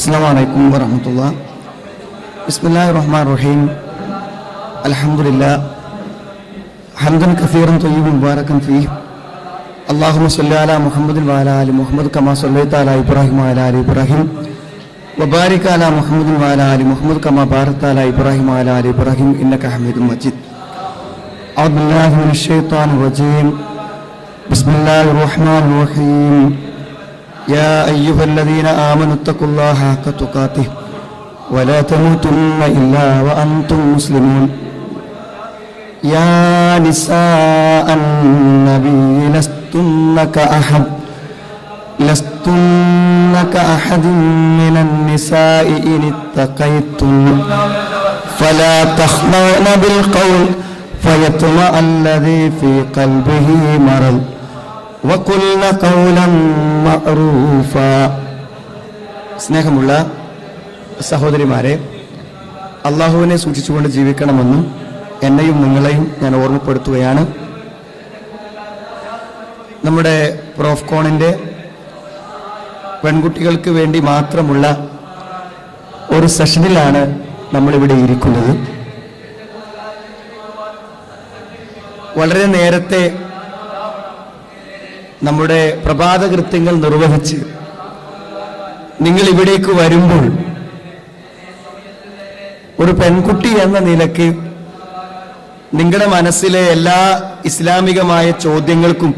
السلام عليكم ورحمة الله بسم الله الرحمن الرحيم الحمد لله حمدا كثيرا طيبا مباركا فيه اللهم صل على محمد وعلى آل محمد كما صليت على إبراهيم وعلى آل إبراهيم وبارك على محمد وعلى آل محمد كما باركت على إبراهيم وعلى آل إبراهيم إنك حميد مجيد أعوذ بالله من الشيطان الرجيم بسم الله الرحمن الرحيم يا أيها الذين آمنوا اتقوا الله حق تقاته ولا تموتن إلا وأنتم مسلمون يا نساء النبي لستن كأحد لستن كأحد من النساء إن اتقيتن فلا تخضعن بالقول فيطمع الذي في قلبه مرض وقلن قولا معروفا സ്നേഹമുള്ള സഹോദരിമാരെ അള്ളാഹുവിനെ സൂക്ഷിച്ചുകൊണ്ട് ജീവിക്കണമെന്നും എന്നെയും നിങ്ങളെയും ഞാൻ ഓർമ്മപ്പെടുത്തുകയാണ് നമ്മുടെ പ്രോഫ്കോണിൻ്റെ പെൺകുട്ടികൾക്ക് വേണ്ടി മാത്രമുള്ള ഒരു സെഷനിലാണ് നമ്മളിവിടെ ഇരിക്കുന്നത് വളരെ നേരത്തെ നമ്മുടെ പ്രഭാത കൃത്യങ്ങൾ നിർവഹിച്ച് നിങ്ങൾ ഇവിടേക്ക് വരുമ്പോൾ ഒരു പെൺകുട്ടി എന്ന നിലയ്ക്ക് നിങ്ങളുടെ മനസ്സിലെ എല്ലാ ഇസ്ലാമികമായ ചോദ്യങ്ങൾക്കും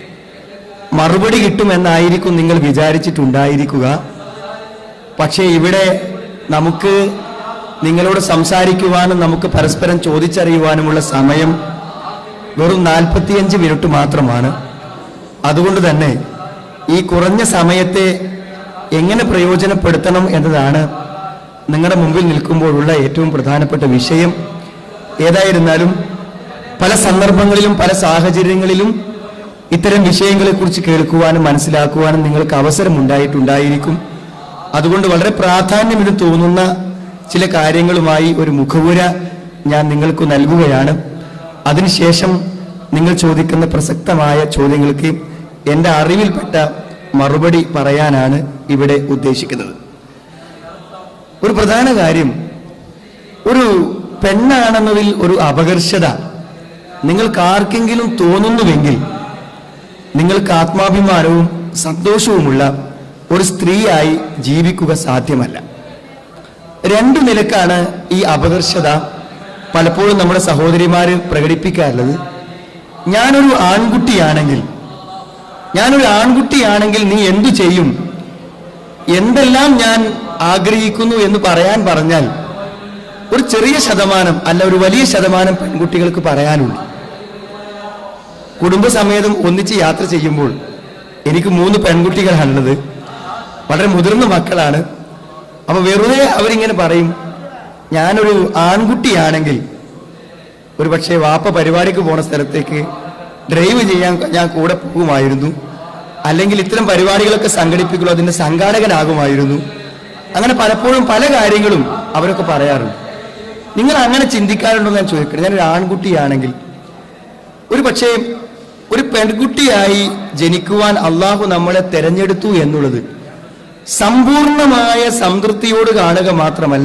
മറുപടി കിട്ടുമെന്നായിരിക്കും നിങ്ങൾ വിചാരിച്ചിട്ടുണ്ടായിരിക്കുക പക്ഷേ ഇവിടെ നമുക്ക് നിങ്ങളോട് സംസാരിക്കുവാനും നമുക്ക് പരസ്പരം ചോദിച്ചറിയുവാനുമുള്ള സമയം വെറും നാൽപ്പത്തിയഞ്ച് മിനിറ്റ് മാത്രമാണ് അതുകൊണ്ട് തന്നെ ഈ കുറഞ്ഞ സമയത്തെ എങ്ങനെ പ്രയോജനപ്പെടുത്തണം എന്നതാണ് നിങ്ങളുടെ മുമ്പിൽ നിൽക്കുമ്പോഴുള്ള ഏറ്റവും പ്രധാനപ്പെട്ട വിഷയം ഏതായിരുന്നാലും പല സന്ദർഭങ്ങളിലും പല സാഹചര്യങ്ങളിലും ഇത്തരം വിഷയങ്ങളെക്കുറിച്ച് കേൾക്കുവാനും മനസ്സിലാക്കുവാനും നിങ്ങൾക്ക് അവസരമുണ്ടായിട്ടുണ്ടായിരിക്കും അതുകൊണ്ട് വളരെ പ്രാധാന്യം ഇത് തോന്നുന്ന ചില കാര്യങ്ങളുമായി ഒരു മുഖവുര ഞാൻ നിങ്ങൾക്ക് നൽകുകയാണ് അതിനുശേഷം നിങ്ങൾ ചോദിക്കുന്ന പ്രസക്തമായ ചോദ്യങ്ങൾക്ക് എൻ്റെ അറിവിൽപ്പെട്ട മറുപടി പറയാനാണ് ഇവിടെ ഉദ്ദേശിക്കുന്നത് ഒരു പ്രധാന കാര്യം ഒരു പെണ്ണാണെന്നതിൽ ഒരു അപകർഷത നിങ്ങൾക്ക് ആർക്കെങ്കിലും തോന്നുന്നുവെങ്കിൽ നിങ്ങൾക്ക് ആത്മാഭിമാനവും സന്തോഷവുമുള്ള ഒരു സ്ത്രീയായി ജീവിക്കുക സാധ്യമല്ല രണ്ടു നിലക്കാണ് ഈ അപകർഷത പലപ്പോഴും നമ്മുടെ സഹോദരിമാര് പ്രകടിപ്പിക്കാറുള്ളത് ഞാനൊരു ആൺകുട്ടിയാണെങ്കിൽ ഞാനൊരു ആൺകുട്ടിയാണെങ്കിൽ നീ എന്തു ചെയ്യും എന്തെല്ലാം ഞാൻ ആഗ്രഹിക്കുന്നു എന്ന് പറയാൻ പറഞ്ഞാൽ ഒരു ചെറിയ ശതമാനം അല്ല ഒരു വലിയ ശതമാനം പെൺകുട്ടികൾക്ക് പറയാനുണ്ട് കുടുംബസമേതം ഒന്നിച്ച് യാത്ര ചെയ്യുമ്പോൾ എനിക്ക് മൂന്ന് പെൺകുട്ടികളാണുള്ളത് വളരെ മുതിർന്ന മക്കളാണ് അപ്പൊ വെറുതെ അവരിങ്ങനെ പറയും ഞാനൊരു ആൺകുട്ടിയാണെങ്കിൽ ഒരു പക്ഷേ വാപ്പ പരിപാടിക്ക് പോണ സ്ഥലത്തേക്ക് ഡ്രൈവ് ചെയ്യാൻ ഞാൻ കൂടെ പോകുമായിരുന്നു അല്ലെങ്കിൽ ഇത്തരം പരിപാടികളൊക്കെ സംഘടിപ്പിക്കുള്ളൂ അതിന്റെ സംഘാടകനാകുമായിരുന്നു അങ്ങനെ പലപ്പോഴും പല കാര്യങ്ങളും അവരൊക്കെ പറയാറുണ്ട് നിങ്ങൾ അങ്ങനെ ചിന്തിക്കാറുണ്ടോ എന്ന് ഞാൻ ചോദിക്കട്ടെ ഞാനൊരു ആൺകുട്ടിയാണെങ്കിൽ ഒരു പക്ഷേ ഒരു പെൺകുട്ടിയായി ജനിക്കുവാൻ അള്ളാഹു നമ്മളെ തെരഞ്ഞെടുത്തു എന്നുള്ളത് സമ്പൂർണമായ സംതൃപ്തിയോട് കാണുക മാത്രമല്ല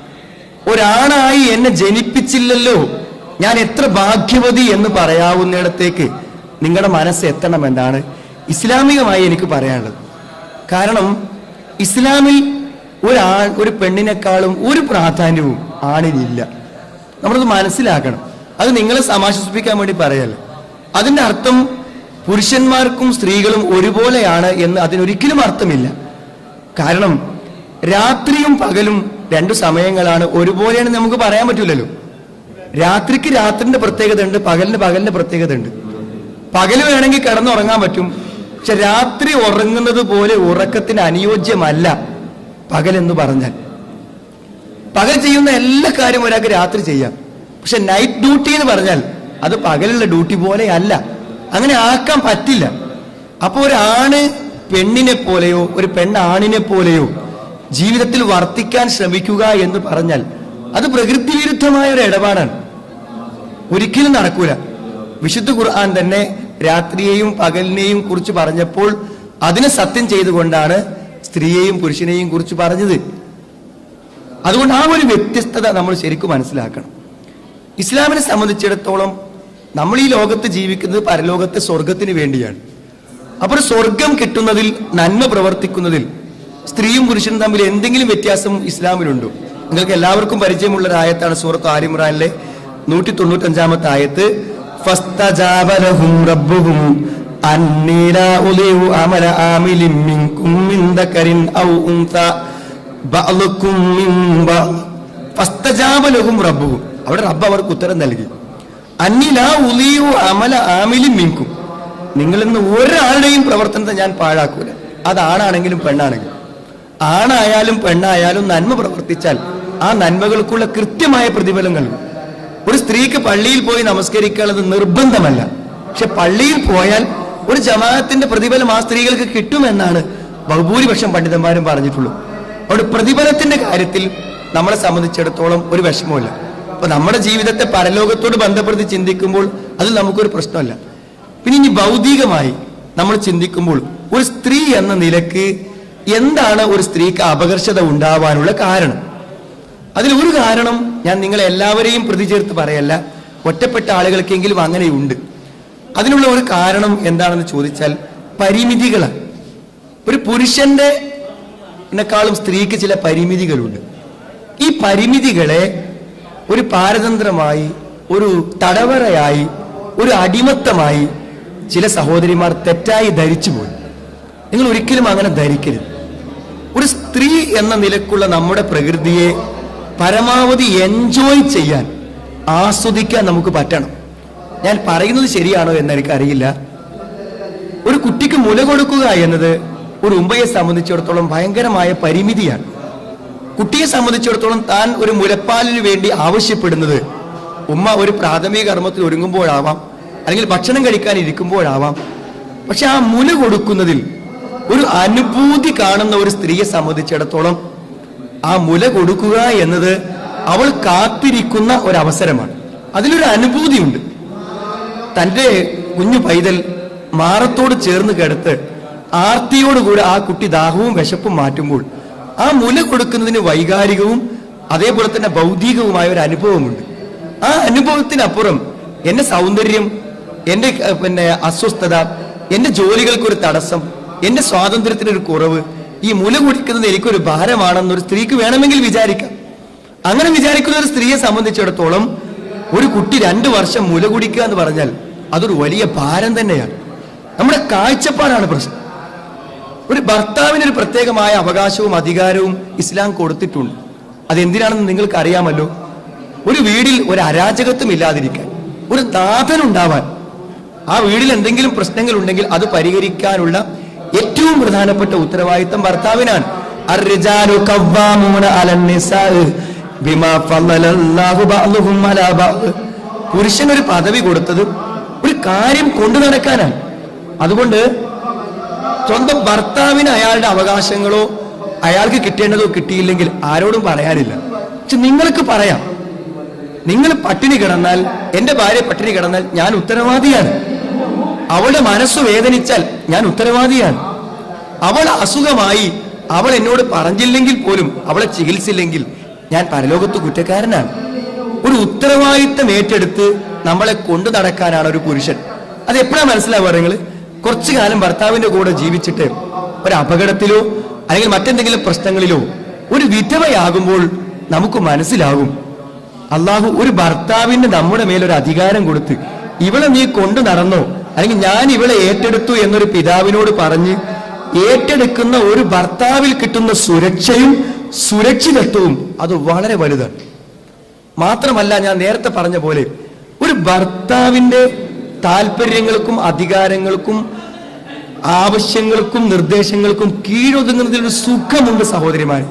ഒരാണായി എന്നെ ജനിപ്പിച്ചില്ലല്ലോ ഞാൻ എത്ര ഭാഗ്യവതി എന്ന് പറയാവുന്നിടത്തേക്ക് നിങ്ങളുടെ മനസ്സ് എത്തണമെന്നാണ് ഇസ്ലാമികമായി എനിക്ക് പറയാനുള്ളത് കാരണം ഇസ്ലാമിൽ ഒരാൺ ഒരു പെണ്ണിനേക്കാളും ഒരു പ്രാധാന്യവും ആണിനില്ല നമ്മളത് മനസ്സിലാക്കണം അത് നിങ്ങളെ സമാശ്വസിപ്പിക്കാൻ വേണ്ടി പറയല്ല അതിന്റെ അർത്ഥം പുരുഷന്മാർക്കും സ്ത്രീകളും ഒരുപോലെയാണ് എന്ന് അതിനൊരിക്കലും അർത്ഥമില്ല കാരണം രാത്രിയും പകലും രണ്ടു സമയങ്ങളാണ് ഒരുപോലെയാണെന്ന് നമുക്ക് പറയാൻ പറ്റില്ലല്ലോ രാത്രിക്ക് രാത്രിന്റെ പ്രത്യേകത ഉണ്ട് പകലിന് പകലിന്റെ പ്രത്യേകത ഉണ്ട് പകല് വേണമെങ്കിൽ കിടന്നുറങ്ങാൻ പറ്റും പക്ഷെ രാത്രി ഉറങ്ങുന്നത് പോലെ ഉറക്കത്തിന് അനുയോജ്യമല്ല പകൽ എന്ന് പറഞ്ഞാൽ പകൽ ചെയ്യുന്ന എല്ലാ കാര്യവും ഒരാൾക്ക് രാത്രി ചെയ്യാം പക്ഷെ നൈറ്റ് ഡ്യൂട്ടി എന്ന് പറഞ്ഞാൽ അത് പകലുള്ള ഡ്യൂട്ടി പോലെ അല്ല അങ്ങനെ ആക്കാൻ പറ്റില്ല അപ്പൊ ഒരാണ് പെണ്ണിനെ പോലെയോ ഒരു പെണ്ണ് ആണിനെ പോലെയോ ജീവിതത്തിൽ വർത്തിക്കാൻ ശ്രമിക്കുക എന്ന് പറഞ്ഞാൽ അത് പ്രകൃതി വിരുദ്ധമായ ഒരു ഇടപാടാണ് ഒരിക്കലും നടക്കൂല വിശുദ്ധ ഖുർആൻ തന്നെ രാത്രിയെയും പകലിനെയും കുറിച്ച് പറഞ്ഞപ്പോൾ അതിനെ സത്യം ചെയ്തുകൊണ്ടാണ് സ്ത്രീയെയും പുരുഷനെയും കുറിച്ച് പറഞ്ഞത് അതുകൊണ്ട് ആ ഒരു വ്യത്യസ്തത നമ്മൾ ശരിക്കും മനസ്സിലാക്കണം ഇസ്ലാമിനെ സംബന്ധിച്ചിടത്തോളം നമ്മൾ ഈ ലോകത്ത് ജീവിക്കുന്നത് പരലോകത്തെ സ്വർഗത്തിന് വേണ്ടിയാണ് അപ്പോൾ സ്വർഗം കിട്ടുന്നതിൽ നന്മ പ്രവർത്തിക്കുന്നതിൽ സ്ത്രീയും പുരുഷനും തമ്മിൽ എന്തെങ്കിലും വ്യത്യാസം ഇസ്ലാമിലുണ്ടോ നിങ്ങൾക്ക് എല്ലാവർക്കും പരിചയമുള്ള ഒരു ആയത്താണ് സൂറത്ത് ആലിമ്രാനിലെ നൂറ്റി തൊണ്ണൂറ്റഞ്ചാമത്തെ ആയത്ത് فاستجاب لهم ربهم أني لا أضيع عمل عامل منكم من ذكر أو أنثى بعضكم من بعض فاستجاب لهم ربهم അവിടെ റബ്ബ് അവർക്ക് ഉത്തരം നൽകി അന്നിലാ ഉലിയു അമല ആമിലും മിൻകും നിങ്ങളിൽ നിന്ന് ഒരാളുടെയും പ്രവർത്തനത്തെ ഞാൻ പാഴാക്കൂല അത് ആണാണെങ്കിലും പെണ്ണാണെങ്കിലും ആണായാലും പെണ്ണായാലും നന്മ പ്രവർത്തിച്ചാൽ ആ നന്മകൾക്കുള്ള കൃത്യമായ പ്രതിഫലം നൽകും ഒരു സ്ത്രീക്ക് പള്ളിയിൽ പോയി നമസ്കരിക്കാനുള്ളത് നിർബന്ധമല്ല പക്ഷെ പള്ളിയിൽ പോയാൽ ഒരു ജമാഅത്തിന്റെ പ്രതിഫലം ആ സ്ത്രീകൾക്ക് കിട്ടുമെന്നാണ് ബഹുഭൂരിപക്ഷം പണ്ഡിതന്മാരും പറഞ്ഞിട്ടുള്ളൂ അവിടെ പ്രതിഫലത്തിന്റെ കാര്യത്തിൽ നമ്മളെ സംബന്ധിച്ചിടത്തോളം ഒരു വിഷമമില്ല അപ്പൊ നമ്മുടെ ജീവിതത്തെ പരലോകത്തോട് ബന്ധപ്പെടുത്തി ചിന്തിക്കുമ്പോൾ അത് നമുക്കൊരു പ്രശ്നമല്ല പിന്നെ ഇനി ഭൗതികമായി നമ്മൾ ചിന്തിക്കുമ്പോൾ ഒരു സ്ത്രീ എന്ന നിലക്ക് എന്താണ് ഒരു സ്ത്രീക്ക് അപകർഷത ഉണ്ടാവാനുള്ള കാരണം അതിൽ ഒരു കാരണം ഞാൻ നിങ്ങളെ എല്ലാവരെയും പ്രതി ചേർത്ത് പറയല്ല ഒറ്റപ്പെട്ട ആളുകൾക്കെങ്കിലും അങ്ങനെയുണ്ട് അതിനുള്ള ഒരു കാരണം എന്താണെന്ന് ചോദിച്ചാൽ പരിമിതികളാണ് ഒരു പുരുഷന്റെ െക്കാളും സ്ത്രീക്ക് ചില പരിമിതികളുണ്ട് ഈ പരിമിതികളെ ഒരു പാരതന്ത്രമായി ഒരു തടവറയായി ഒരു അടിമത്തമായി ചില സഹോദരിമാർ തെറ്റായി ധരിച്ചുപോയി നിങ്ങൾ ഒരിക്കലും അങ്ങനെ ധരിക്കരുത് ഒരു സ്ത്രീ എന്ന നിലക്കുള്ള നമ്മുടെ പ്രകൃതിയെ പരമാവധി എൻജോയ് ചെയ്യാൻ ആസ്വദിക്കാൻ നമുക്ക് പറ്റണം ഞാൻ പറയുന്നത് ശരിയാണോ എന്ന് എനിക്കറിയില്ല ഒരു കുട്ടിക്ക് മുല കൊടുക്കുക എന്നത് ഒരു ഉമ്മയെ സംബന്ധിച്ചിടത്തോളം ഭയങ്കരമായ പരിമിതിയാണ് കുട്ടിയെ സംബന്ധിച്ചിടത്തോളം താൻ ഒരു മുലപ്പാലിന് വേണ്ടി ആവശ്യപ്പെടുന്നത് ഉമ്മ ഒരു പ്രാഥമിക കർമ്മത്തിൽ ഒരുങ്ങുമ്പോഴാവാം അല്ലെങ്കിൽ ഭക്ഷണം കഴിക്കാൻ ഇരിക്കുമ്പോഴാവാം പക്ഷെ ആ മുല കൊടുക്കുന്നതിൽ ഒരു അനുഭൂതി കാണുന്ന ഒരു സ്ത്രീയെ സംബന്ധിച്ചിടത്തോളം ആ മുല കൊടുക്കുക എന്നത് അവൾ കാത്തിരിക്കുന്ന ഒരു അവസരമാണ് അതിലൊരു അനുഭൂതിയുണ്ട് തന്റെ കുഞ്ഞു പൈതൽ മാറത്തോട് ചേർന്ന് കിടത്ത് ആർത്തിയോടുകൂടെ ആ കുട്ടി ദാഹവും വിശപ്പും മാറ്റുമ്പോൾ ആ മുല കൊടുക്കുന്നതിന് വൈകാരികവും അതേപോലെ തന്നെ ഭൗതികവുമായ ഒരു അനുഭവമുണ്ട് ആ അനുഭവത്തിനപ്പുറം എന്റെ സൗന്ദര്യം എന്റെ ഏർ, പിന്നെ അസ്വസ്ഥത എന്റെ ജോലികൾക്കൊരു തടസ്സം എന്റെ സ്വാതന്ത്ര്യത്തിനൊരു കുറവ് ഈ മുല കുടിക്കുന്നത് എനിക്കൊരു ഭാരമാണെന്നൊരു സ്ത്രീക്ക് വേണമെങ്കിൽ വിചാരിക്കാം അങ്ങനെ വിചാരിക്കുന്ന ഒരു സ്ത്രീയെ സംബന്ധിച്ചിടത്തോളം ഒരു കുട്ടി രണ്ടു വർഷം മുല കുടിക്കുക എന്ന് പറഞ്ഞാൽ അതൊരു വലിയ ഭാരം തന്നെയാണ് നമ്മുടെ കാഴ്ചപ്പാടാണ് പ്രശ്നം ഒരു ഭർത്താവിന് ഒരു പ്രത്യേകമായ അവകാശവും അധികാരവും ഇസ്ലാം കൊടുത്തിട്ടുണ്ട് അതെന്തിനാണെന്ന് നിങ്ങൾക്ക് അറിയാമല്ലോ ഒരു വീടിൽ ഒരു അരാജകത്വം ഇല്ലാതിരിക്കാൻ ഒരു നാഥൻ ഉണ്ടാവാൻ ആ വീടിൽ എന്തെങ്കിലും പ്രശ്നങ്ങൾ ഉണ്ടെങ്കിൽ അത് പരിഹരിക്കാനുള്ള ഏറ്റവും പ്രധാനപ്പെട്ട ഉത്തരവാദിത്തം ഭർത്താവിനാണ് അർറിജാലു ഖവ്വാമൂന അലൻ നിസാഇ ബിമാ ഫളലല്ലാഹു ബഅ്ദുഹും അലാ ബഅ്ദ് പുരുഷൻ ഒരു പദവി കൊടുത്തത് ഒരു കാര്യം കൊണ്ടു നടക്കാനാണ് അതുകൊണ്ട് സ്വന്തം ഭർത്താവിന് അയാളുടെ അവകാശങ്ങളോ അയാൾക്ക് കിട്ടേണ്ടതോ കിട്ടിയില്ലെങ്കിൽ ആരോടും പറയാനില്ല പക്ഷെ നിങ്ങൾക്ക് പറയാം നിങ്ങൾ പട്ടിണി കിടന്നാൽ എന്റെ ഭാര്യ പട്ടിണി കിടന്നാൽ ഞാൻ ഉത്തരവാദിയാണ് അവളുടെ മനസ്സ് വേദനിച്ചാൽ ഞാൻ ഉത്തരവാദിയാണ് അവൾ അസുഖമായി അവൾ എന്നോട് പറഞ്ഞില്ലെങ്കിൽ പോലും അവളെ ചികിത്സില്ലെങ്കിൽ ഞാൻ പരലോകത്ത് കുറ്റക്കാരനാണ് ഒരു ഉത്തരവാദിത്തം ഏറ്റെടുത്ത് നമ്മളെ കൊണ്ടു നടക്കാനാണ് ഒരു പുരുഷൻ അത് എപ്പോഴാണ് മനസ്സിലാവുക നിങ്ങൾ കുറച്ചു കാലം ഭർത്താവിന്റെ കൂടെ ജീവിച്ചിട്ട് ഒരു അപകടത്തിലോ അല്ലെങ്കിൽ മറ്റെന്തെങ്കിലും പ്രശ്നങ്ങളിലോ ഒരു വിധവയാകുമ്പോൾ നമുക്ക് മനസ്സിലാകും അള്ളാഹു ഒരു ഭർത്താവിന് നമ്മുടെ മേലൊരു അധികാരം കൊടുത്ത് ഇവളെ നീ കൊണ്ടു നടന്നോ അല്ലെങ്കിൽ ഞാൻ ഇവളെ ഏറ്റെടുത്തു എന്നൊരു പിതാവിനോട് പറഞ്ഞ് ഏറ്റെടുക്കുന്ന ഒരു ഭർത്താവിൽ കിട്ടുന്ന സുരക്ഷയും സുരക്ഷിതത്വവും അത് വളരെ വലുതാണ് മാത്രമല്ല ഞാൻ നേരത്തെ പറഞ്ഞ പോലെ ഒരു ഭർത്താവിന്റെ താല്പര്യങ്ങൾക്കും അധികാരങ്ങൾക്കും ആവശ്യങ്ങൾക്കും നിർദ്ദേശങ്ങൾക്കും കീഴൊതുങ്ങുന്നതിൽ ഒരു സുഖമുണ്ട് സഹോദരിമാരെ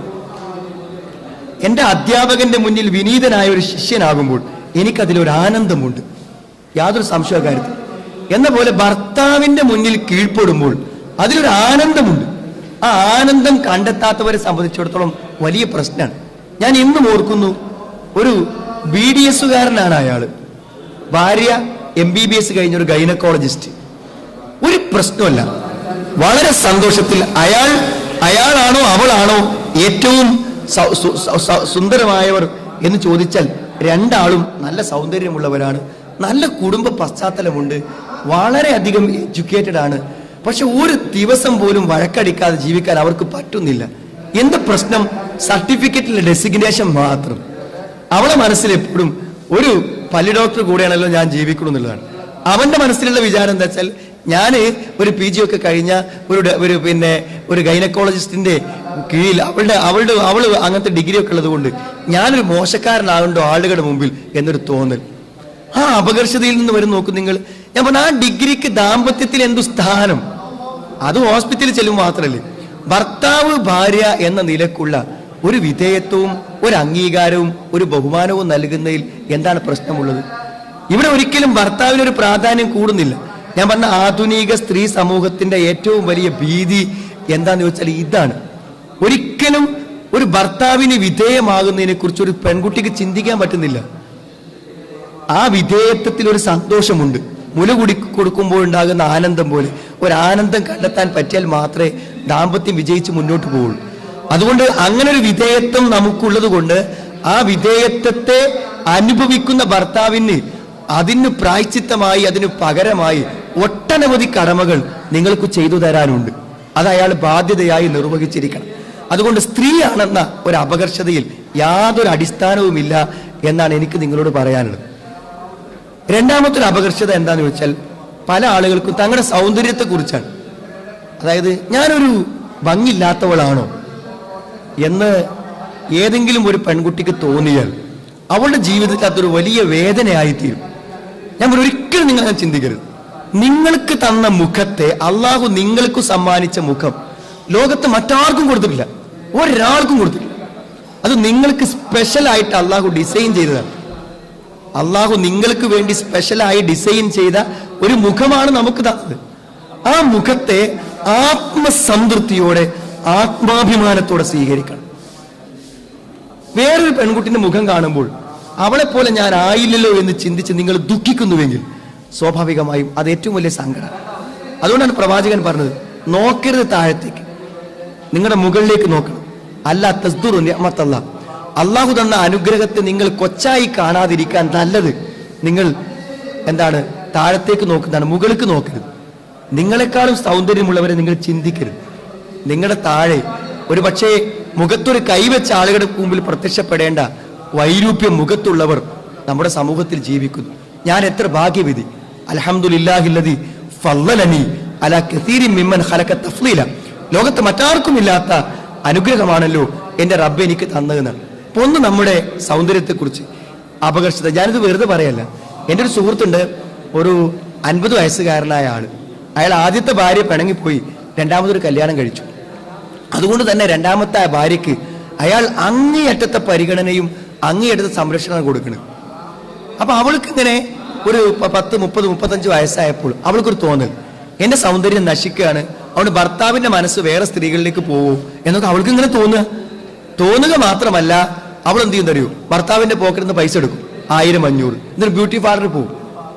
എന്റെ അധ്യാപകന്റെ മുന്നിൽ വിനീതനായ ഒരു ശിഷ്യനാകുമ്പോൾ എനിക്കതിലൊരു ആനന്ദമുണ്ട് യാതൊരു സംശയ കാര്യത്തിൽ എന്ന പോലെ ഭർത്താവിന്റെ മുന്നിൽ കീഴ്പ്പെടുമ്പോൾ അതിലൊരു ആനന്ദമുണ്ട് ആ ആനന്ദം കണ്ടെത്താത്തവരെ സംബന്ധിച്ചിടത്തോളം വലിയ പ്രശ്നമാണ് ഞാൻ ഇന്നും ഓർക്കുന്നു ഒരു ബി ഡി എസുകാരനാണ് അയാള് ഭാര്യ എം ബി ബി എസ് കഴിഞ്ഞ ഒരു ഗൈനക്കോളജിസ്റ്റ് ഒരു പ്രശ്നമല്ല വളരെ സന്തോഷത്തിൽ അയാൾ അയാളാണോ അവളാണോ ഏറ്റവും സൗ- സു- സു- സു- സുന്ദരമായവർ എന്ന് ചോദിച്ചാൽ രണ്ടാളും നല്ല സൗന്ദര്യമുള്ളവരാണ് നല്ല കുടുംബ പശ്ചാത്തലമുണ്ട് വളരെയധികം എഡ്യൂക്കേറ്റഡ് ആണ് പക്ഷെ ഒരു ദിവസം പോലും വഴക്കടിക്കാതെ ജീവിക്കാൻ അവർക്ക് പറ്റുന്നില്ല എന്ത് പ്രശ്നം സർട്ടിഫിക്കറ്റിലെ ഡെസിഗ്നേഷൻ മാത്രം അവളെ മനസ്സിൽ എപ്പോഴും ഒരു പല്ലി ഡോക്ടർ കൂടെയാണല്ലോ ഞാൻ ജീവിക്കണം എന്നുള്ളതാണ് അവന്റെ മനസ്സിലുള്ള വിചാരം എന്താ വെച്ചാൽ ഞാൻ ഒരു പി ജി ഒക്കെ കഴിഞ്ഞ ഒരു ഡ- ഒരു പിന്നെ ഒരു ഗൈനക്കോളജിസ്റ്റിന്റെ കീഴിൽ അവളുടെ അവളുടെ അവള് അങ്ങനത്തെ ഡിഗ്രി ഒക്കെ ഉള്ളത് കൊണ്ട് ഞാനൊരു മോശക്കാരനാകണ്ടോ ആളുകളുടെ മുമ്പിൽ എന്നൊരു തോന്നൽ ആ അപകർഷതയിൽ നിന്ന് വരും നോക്കും നിങ്ങൾ ഞാൻ പറഞ്ഞ ആ ഡിഗ്രിക്ക് ദാമ്പത്യത്തിൽ എന്തു സ്ഥാനം അത് ഹോസ്പിറ്റലിൽ ചെല്ലുമ്പോൾ മാത്രമല്ലേ ഭർത്താവ് ഭാര്യ എന്ന നിലക്കുള്ള ഒരു വിധേയത്വവും ഒരു അംഗീകാരവും ഒരു ബഹുമാനവും നൽകുന്നതിൽ എന്താണ് പ്രശ്നമുള്ളത് ഇവിടെ ഒരിക്കലും ഭർത്താവിന് ഒരു പ്രാധാന്യം കൂടുന്നില്ല ഞാൻ പറഞ്ഞ ആധുനിക സ്ത്രീ സമൂഹത്തിന്റെ ഏറ്റവും വലിയ ഭീതി എന്താന്ന് ചോദിച്ചാൽ ഇതാണ് ഒരിക്കലും ഒരു ഭർത്താവിന് വിധേയമാകുന്നതിനെ കുറിച്ച് ഒരു പെൺകുട്ടിക്ക് ചിന്തിക്കാൻ പറ്റുന്നില്ല ആ വിധേയത്വത്തിൽ ഒരു സന്തോഷമുണ്ട് മുല കുടി കൊടുക്കുമ്പോൾ ഉണ്ടാകുന്ന ആനന്ദം പോലെ ഒരു ആനന്ദം കണ്ടെത്താൻ പറ്റിയാൽ മാത്രമേ ദാമ്പത്യം വിജയിച്ച് മുന്നോട്ട് പോവുള്ളൂ അതുകൊണ്ട് അങ്ങനെ ഒരു വിധേയത്വം നമുക്കുള്ളത് കൊണ്ട് ആ വിധേയത്വത്തെ അനുഭവിക്കുന്ന ഭർത്താവിന് അതിന് പ്രായച്ചിത്തമായി അതിന് പകരമായി ഒട്ടനവധി കടമകൾ നിങ്ങൾക്ക് ചെയ്തു തരാനുണ്ട് അത് അയാൾ ബാധ്യതയായി നിർവഹിച്ചിരിക്കണം അതുകൊണ്ട് സ്ത്രീയാണെന്ന ഒരു അപകർഷതയിൽ യാതൊരു അടിസ്ഥാനവുമില്ല എന്നാണ് എനിക്ക് നിങ്ങളോട് പറയാനുള്ളത് രണ്ടാമത്തെ ഒരു അപകർഷത എന്താന്ന് ചോദിച്ചാൽ പല ആളുകൾക്കും തങ്ങളുടെ സൗന്ദര്യത്തെ കുറിച്ചാണ് അതായത് ഞാനൊരു ഭംഗിയില്ലാത്തവളാണോ എന്ന് ഏതെങ്കിലും ഒരു പെൺകുട്ടിക്ക് തോന്നിയാൽ അവളുടെ ജീവിതത്തിൽ അതൊരു വലിയ വേദനയായി തീരും ഞാൻ പറയും, ഒരിക്കലും നിങ്ങൾ അങ്ങനെ ചിന്തിക്കരുത് നിങ്ങൾക്ക് തന്ന മുഖത്തെ അള്ളാഹു നിങ്ങൾക്ക് സമ്മാനിച്ച മുഖം ലോകത്ത് മറ്റാർക്കും കൊടുത്തിട്ടില്ല ഒരാൾക്കും കൊടുത്തിട്ടില്ല അത് നിങ്ങൾക്ക് സ്പെഷ്യലായിട്ട് അള്ളാഹു ഡിസൈൻ ചെയ്തതാണ് അള്ളാഹു നിങ്ങൾക്ക് വേണ്ടി സ്പെഷ്യലായി ഡിസൈൻ ചെയ്ത ഒരു മുഖമാണ് നമുക്ക് തന്നത് ആ മുഖത്തെ ആത്മസംതൃപ്തിയോടെ ആത്മാഭിമാനത്തോടെ സ്വീകരിക്കണം വേറൊരു പെൺകുട്ടിന്റെ മുഖം കാണുമ്പോൾ അവളെ പോലെ ഞാൻ ആയില്ലല്ലോ എന്ന് ചിന്തിച്ച് നിങ്ങൾ ദുഃഖിക്കുന്നുവെങ്കിൽ സ്വാഭാവികമായും അത് ഏറ്റവും വലിയ സങ്കടം അതുകൊണ്ടാണ് പ്രവാചകൻ പറഞ്ഞത് നോക്കരുത് താഴത്തേക്ക് നിങ്ങളുടെ മുകളിലേക്ക് നോക്കണം അല്ല തസ്ദുറു നിഅമത്തല്ല അള്ളാഹു തന്ന അനുഗ്രഹത്തെ നിങ്ങൾ കൊച്ചായി കാണാതിരിക്കാൻ നല്ലത് നിങ്ങൾ എന്താണ് താഴത്തേക്ക് നോക്കുന്നതാണ് മുകളിലേക്ക് നോക്കരുത് നിങ്ങളെക്കാളും സൗന്ദര്യമുള്ളവരെ നിങ്ങൾ ചിന്തിക്കരുത് നിങ്ങളുടെ താഴെ ഒരു പക്ഷേ മുഖത്തൊരു കൈവച്ച ആളുകളുടെ മുമ്പിൽ പ്രത്യക്ഷപ്പെടേണ്ട വൈരൂപ്യം മുഖത്തുള്ളവർ നമ്മുടെ സമൂഹത്തിൽ ജീവിക്കുന്നു ഞാൻ എത്ര ഭാഗ്യവിധി അൽഹംദുലില്ലാഹില്ലതി ഫല്ലലനി അല കസീരി മിമ്മൻ ഖലക തഫ്ലീല ലോകത്ത് മറ്റാർക്കും ഇല്ലാത്ത അനുഗ്രഹമാണല്ലോ എന്റെ റബ്ബ് എനിക്ക് തന്നതെന്നാണ് അപ്പൊ ഒന്ന് നമ്മുടെ സൗന്ദര്യത്തെക്കുറിച്ച് അപകർഷത ഞാനിത് വെറുതെ പറയല്ല എൻ്റെ ഒരു സുഹൃത്തുണ്ട് ഒരു അൻപത് വയസ്സുകാരനായ ആള് അയാൾ ആദ്യത്തെ ഭാര്യ പിണങ്ങിപ്പോയി രണ്ടാമതൊരു കല്യാണം കഴിച്ചു അതുകൊണ്ട് തന്നെ രണ്ടാമത്തെ ആ ഭാര്യയ്ക്ക് അയാൾ അങ്ങേയറ്റത്തെ പരിഗണനയും അങ്ങേയറ്റത്തെ സംരക്ഷണം കൊടുക്കണം അപ്പൊ അവൾക്ക് ഇങ്ങനെ ഒരു പ- പത്ത് മുപ്പത് മുപ്പത്തഞ്ച് വയസ്സായപ്പോൾ അവൾക്കൊരു തോന്നൽ എന്റെ സൗന്ദര്യം നശിക്കുകയാണ് അവളുടെ ഭർത്താവിന്റെ മനസ്സ് വേറെ സ്ത്രീകളിലേക്ക് പോവോ എന്നൊക്കെ അവൾക്ക് ഇങ്ങനെ തോന്നുക തോന്നുക മാത്രമല്ല അവൾ എന്ത് ചെയ്യും തരൂ ഭർത്താവിന്റെ പോക്കറ്റിൽ നിന്ന് പൈസ എടുക്കും ആയിരം അഞ്ഞൂറ് എന്നിട്ട് ബ്യൂട്ടി പാർലറിൽ പോകും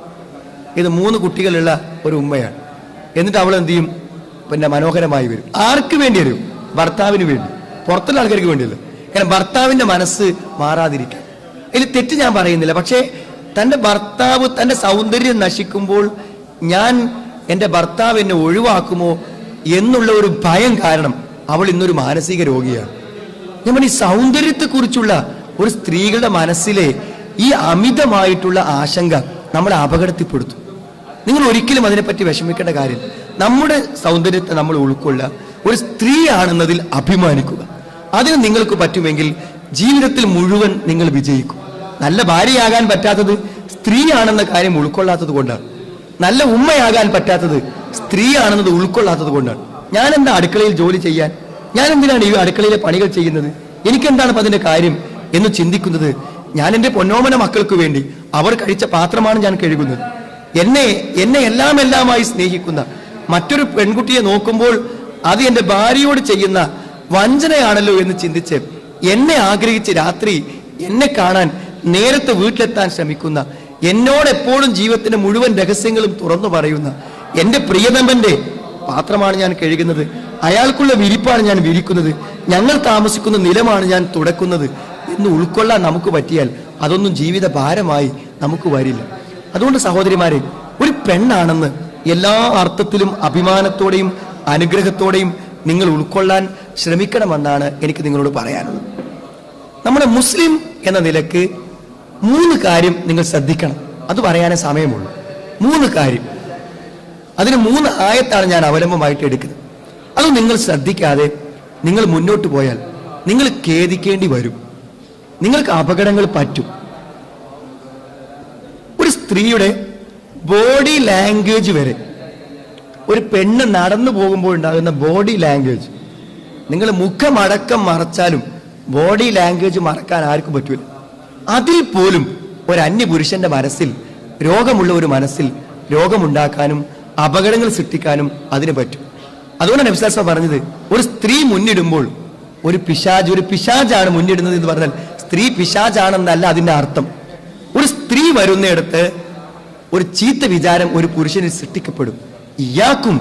ഇത് മൂന്ന് കുട്ടികളുള്ള ഒരു ഉമ്മയാണ് എന്നിട്ട് അവൾ എന്ത് ചെയ്യും പിന്നെ മനോഹരമായി വരും ആർക്ക് വേണ്ടി വരും ഭർത്താവിന് വേണ്ടി പുറത്തുള്ള ആൾക്കാർക്ക് വേണ്ടിയല്ല കാരണം ഭർത്താവിന്റെ മനസ്സ് മാറാതിരിക്കാൻ ഇതിൽ തെറ്റ് ഞാൻ പറയുന്നില്ല പക്ഷേ തന്റെ ഭർത്താവ് തന്റെ സൗന്ദര്യം നശിക്കുമ്പോൾ ഞാൻ എൻ്റെ ഭർത്താവ് എന്നെ ഒഴിവാക്കുമോ എന്നുള്ള ഒരു ഭയം കാരണം അവൾ ഇന്നൊരു മാനസിക രോഗിയാണ് ഞാൻ പറഞ്ഞ ഈ സൗന്ദര്യത്തെക്കുറിച്ചുള്ള ഒരു സ്ത്രീകളുടെ മനസ്സിലെ ഈ അമിതമായിട്ടുള്ള ആശങ്ക നമ്മളെ അപകടത്തിൽപ്പെടുത്തും നിങ്ങൾ ഒരിക്കലും അതിനെപ്പറ്റി വിഷമിക്കേണ്ട കാര്യം നമ്മുടെ സൗന്ദര്യത്തെ നമ്മൾ ഉൾക്കൊള്ളുക ഒരു സ്ത്രീയാണെന്നതിൽ അഭിമാനിക്കുക അതിന് നിങ്ങൾക്ക് പറ്റുമെങ്കിൽ ജീവിതത്തിൽ മുഴുവൻ നിങ്ങൾ വിജയിക്കും നല്ല ഭാര്യയാകാൻ പറ്റാത്തത് സ്ത്രീയാണെന്ന കാര്യം ഉൾക്കൊള്ളാത്തത് കൊണ്ടാണ് നല്ല ഉമ്മയാകാൻ പറ്റാത്തത് സ്ത്രീയാണെന്നത് ഉൾക്കൊള്ളാത്തത് കൊണ്ടാണ് ഞാൻ എന്താ അടുക്കളയിൽ ജോലി ചെയ്യാൻ ഞാൻ എന്തിനാണ് ഈ അടുക്കളയിലെ പണികൾ ചെയ്യുന്നത് എനിക്കെന്താണ് ഇപ്പൊ അതിന്റെ കാര്യം എന്ന് ചിന്തിക്കുന്നത് ഞാൻ എൻ്റെ പൊന്നോമന മക്കൾക്ക് വേണ്ടി അവർ കഴിച്ച പാത്രമാണ് ഞാൻ കഴുകുന്നത് എന്നെ എന്നെ എല്ലാം എല്ലാമായി സ്നേഹിക്കുന്ന മറ്റൊരു പെൺകുട്ടിയെ നോക്കുമ്പോൾ അത് എൻ്റെ ഭാര്യയോട് ചെയ്യുന്ന വഞ്ചനയാണല്ലോ എന്ന് ചിന്തിച്ച് എന്നെ ആഗ്രഹിച്ച് രാത്രി എന്നെ കാണാൻ നേരത്തെ വീട്ടിലെത്താൻ ശ്രമിക്കുന്ന എന്നോട് എപ്പോഴും ജീവിതത്തിന്റെ മുഴുവൻ രഹസ്യങ്ങളും തുറന്നു പറയുന്ന എന്റെ പ്രിയതമന്റെ പാത്രമാണ് ഞാൻ കഴുകുന്നത് അയാൾക്കുള്ള വിരിപ്പാണ് ഞാൻ വിരിക്കുന്നത് ഞങ്ങൾ താമസിക്കുന്ന നിലമാണ് ഞാൻ തുടക്കുന്നത് എന്ന് ഉൾക്കൊള്ളാൻ നമുക്ക് പറ്റിയാൽ അതൊന്നും ജീവിത ഭാരമായി നമുക്ക് വരില്ല അതുകൊണ്ട് സഹോദരിമാരെ ഒരു പെണ്ണാണെന്ന് എല്ലാ അർത്ഥത്തിലും അഭിമാനത്തോടെയും അനുഗ്രഹത്തോടെയും നിങ്ങൾ ഉൾക്കൊള്ളാൻ ശ്രമിക്കണമെന്നാണ് എനിക്ക് നിങ്ങളോട് പറയാനുള്ളത് നമ്മുടെ മുസ്ലിം എന്ന നിലക്ക് മൂന്ന് കാര്യം നിങ്ങൾ ശ്രദ്ധിക്കണം അത് പറയാനേ സമയമുള്ളൂ മൂന്ന് കാര്യം അതിന് മൂന്ന് ആയത്താണ് ഞാൻ അവലംബമായിട്ട് എടുക്കുന്നത് അത് നിങ്ങൾ ശ്രദ്ധിക്കാതെ നിങ്ങൾ മുന്നോട്ട് പോയാൽ നിങ്ങൾ ഖേദിക്കേണ്ടി വരും നിങ്ങൾക്ക് അപകടങ്ങൾ പറ്റും ഒരു സ്ത്രീയുടെ ബോഡി ലാംഗ്വേജ് വരെ ഒരു പെണ്ണ് നടന്നു പോകുമ്പോൾ ഉണ്ടാകുന്ന ബോഡി ലാംഗ്വേജ് നിങ്ങൾ മുഖമടക്കം മറച്ചാലും ബോഡി ലാംഗ്വേജ് മറക്കാൻ ആർക്കും പറ്റൂല അതിൽ പോലും ഒരു അന്യപുരുഷന്റെ മനസ്സിൽ രോഗമുള്ള ഒരു മനസ്സിൽ രോഗമുണ്ടാക്കാനും അപകടങ്ങൾ സൃഷ്ടിക്കാനും അതിന് പറ്റും അതുകൊണ്ട് നബ്സാസ്വ പറഞ്ഞത് ഒരു സ്ത്രീ മുന്നിടുമ്പോൾ ഒരു പിശാജ് ഒരു പിശാജാണ് മുന്നിടുന്നത് എന്ന് പറഞ്ഞാൽ സ്ത്രീ പിശാജാണെന്നല്ല അതിന്റെ അർത്ഥം ഒരു സ്ത്രീ വരുന്നിടത്ത് ഒരു ചീത്ത വിചാരം ഒരു പുരുഷന് സൃഷ്ടിക്കപ്പെടും ഇയാക്കും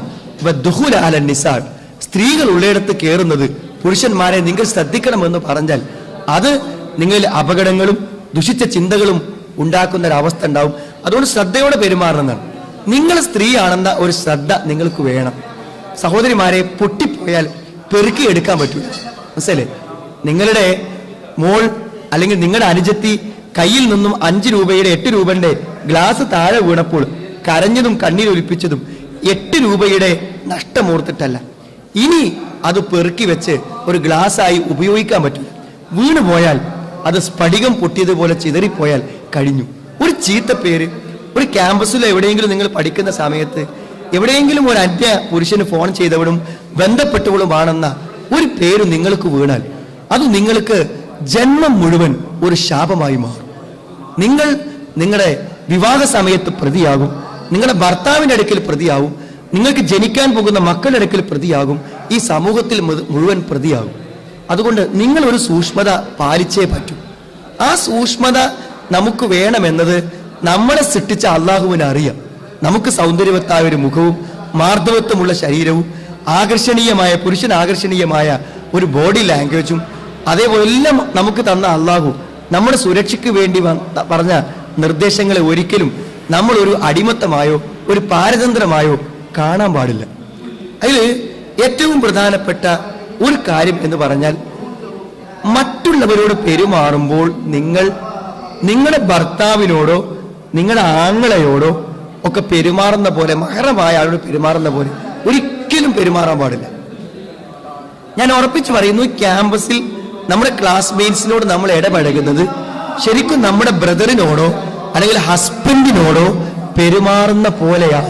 നിസാർ സ്ത്രീകൾ ഉള്ളിടത്ത് കയറുന്നത് പുരുഷന്മാരെ നിങ്ങൾ ശ്രദ്ധിക്കണമെന്ന് പറഞ്ഞാൽ അത് നിങ്ങളിൽ അപകടങ്ങളും ദുഷിച്ച ചിന്തകളും ഉണ്ടാക്കുന്ന ഒരു അവസ്ഥ ഉണ്ടാവും അതുകൊണ്ട് ശ്രദ്ധയോടെ പെരുമാറണമെന്നാണ് നിങ്ങൾ സ്ത്രീയാണെന്ന ഒരു ശ്രദ്ധ നിങ്ങൾക്ക് വേണം സഹോദരിമാരെ പൊട്ടിപ്പോയാൽ പെറുക്കി എടുക്കാൻ പറ്റൂല മനസ്സിലേ നിങ്ങളുടെ മോൾ അല്ലെങ്കിൽ നിങ്ങളുടെ അനുജത്തി കയ്യിൽ നിന്നും അഞ്ച് രൂപയുടെ എട്ട് രൂപയുടെ ഗ്ലാസ് താഴെ വീണപ്പോൾ കരഞ്ഞതും കണ്ണീരൊലിപ്പിച്ചതും എട്ട് രൂപയുടെ നഷ്ടമോർത്തിട്ടല്ല ഇനി അത് പെറുക്കി വെച്ച് ഒരു ഗ്ലാസ്സായി ഉപയോഗിക്കാൻ പറ്റില്ല വീണു പോയാൽ അത് സ്ഫടികം പൊട്ടിയതുപോലെ ചിതറിപ്പോയാൽ കഴിഞ്ഞു ഒരു ചീത്ത പേര് ഒരു ക്യാമ്പസിലോ എവിടെയെങ്കിലും നിങ്ങൾ പഠിക്കുന്ന സമയത്ത് എവിടെയെങ്കിലും ഒരു അന്യ പുരുഷന് ഫോൺ ചെയ്തവളും ബന്ധപ്പെട്ടവളുമാണെന്ന ഒരു പേര് നിങ്ങൾക്ക് വീണാൽ അത് നിങ്ങൾക്ക് ജന്മം മുഴുവൻ ഒരു ശാപമായി മാറും നിങ്ങൾ നിങ്ങളുടെ വിവാഹ സമയത്ത് പ്രതിയാകും നിങ്ങളുടെ ഭർത്താവിന്റെ അടുക്കൽ പ്രതിയാകും നിങ്ങൾക്ക് ജനിക്കാൻ പോകുന്ന മക്കളുടെ അടുക്കൽ പ്രതിയാകും ഈ സമൂഹത്തിൽ മുഴു- മുഴുവൻ പ്രതിയാകും അതുകൊണ്ട് നിങ്ങൾ ഒരു സൂക്ഷ്മത പാലിച്ചേ പറ്റൂ ആ സൂക്ഷ്മത നമുക്ക് വേണമെന്നത് നമ്മളെ സൃഷ്ടിച്ച അള്ളാഹുവിന് അറിയാം നമുക്ക് സൗന്ദര്യവത്തായ ഒരു മുഖവും മാർദ്ദവത്വമുള്ള ശരീരവും ആകർഷണീയമായ പുരുഷൻ ആകർഷണീയമായ ഒരു ബോഡി ലാംഗ്വേജും അതേപോലെ എല്ലാം നമുക്ക് തന്ന അള്ളാഹു നമ്മുടെ സുരക്ഷയ്ക്ക് വേണ്ടി വന്ന- പറഞ്ഞ നിർദ്ദേശങ്ങളെ ഒരിക്കലും നമ്മൾ ഒരു അടിമത്തമായോ ഒരു പാരതന്ത്രമായോ കാണാൻ പാടില്ല അതിൽ ഏറ്റവും പ്രധാനപ്പെട്ട ഒരു കാര്യം എന്ന് പറഞ്ഞാൽ മറ്റുള്ളവരോട് പെരുമാറുമ്പോൾ നിങ്ങൾ നിങ്ങളുടെ ഭർത്താവിനോടോ നിങ്ങളുടെ ആങ്ങളയോടോ ഒക്കെ പെരുമാറുന്ന പോലെ മഹറമായ ആളോട് പെരുമാറുന്ന പോലെ ഒരിക്കലും പെരുമാറാൻ പാടില്ല ഞാൻ ഉറപ്പിച്ചു പറയുന്നു ക്യാമ്പസിൽ നമ്മുടെ ക്ലാസ്മേറ്റ്സിനോട് നമ്മൾ ഇടപഴകുന്നത് ശരിക്കും നമ്മുടെ ബ്രദറിനോടോ അല്ലെങ്കിൽ ഹസ്ബൻഡിനോടോ പെരുമാറുന്ന പോലെയാണ്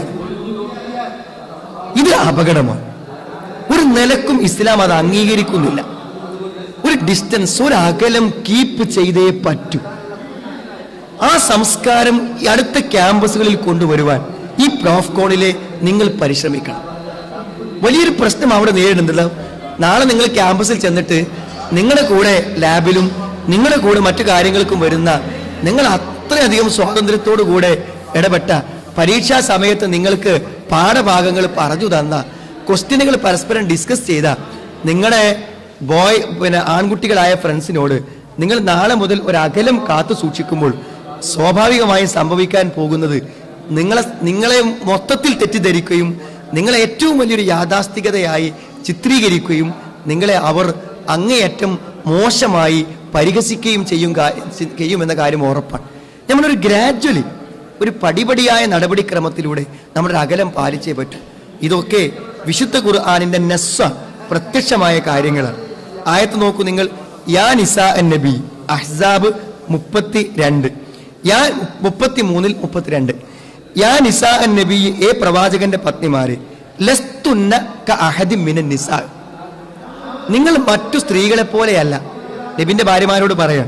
ഇത് അപകടമാണ് ഒരു നിലക്കും ഇസ്ലാം അത് അംഗീകരിക്കുന്നില്ല ഒരു ഡിസ്റ്റൻസ് ഒരു അകലം കീപ്പ് ചെയ്തേ പറ്റൂ ആ സംസ്കാരം ഈ അടുത്ത ക്യാമ്പസുകളിൽ കൊണ്ടുവരുവാൻ ഈ പ്രോഫ്കോണിലെ നിങ്ങൾ പരിശ്രമിക്കണം വലിയൊരു പ്രശ്നം അവിടെ നേരിടുന്നില്ല നാളെ നിങ്ങൾ ക്യാമ്പസിൽ ചെന്നിട്ട് നിങ്ങളുടെ കൂടെ ലാബിലും നിങ്ങളുടെ കൂടെ മറ്റു കാര്യങ്ങൾക്കും വരുന്ന നിങ്ങൾ അത്രയധികം സ്വാതന്ത്ര്യത്തോടു കൂടെ ഇടപെട്ട പരീക്ഷാ സമയത്ത് നിങ്ങൾക്ക് പാഠഭാഗങ്ങൾ പറഞ്ഞു തന്ന ക്വസ്റ്റ്യനുകൾ പരസ്പരം ഡിസ്കസ് ചെയ്ത നിങ്ങളുടെ ബോയ് പിന്നെ ആൺകുട്ടികളായ ഫ്രണ്ട്സിനോട് നിങ്ങൾ നാളെ മുതൽ ഒരു അകലം കാത്തു സൂക്ഷിക്കുമ്പോൾ സ്വാഭാവികമായും സംഭവിക്കാൻ പോകുന്നത് നിങ്ങളെ നിങ്ങളെ മൊത്തത്തിൽ തെറ്റിദ്ധരിക്കുകയും നിങ്ങളെ ഏറ്റവും വലിയൊരു യാഥാസ്ഥികതയായി ചിത്രീകരിക്കുകയും നിങ്ങളെ അവർ അങ്ങേയറ്റം മോശമായി പരിഹസിക്കുകയും ചെയ്യും കാ- ചെയ്യുമെന്ന കാര്യം ഉറപ്പാണ് നമ്മളൊരു ഗ്രാജ്വലി ഒരു പടിപടിയായ നടപടിക്രമത്തിലൂടെ നമ്മുടെ അകലം പാലിച്ചേ പറ്റൂ ഇതൊക്കെ വിശുദ്ധ ഖുർആാനിന്റെ നെസ്സ പ്രത്യക്ഷമായ കാര്യങ്ങളാണ് ആയത്ത് നോക്കൂ നിങ്ങൾ യാ നിസാ അൻ നബി അഹ്സാബ് മുപ്പത്തി രണ്ട് യാ മുപ്പത്തി മൂന്നിൽ മുപ്പത്തിരണ്ട് യാ നിസാ അൻ നബി ഏ പ്രവാചകന്റെ പത്നിമാരെ ലസ്തുന്ന ക അഹദി മിനൻ നിസാ നിങ്ങൾ മറ്റു സ്ത്രീകളെ പോലെയല്ല നബിന്റെ ഭാര്യമാരോട് പറയാം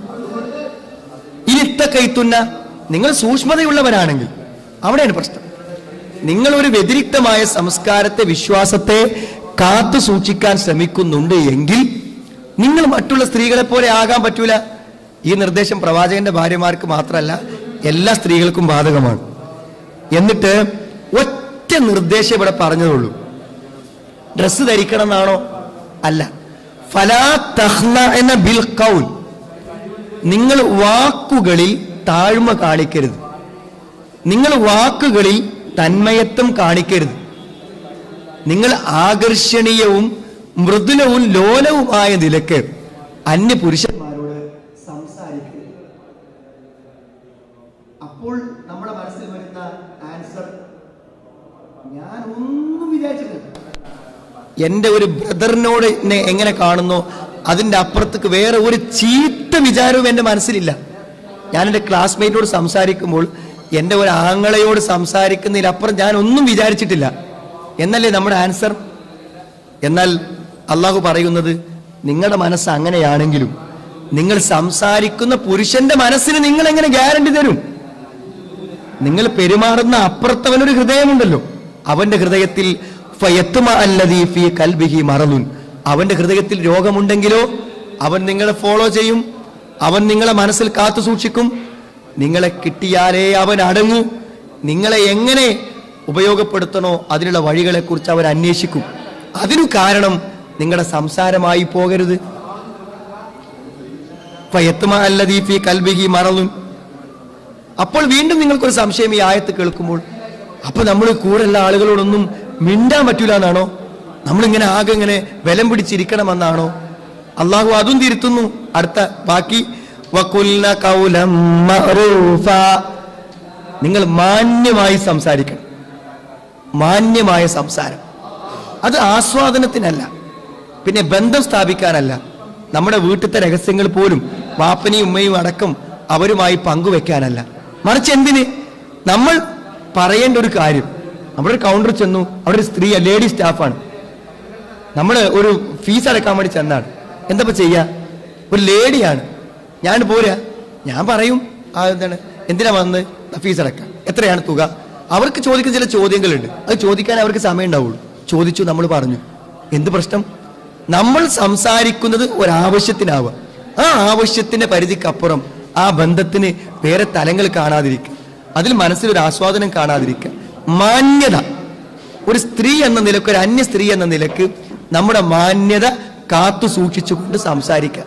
ഇനിത്ത കൈത്തുന്ന നിങ്ങൾ സൂക്ഷ്മതയുള്ളവരാണെങ്കിൽ അവിടെയാണ് പ്രശ്നം നിങ്ങൾ ഒരു വ്യതിരിക്തമായ സംസ്കാരത്തെ വിശ്വാസത്തെ കാത്തു സൂക്ഷിക്കാൻ ശ്രമിക്കുന്നുണ്ട് എങ്കിൽ നിങ്ങൾ മറ്റുള്ള സ്ത്രീകളെ പോലെ ആകാൻ പറ്റൂല ഈ നിർദ്ദേശം പ്രവാചകന്റെ ഭാര്യമാർക്ക് മാത്രമല്ല എല്ലാ സ്ത്രീകൾക്കും ബാധകമാണ് എന്നിട്ട് ഒറ്റ നിർദ്ദേശം ഇവിടെ പറഞ്ഞതുള്ളൂ ഡ്രസ്സ് ധരിക്കണം എന്നാണോ അല്ല ഫലാ തഹ്ന എന്ന ബിൽ കൗൽ നിങ്ങൾ വാക്കുകളിൽ താഴ്മ കാണിക്കരുത് നിങ്ങൾ വാക്കുകളിൽ തന്മയത്വം കാണിക്കരുത് നിങ്ങൾ ആകർഷണീയവും മൃദുലവും ലോലവുമായ നിലക്ക് അന്യ പുരുഷന്മാരോട് സംസാരിക്കരുത് അപ്പോൾ നമ്മുടെ മനസ്സിൽ വരുന്ന ആൻസർ ഞാൻ ഒന്നും വിചാരിച്ചിട്ടില്ല എന്റെ ഒരു ബ്രദറിനോട് എന്നെ എങ്ങനെ കാണുന്നോ അതിന്റെ അപ്പുറത്തേക്ക് വേറെ ഒരു ചീത്ത വിചാരവും എന്റെ മനസ്സിലില്ല ഞാൻ എൻ്റെ ക്ലാസ്മേറ്റിനോട് സംസാരിക്കുമ്പോൾ എൻ്റെ ഒരു ആങ്ങളയോട് സംസാരിക്കുന്നതിലപ്പുറം ഞാൻ ഒന്നും വിചാരിച്ചിട്ടില്ല എന്നല്ലേ നമ്മുടെ ആൻസർ എന്നാൽ അള്ളാഹു പറയുന്നത് നിങ്ങളുടെ മനസ്സ് അങ്ങനെയാണെങ്കിലും നിങ്ങൾ സംസാരിക്കുന്ന പുരുഷന്റെ മനസ്സിന് നിങ്ങൾ എങ്ങനെ ഗ്യാരണ്ടി തരും നിങ്ങൾ പെരുമാറുന്ന അപ്പുറത്തവനൊരു ഹൃദയമുണ്ടല്ലോ അവന്റെ ഹൃദയത്തിൽ ഫയത്തുമ അല്ലദീ ഫീ കൽബിഹി മറലുൻ അവന്റെ ഹൃദയത്തിൽ രോഗമുണ്ടെങ്കിലോ അവൻ നിങ്ങളെ ഫോളോ ചെയ്യും അവൻ നിങ്ങളെ മനസ്സിൽ കാത്തു സൂക്ഷിക്കും നിങ്ങളെ കിട്ടിയാലേ അവൻ അടങ്ങൂ നിങ്ങളെ എങ്ങനെ ഉപയോഗപ്പെടുത്തണോ അതിനുള്ള വഴികളെക്കുറിച്ച് അവൻ അന്വേഷിക്കും അതിനു കാരണം നിങ്ങളുടെ സംസാരമായി പോകരുത് ഫയത്തുമ അല്ലദീ ഫീ കൽബിഹി മറലുൻ അപ്പോൾ വീണ്ടും നിങ്ങൾക്കൊരു സംശയം ഈ ആയത്ത് കേൾക്കുമ്പോൾ അപ്പൊ നമ്മൾ കൂടെയുള്ള ആളുകളോടൊന്നും മിണ്ടാൻ പറ്റൂല എന്നാണോ നമ്മളിങ്ങനെ ആകെ ഇങ്ങനെ ബലം പിടിച്ചിരിക്കണമെന്നാണോ അള്ളാഹു അതും തിരുത്തുന്നു അടുത്ത ബാക്കി വകുൽന ഖൗലം മഅറൂഫാ. നിങ്ങൾ മാന്യമായി സംസാരിക്കണം മാന്യമായ സംസാരം അത് ആസ്വാദനത്തിനല്ല പിന്നെ ബന്ധം സ്ഥാപിക്കാനല്ല നമ്മുടെ വീട്ടിലത്തെ രഹസ്യങ്ങൾ പോലും വാപ്പനെയും ഉമ്മയും അടക്കം അവരുമായി പങ്കുവെക്കാനല്ല മറിച്ച് എന്തിന് നമ്മൾ പറയേണ്ട ഒരു കാര്യം നമ്മുടെ ഒരു കൗണ്ടർ ചെന്നു അവിടെ ഒരു സ്ത്രീ ലേഡി സ്റ്റാഫാണ് നമ്മൾ ഒരു ഫീസ് അടക്കാൻ വേണ്ടി ചെന്നാണ് എന്താ ഇപ്പൊ ചെയ്യാ ഒരു ലേഡിയാണ് ഞാൻ പോരാ ഞാൻ പറയും ആ എന്താണ് എന്തിനാ വന്ന് ഫീസ് അടക്കാം എത്രയാണ് തുക അവർക്ക് ചോദിക്കുന്ന ചില ചോദ്യങ്ങളുണ്ട് അത് ചോദിക്കാൻ അവർക്ക് സമയം ഉണ്ടാവുള്ളൂ ചോദിച്ചു നമ്മൾ പറഞ്ഞു എന്ത് പ്രശ്നം നമ്മൾ സംസാരിക്കുന്നത് ഒരാവശ്യത്തിനാവുക ആ ആവശ്യത്തിന്റെ പരിധിക്കപ്പുറം ആ ബന്ധത്തിന് വേറെ തലങ്ങൾ കാണാതിരിക്കുക അതിൽ മനസ്സിലൊരു ആസ്വാദനം കാണാതിരിക്കുക മാന്യത ഒരു സ്ത്രീ എന്ന നിലക്ക് ഒരു അന്യ സ്ത്രീ എന്ന നിലക്ക് നമ്മുടെ മാന്യത കാത്തു സൂക്ഷിച്ചുകൊണ്ട് സംസാരിക്കുക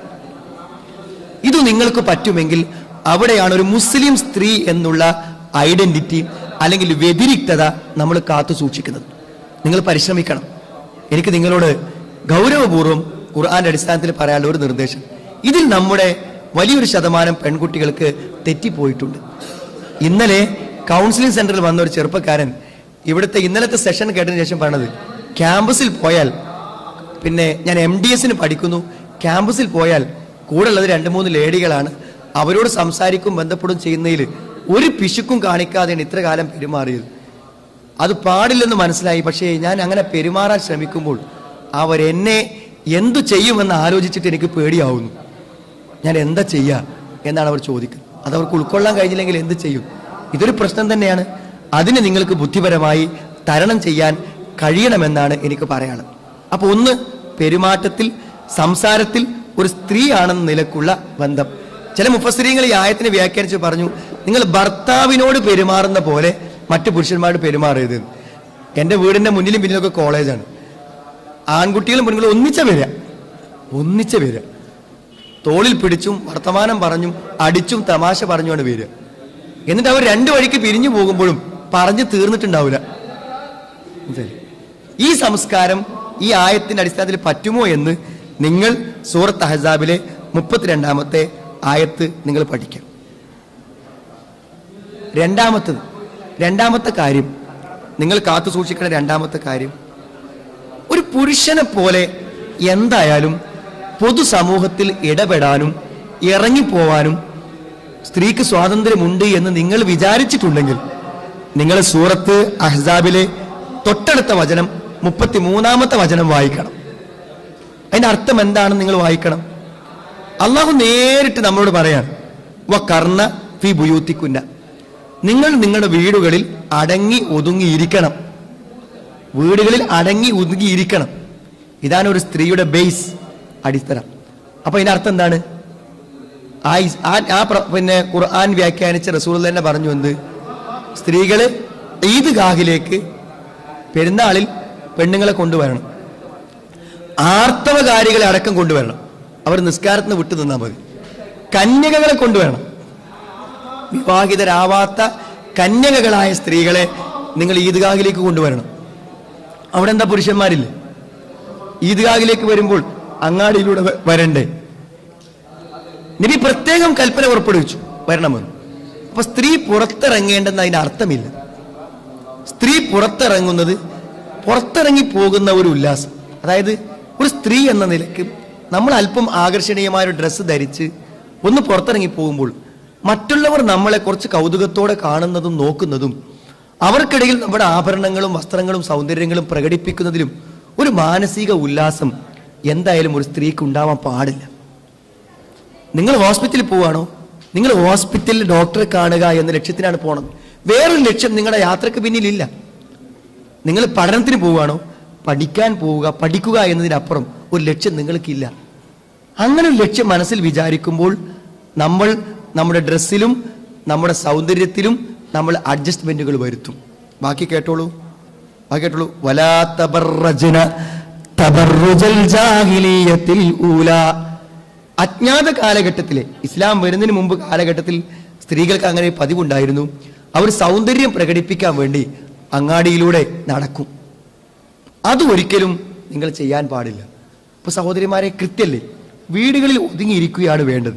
ഇത് നിങ്ങൾക്ക് പറ്റുമെങ്കിൽ അവിടെയാണ് ഒരു മുസ്ലിം സ്ത്രീ എന്നുള്ള ഐഡന്റിറ്റി അല്ലെങ്കിൽ വ്യതിരിക്തത നമ്മൾ കാത്തു സൂക്ഷിക്കുന്നത് നിങ്ങൾ പരിശ്രമിക്കണം എനിക്ക് നിങ്ങളോട് ഗൗരവപൂർവ്വം ഖുർആന്റെ അടിസ്ഥാനത്തിൽ പറയാനുള്ള ഒരു നിർദ്ദേശം ഇതിൽ നമ്മുടെ വലിയൊരു ശതമാനം പെൺകുട്ടികൾക്ക് തെറ്റിപ്പോയിട്ടുണ്ട് ഇന്നലെ കൗൺസിലിംഗ് സെന്ററിൽ വന്ന ഒരു ചെറുപ്പക്കാരൻ ഇവിടുത്തെ ഇന്നലത്തെ സെഷൻ കേട്ടതിന് ശേഷം പറഞ്ഞത് ക്യാമ്പസിൽ പോയാൽ പിന്നെ ഞാൻ എം ഡി എസിന് പഠിക്കുന്നു ക്യാമ്പസിൽ പോയാൽ കൂടെ ഉള്ളത് രണ്ട് മൂന്ന് ലേഡികളാണ് അവരോട് സംസാരിക്കും ബന്ധപ്പെടും ചെയ്യുന്നതിൽ ഒരു പിശുക്കും കാണിക്കാതെയാണ് ഇത്ര കാലം പെരുമാറിയത് അത് പാടില്ലെന്ന് മനസ്സിലായി പക്ഷേ ഞാൻ അങ്ങനെ പെരുമാറാൻ ശ്രമിക്കുമ്പോൾ അവരെന്നെ എന്തു ചെയ്യുമെന്ന് ആലോചിച്ചിട്ട് എനിക്ക് പേടിയാവുന്നു ഞാൻ എന്താ ചെയ്യുക എന്നാണ് അവർ ചോദിക്കുന്നത് അത് അവർക്ക് ഉൾക്കൊള്ളാൻ കഴിഞ്ഞില്ലെങ്കിൽ എന്ത് ചെയ്യും ഇതൊരു പ്രശ്നം തന്നെയാണ് അതിന് നിങ്ങൾക്ക് ബുദ്ധിപരമായി തരണം ചെയ്യാൻ കഴിയണമെന്നാണ് എനിക്ക് പറയാനുള്ളത് അപ്പൊ ഒന്ന് പെരുമാറ്റത്തിൽ സംസാരത്തിൽ ഒരു സ്ത്രീ ആണെന്ന നിലക്കുള്ള ബന്ധം ചില മുഫസ്ത്രീകൾ ഈ ആയത്തിനെ വ്യാഖ്യാനിച്ച് പറഞ്ഞു നിങ്ങൾ ഭർത്താവിനോട് പെരുമാറുന്ന പോലെ മറ്റു പുരുഷന്മാരോട് പെരുമാറരുത് എൻ്റെ വീടിന്റെ മുന്നിലും പിന്നിലൊക്കെ കോളേജാണ് ആൺകുട്ടികളും പെൺകുട്ടികളും ഒന്നിച്ച വരിക ഒന്നിച്ച വരിക തോളിൽ പിടിച്ചും വർത്തമാനം പറഞ്ഞും അടിച്ചും തമാശ പറഞ്ഞുകൊണ്ട് വരിക എന്നിട്ട് അവർ രണ്ടു വഴിക്ക് പിരിഞ്ഞു പോകുമ്പോഴും പറഞ്ഞു തീർന്നിട്ടുണ്ടാവില്ല മനസ്സിലായി? ഈ സംസ്കാരം ഈ ആയത്തിന്റെ അടിസ്ഥാനത്തിൽ പറ്റുമോ എന്ന് നിങ്ങൾ സൂറത്ത് അഹസാബിലെ മുപ്പത്തിരണ്ടാമത്തെ ആയത്ത് നിങ്ങൾ പഠിക്കാം രണ്ടാമത്തത് രണ്ടാമത്തെ കാര്യം നിങ്ങൾ കാത്തു സൂക്ഷിക്കുന്ന രണ്ടാമത്തെ കാര്യം ഒരു പുരുഷനെ പോലെ എന്തായാലും പൊതുസമൂഹത്തിൽ ഇടപെടാനും ഇറങ്ങിപ്പോവാനും സ്ത്രീക്ക് സ്വാതന്ത്ര്യമുണ്ട് എന്ന് നിങ്ങൾ വിചാരിച്ചിട്ടുണ്ടെങ്കിൽ നിങ്ങൾ സൂറത്ത് അഹ്സാബിലെ തൊട്ടടുത്ത വചനം മുപ്പത്തി മൂന്നാമത്തെ വചനം വായിക്കണം അതിന്റെ അർത്ഥം എന്താണെന്ന് നിങ്ങൾ വായിക്കണം അള്ളാഹു നേരിട്ട് നമ്മളോട് പറയാണ് വ കർണ ഫി ബുയൂത്തിക്കുന്ന നിങ്ങൾ നിങ്ങളുടെ വീടുകളിൽ അടങ്ങി ഒതുങ്ങിയിരിക്കണം വീടുകളിൽ അടങ്ങി ഒതുങ്ങിയിരിക്കണം ഇതാണ് ഒരു സ്ത്രീയുടെ ബേസ് അടിത്തറ അപ്പൊ ഇതിന്റെ അർത്ഥം എന്താണ് ആ ഇസ്- ആ- ആ പ്ര- പിന്നെ ഖുർആൻ വ്യാഖ്യാനിച്ച റസൂൽ തന്നെ പറഞ്ഞു എന്ത് സ്ത്രീകള് ഈദ് ഗാഹിലേക്ക് പെരുന്നാളിൽ പെണ്ണുങ്ങളെ കൊണ്ടുവരണം ആർത്തവകാരികളെ അടക്കം കൊണ്ടുവരണം അവർ നിസ്കാരത്തിന് വിട്ടു നിന്നാൽ മതി കന്യകകളെ കൊണ്ടുവരണം വിവാഹിതരാവാത്ത കന്യകകളായ സ്ത്രീകളെ നിങ്ങൾ ഈദ്ഗാഹിലേക്ക് കൊണ്ടുവരണം അവിടെ എന്താ പുരുഷന്മാരില്ലേ ഈദ്ഗാഹിലേക്ക് വരുമ്പോൾ അങ്ങാടിയിലൂടെ വ- വരണ്ടേ നബി പ്രത്യേകം കൽപ്പന പുറപ്പെടുവിച്ചു വരണമെന്ന് അപ്പൊ സ്ത്രീ പുറത്തിറങ്ങേണ്ടെന്ന് അതിന് അർത്ഥമില്ല സ്ത്രീ പുറത്തിറങ്ങുന്നത് പുറത്തിറങ്ങി പോകുന്ന ഒരു ഉല്ലാസം അതായത് ഒരു സ്ത്രീ എന്ന നിലയ്ക്ക് നമ്മൾ അല്പം ആകർഷണീയമായ ഒരു ഡ്രസ്സ് ധരിച്ച് ഒന്ന് പുറത്തിറങ്ങി പോകുമ്പോൾ മറ്റുള്ളവർ നമ്മളെ കുറച്ച് കൗതുകത്തോടെ കാണുന്നതും നോക്കുന്നതും അവർക്കിടയിൽ നമ്മുടെ ആഭരണങ്ങളും വസ്ത്രങ്ങളും സൗന്ദര്യങ്ങളും പ്രകടിപ്പിക്കുന്നതിലും ഒരു മാനസിക ഉല്ലാസം എന്തായാലും ഒരു സ്ത്രീക്ക് ഉണ്ടാവാൻ പാടില്ല നിങ്ങൾ ഹോസ്പിറ്റലിൽ പോവാണോ നിങ്ങൾ ഹോസ്പിറ്റലിൽ ഡോക്ടറെ കാണുക എന്ന ലക്ഷ്യത്തിനാണ് പോണത് വേറൊരു ലക്ഷ്യം നിങ്ങളുടെ യാത്രക്ക് പിന്നിലില്ല നിങ്ങൾ പഠനത്തിന് പോവുകയാണോ പഠിക്കാൻ പോവുക പഠിക്കുക എന്നതിനപ്പുറം ഒരു ലക്ഷ്യം നിങ്ങൾക്കില്ല അങ്ങനെ ഒരു ലക്ഷ്യം മനസ്സിൽ വിചാരിക്കുമ്പോൾ നമ്മൾ നമ്മുടെ ഡ്രസ്സിലും നമ്മുടെ സൗന്ദര്യത്തിലും നമ്മൾ അഡ്ജസ്റ്റ്മെന്റുകൾ വരുത്തും ബാക്കി കേട്ടോളൂ ബാക്കി കേട്ടോളൂ വലാ തബറജന തബറുജൽ ജാഹിലിയത്തിൽ ഊല അജ്ഞാത കാലഘട്ടത്തിലെ ഇസ്ലാം വരുന്നതിന് മുമ്പ് കാലഘട്ടത്തിൽ സ്ത്രീകൾക്ക് അങ്ങനെ ഒരു പതിവുണ്ടായിരുന്നു അവർ സൗന്ദര്യം പ്രകടിപ്പിക്കാൻ വേണ്ടി അങ്ങാടിയിലൂടെ നടക്കും അത് ഒരിക്കലും നിങ്ങൾ ചെയ്യാൻ പാടില്ല ഇപ്പൊ സഹോദരിമാരെ കൃത്യല്ലേ വീടുകളിൽ ഒതുങ്ങിയിരിക്കുകയാണ് വേണ്ടത്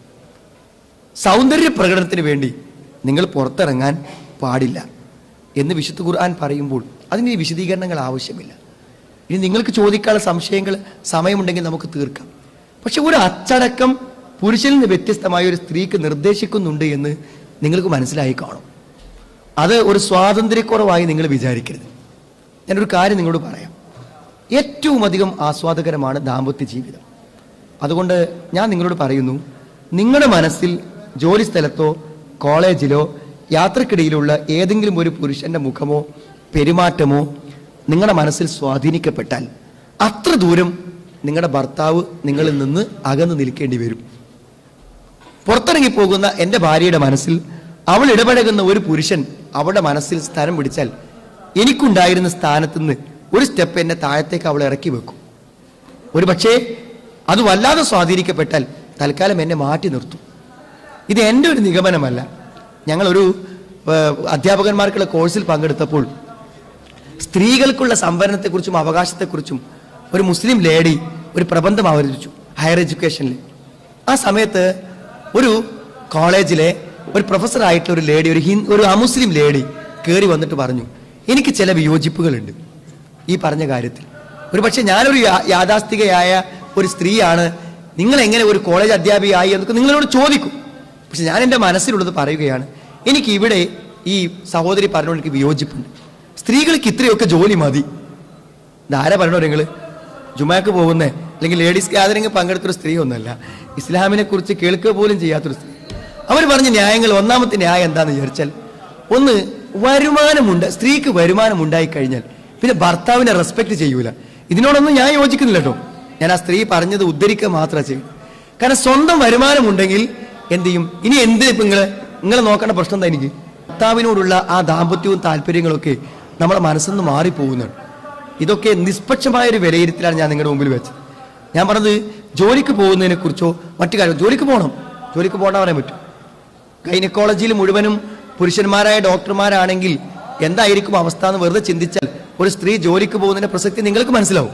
സൗന്ദര്യ പ്രകടനത്തിന് വേണ്ടി നിങ്ങൾ പുറത്തിറങ്ങാൻ പാടില്ല എന്ന് വിശുദ്ധ ഖുർആൻ പറയുമ്പോൾ അതിന് ഈ വിശദീകരണങ്ങൾ ആവശ്യമില്ല ഇനി നിങ്ങൾക്ക് ചോദിക്കാനുള്ള സംശയങ്ങൾ സമയമുണ്ടെങ്കിൽ നമുക്ക് തീർക്കാം പക്ഷെ ഒരു അച്ചടക്കം പുരുഷനിൽ നിന്ന് വ്യത്യസ്തമായ ഒരു സ്ത്രീക്ക് നിർദ്ദേശിക്കുന്നുണ്ട് എന്ന് നിങ്ങൾക്ക് മനസ്സിലായി കാണും അത് ഒരു സ്വാതന്ത്ര്യക്കുറവായി നിങ്ങൾ വിചാരിക്കരുത് ഞാനൊരു കാര്യം നിങ്ങളോട് പറയാം ഏറ്റവും അധികം ആസ്വാദകരമാണ് ദാമ്പത്യ ജീവിതം അതുകൊണ്ട് ഞാൻ നിങ്ങളോട് പറയുന്നു നിങ്ങളുടെ മനസ്സിൽ ജോലി സ്ഥലത്തോ കോളേജിലോ യാത്രക്കിടയിലുള്ള ഏതെങ്കിലും ഒരു പുരുഷന്റെ മുഖമോ പെരുമാറ്റമോ നിങ്ങളുടെ മനസ്സിൽ സ്വാധീനിക്കപ്പെട്ടാൽ അത്ര ദൂരം നിങ്ങളുടെ ഭർത്താവ് നിങ്ങളിൽ നിന്ന് അകന്നു നിൽക്കേണ്ടി വരും പുറത്തിറങ്ങി പോകുന്ന എൻ്റെ ഭാര്യയുടെ മനസ്സിൽ അവൾ ഇടപഴകുന്ന ഒരു പുരുഷൻ അവളുടെ മനസ്സിൽ സ്ഥാനം പിടിച്ചാൽ എനിക്കുണ്ടായിരുന്ന സ്ഥാനത്ത് നിന്ന് ഒരു സ്റ്റെപ്പ് എന്നെ താഴത്തേക്ക് അവൾ ഇറക്കി വെക്കും ഒരു പക്ഷേ അത് വല്ലാതെ സ്വാധീനിക്കപ്പെട്ടാൽ തൽക്കാലം എന്നെ മാറ്റി നിർത്തും ഇത് എൻ്റെ ഒരു നിഗമനമല്ല ഞങ്ങളൊരു ഏഹ്, അധ്യാപകന്മാർക്കുള്ള കോഴ്സിൽ പങ്കെടുത്തപ്പോൾ സ്ത്രീകൾക്കുള്ള സംവരണത്തെക്കുറിച്ചും അവകാശത്തെക്കുറിച്ചും ഒരു മുസ്ലിം ലേഡി ഒരു പ്രബന്ധം അവതരിപ്പിച്ചു ഹയർ എഡ്യൂക്കേഷനിൽ ആ സമയത്ത് ഒരു കോളേജിലെ ഒരു പ്രൊഫസറായിട്ടുള്ള ഒരു ലേഡി ഒരു ഹിന്ദു ഒരു അമുസ്ലിം ലേഡി കയറി വന്നിട്ട് പറഞ്ഞു എനിക്ക് ചില വിയോജിപ്പുകളുണ്ട് ഈ പറഞ്ഞ കാര്യത്തിൽ ഒരു പക്ഷെ ഞാനൊരു യാ- യാഥാസ്ഥികയായ ഒരു സ്ത്രീയാണ് നിങ്ങൾ എങ്ങനെ ഒരു കോളേജ് അധ്യാപികയായി എന്നൊക്കെ നിങ്ങളോട് ചോദിക്കും പക്ഷെ ഞാൻ എൻ്റെ മനസ്സിലുള്ളത് പറയുകയാണ് എനിക്ക് ഇവിടെ ഈ സഹോദരി പറഞ്ഞുകൊണ്ട് എനിക്ക് വിയോജിപ്പുണ്ട് സ്ത്രീകൾക്ക് ഇത്രയൊക്കെ ജോലി മതി ഇതാരാ പറഞ്ഞോ നിങ്ങൾ ജുമാക്ക് പോകുന്നേ അല്ലെങ്കിൽ ലേഡീസ് ഗ്യാതറിംഗ് പങ്കെടുത്തൊരു സ്ത്രീ ഒന്നല്ല ഇസ്ലാമിനെ കുറിച്ച് കേൾക്കുക പോലും ചെയ്യാത്തൊരു സ്ത്രീ അവർ പറഞ്ഞ ന്യായങ്ങൾ ഒന്നാമത്തെ ന്യായം എന്താന്ന് വിചാരിച്ചാൽ ഒന്ന് വരുമാനമുണ്ട് സ്ത്രീക്ക് വരുമാനം ഉണ്ടായി കഴിഞ്ഞാൽ പിന്നെ ഭർത്താവിനെ റെസ്പെക്ട് ചെയ്യൂല ഇതിനോടൊന്നും ഞാൻ യോജിക്കുന്നില്ല കേട്ടോ ഞാൻ ആ സ്ത്രീ പറഞ്ഞത് ഉദ്ധരിക്കുക മാത്രമേ ചെയ്യൂ കാരണം സ്വന്തം വരുമാനമുണ്ടെങ്കിൽ എന്ത് ചെയ്യും ഇനി എന്ത് ഇപ്പൊ നിങ്ങള് നിങ്ങൾ നോക്കേണ്ട പ്രശ്നം എന്താ എനിക്ക് ഭർത്താവിനോടുള്ള ആ ദാമ്പത്യവും താല്പര്യങ്ങളൊക്കെ നമ്മളെ മനസ്സിൽ നിന്ന് മാറിപ്പോകുന്നുണ്ട് ഇതൊക്കെ നിഷ്പക്ഷമായ ഒരു വിലയിരുത്തലാണ് ഞാൻ നിങ്ങളുടെ മുമ്പിൽ വെച്ചത് ഞാൻ പറഞ്ഞത് ജോലിക്ക് പോകുന്നതിനെ കുറിച്ചോ മറ്റു കാര്യം ജോലിക്ക് പോകണം ജോലിക്ക് പോകണം പറയാൻ പറ്റും ഗൈനക്കോളജിയിൽ മുഴുവനും പുരുഷന്മാരായ ഡോക്ടർമാരാണെങ്കിൽ എന്തായിരിക്കും അവസ്ഥ എന്ന് വെറുതെ ചിന്തിച്ചാൽ ഒരു സ്ത്രീ ജോലിക്ക് പോകുന്നതിന്റെ പ്രസക്തി നിങ്ങൾക്ക് മനസ്സിലാവും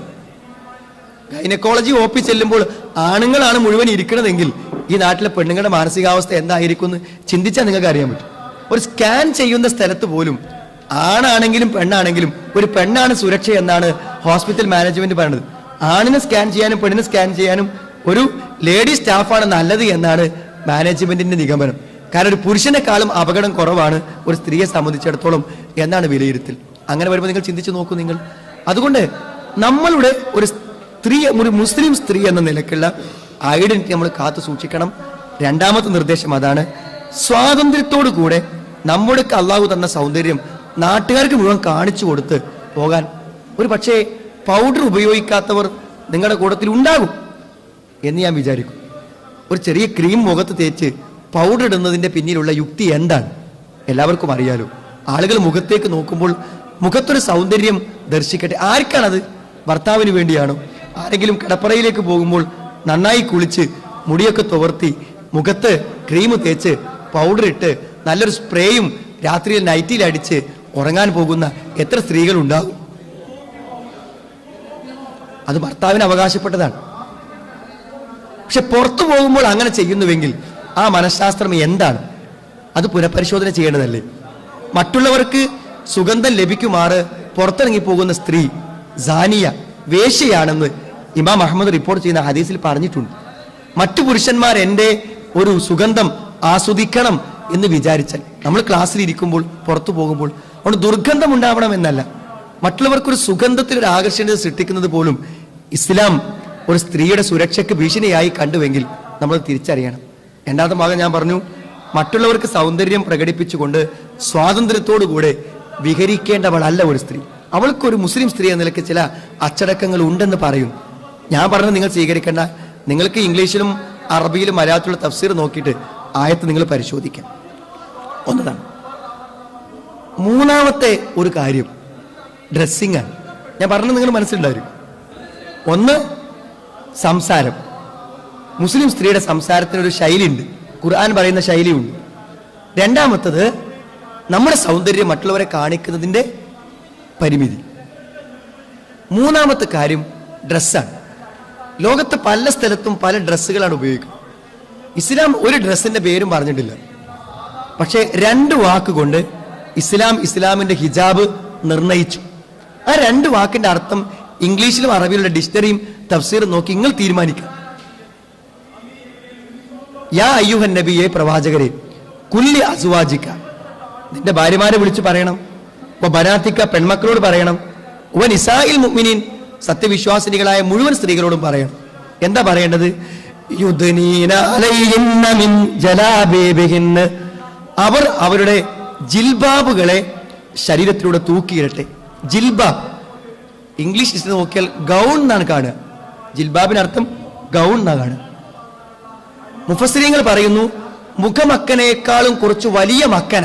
ഗൈനക്കോളജി ഒ പി ചെല്ലുമ്പോൾ ആണുങ്ങളാണ് മുഴുവൻ ഇരിക്കണതെങ്കിൽ ഈ നാട്ടിലെ പെണ്ണുങ്ങളുടെ മാനസികാവസ്ഥ എന്തായിരിക്കും എന്ന് ചിന്തിച്ചാൽ നിങ്ങൾക്ക് അറിയാൻ പറ്റും ഒരു സ്കാൻ ചെയ്യുന്ന സ്ഥലത്ത് പോലും ആണാണെങ്കിലും പെണ്ണാണെങ്കിലും ഒരു പെണ്ണാണ് സുരക്ഷ എന്നാണ് ഹോസ്പിറ്റൽ മാനേജ്മെന്റ് പറയുന്നത് ആണിനെ സ്കാൻ ചെയ്യാനും പെണ്ണിനെ സ്കാൻ ചെയ്യാനും ഒരു ലേഡി സ്റ്റാഫാണ് നല്ലത് എന്നാണ് മാനേജ്മെന്റിന്റെ നിഗമനം കാരണം ഒരു പുരുഷനെക്കാളും അപകടം കുറവാണ് ഒരു സ്ത്രീയെ സംബന്ധിച്ചിടത്തോളം എന്നാണ് വിലയിരുത്തൽ അങ്ങനെ വരുമ്പോൾ നിങ്ങൾ ചിന്തിച്ചു നോക്കൂ നിങ്ങൾ അതുകൊണ്ട് നമ്മളുടെ ഒരു സ്ത്രീ ഒരു മുസ്ലിം സ്ത്രീ എന്ന നിലക്കുള്ള ഐഡന്റിറ്റി നമ്മൾ കാത്തു സൂക്ഷിക്കണം രണ്ടാമത്തെ നിർദ്ദേശം അതാണ് സ്വാതന്ത്ര്യത്തോടു കൂടെ നമ്മുടെ അള്ളാഹു തന്ന സൗന്ദര്യം നാട്ടുകാർക്ക് മുഴുവൻ കാണിച്ചു കൊടുത്ത് പോകാൻ ഒരു പക്ഷേ പൗഡർ ഉപയോഗിക്കാത്തവർ നിങ്ങളുടെ കൂട്ടത്തിൽ ഉണ്ടാകും എന്ന് ഞാൻ വിചാരിക്കും ഒരു ചെറിയ ക്രീം മുഖത്ത് തേച്ച് പൗഡർ ഇടുന്നതിന്റെ പിന്നിലുള്ള യുക്തി എന്താണ് എല്ലാവർക്കും അറിയാലോ ആളുകൾ മുഖത്തേക്ക് നോക്കുമ്പോൾ മുഖത്തൊരു സൗന്ദര്യം ദർശിക്കട്ടെ ആർക്കാണത് ഭർത്താവിന് വേണ്ടിയാണോ ആരെങ്കിലും കിടപ്പറയിലേക്ക് പോകുമ്പോൾ നന്നായി കുളിച്ച് മുടിയൊക്കെ തുവർത്തി മുഖത്ത് ക്രീം തേച്ച് പൗഡർ ഇട്ട് നല്ലൊരു സ്പ്രേയും രാത്രിയിൽ നൈറ്റിയിൽ അടിച്ച് ഉറങ്ങാൻ പോകുന്ന എത്ര സ്ത്രീകളുണ്ടാകും അത് ഭർത്താവിന് അവകാശപ്പെട്ടതാണ് പക്ഷെ പുറത്തു പോകുമ്പോൾ അങ്ങനെ ചെയ്യുന്നുവെങ്കിൽ ആ മനഃശാസ്ത്രം എന്താണ് അത് പുനഃപരിശോധന ചെയ്യേണ്ടതല്ലേ മറ്റുള്ളവർക്ക് സുഗന്ധം ലഭിക്കുമാറ് പുറത്തിറങ്ങി പോകുന്ന സ്ത്രീ സാനിയ വേശ്യയാണെന്ന് ഇമാം അഹമ്മദ് റിപ്പോർട്ട് ചെയ്യുന്ന ഹദീസിൽ പറഞ്ഞിട്ടുണ്ട് മറ്റു പുരുഷന്മാർ എൻ്റെ ഒരു സുഗന്ധം ആസ്വദിക്കണം എന്ന് വിചാരിച്ചാൽ നമ്മൾ ക്ലാസ്സിൽ ഇരിക്കുമ്പോൾ പുറത്തു പോകുമ്പോൾ അവിടെ ദുർഗന്ധം ഉണ്ടാവണമെന്നല്ല മറ്റുള്ളവർക്കൊരു സുഗന്ധത്തിൽ ഒരു ആകർഷണീയത സൃഷ്ടിക്കുന്നത് പോലും ഇസ്ലാം ഒരു സ്ത്രീയുടെ സുരക്ഷയ്ക്ക് ഭീഷണിയായി കണ്ടുവെങ്കിൽ നമ്മൾ തിരിച്ചറിയണം രണ്ടാമത്തെ ഭാഗം ഞാൻ പറഞ്ഞു മറ്റുള്ളവർക്ക് സൗന്ദര്യം പ്രകടിപ്പിച്ചുകൊണ്ട് സ്വാതന്ത്ര്യത്തോടുകൂടെ വിഹരിക്കേണ്ടവളല്ല ഒരു സ്ത്രീ അവൾക്കൊരു മുസ്ലിം സ്ത്രീ എന്ന നിലയ്ക്ക് ചില അച്ചടക്കങ്ങൾ ഉണ്ടെന്ന് പറയും ഞാൻ പറഞ്ഞത് നിങ്ങൾ സ്വീകരിക്കേണ്ട നിങ്ങൾക്ക് ഇംഗ്ലീഷിലും അറബിയിലും മലയാളത്തിലുള്ള തഫ്സീർ നോക്കിയിട്ട് ആയത്ത് നിങ്ങൾ പരിശോധിക്കാം ഒന്നതാണ് മൂന്നാമത്തെ ഒരു കാര്യം ഡ്രസ്സിംഗ് ആണ് ഞാൻ പറഞ്ഞത് നിങ്ങൾ മനസ്സിലുണ്ടാവും ഒന്ന് സംസാരം മുസ്ലിം സ്ത്രീയുടെ സംസാരത്തിന് ഒരു ശൈലിയുണ്ട് ഖുർആൻ പറയുന്ന ശൈലിയുണ്ട് രണ്ടാമത്തത് നമ്മുടെ സൗന്ദര്യം മറ്റുള്ളവരെ കാണിക്കുന്നതിൻ്റെ പരിമിതി മൂന്നാമത്തെ കാര്യം ഡ്രസ്സാണ് ലോകത്ത് പല സ്ഥലത്തും പല ഡ്രസ്സുകളാണ് ഉപയോഗിക്കുന്നത് ഇസ്ലാം ഒരു ഡ്രസ്സിന്റെ പേരും പറഞ്ഞിട്ടില്ല പക്ഷേ രണ്ട് വാക്കുകൊണ്ട് ഇസ്ലാം ഇസ്ലാമിന്റെ ഹിജാബ് നിർണയിച്ചു ആ രണ്ട് വാക്കിന്റെ അർത്ഥം ഇംഗ്ലീഷിലും അറബിയിലുള്ള ഡിക്ഷണറിയും തഫ്സീറും നോക്കി നിങ്ങൾ തീരുമാനിക്കാം യാ അയ്യുഹൻ നബിയെ പ്രവാചകരെ കുല്ലി അസുവാജിക്ക നിന്റെ ഭാര്യമാരെ വിളിച്ചു പറയണം ഉവ ബനാത്തിക്ക പെൺമക്കളോട് പറയണം ഉവ നിസായിൽ മുഅ്മിനീൻ സത്യവിശ്വാസിനികളായ മുഴുവൻ സ്ത്രീകളോടും പറയണം എന്താ പറയേണ്ടത് യുദ്നീന അലൈഹിന്ന മിൻ ജലാബീബിഹിന്ന. അവർ അവരുടെ ജിൽബാബുകളെ ശരീരത്തിലൂടെ തൂക്കിയിരട്ടെ ജിൽബാബ് ഇംഗ്ലീഷ് ഇഷ്ടം നോക്കിയാൽ ഗൗൺ എന്നാണ് കാണുക ജിൽബാബിനർത്ഥം ഗൗൺ എന്നാണ് കാണുക മുഫസ്രീങ്ങൾ പറയുന്നു മുഖമക്കനേക്കാളും കുറച്ച് വലിയ മക്കന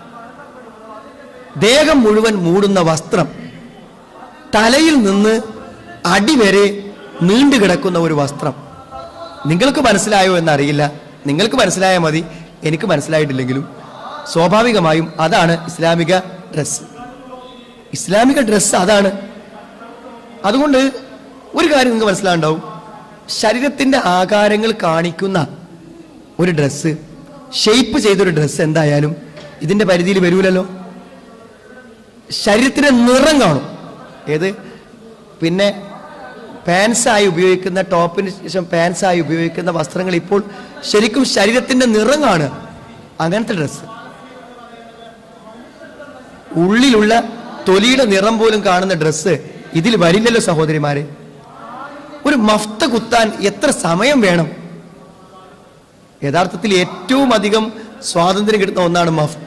ദേഹം മുഴുവൻ മൂടുന്ന വസ്ത്രം തലയിൽ നിന്ന് അടിവരെ നീണ്ടു കിടക്കുന്ന ഒരു വസ്ത്രം നിങ്ങൾക്ക് മനസ്സിലായോ എന്നറിയില്ല നിങ്ങൾക്ക് മനസ്സിലായാൽ മതി എനിക്ക് മനസ്സിലായിട്ടില്ലെങ്കിലും സ്വാഭാവികമായും അതാണ് ഇസ്ലാമിക ഡ്രസ്സ് ഇസ്ലാമിക ഡ്രസ്സ് അതാണ് അതുകൊണ്ട് ഒരു കാര്യം നിങ്ങൾക്ക് മനസ്സിലാണ്ടാവും ശരീരത്തിന്റെ ആകാരങ്ങൾ കാണിക്കുന്ന ഒരു ഡ്രസ്സ് ഷെയ്പ്പ് ചെയ്തൊരു ഡ്രസ്സ് എന്തായാലും ഇതിന്റെ പരിധിയിൽ വരൂലല്ലോ ശരീരത്തിന്റെ നിറം കാണും ഏത് പിന്നെ പാൻസായി ഉപയോഗിക്കുന്ന ടോപ്പിന് ശേഷം പാൻസായി ഉപയോഗിക്കുന്ന വസ്ത്രങ്ങൾ ഇപ്പോൾ ശരിക്കും ശരീരത്തിന്റെ നിറം കാണുക അങ്ങനത്തെ ഡ്രസ്സ് ഉള്ളിലുള്ള തൊലിയുടെ നിറം പോലും കാണുന്ന ഡ്രസ്സ് ഇതിൽ വരില്ലല്ലോ സഹോദരിമാരെ ഒരു മഫ്ത കുത്താൻ എത്ര സമയം വേണം യഥാർത്ഥത്തിൽ ഏറ്റവും അധികം സ്വാതന്ത്ര്യം കിട്ടുന്ന ഒന്നാണ് മഫ്ത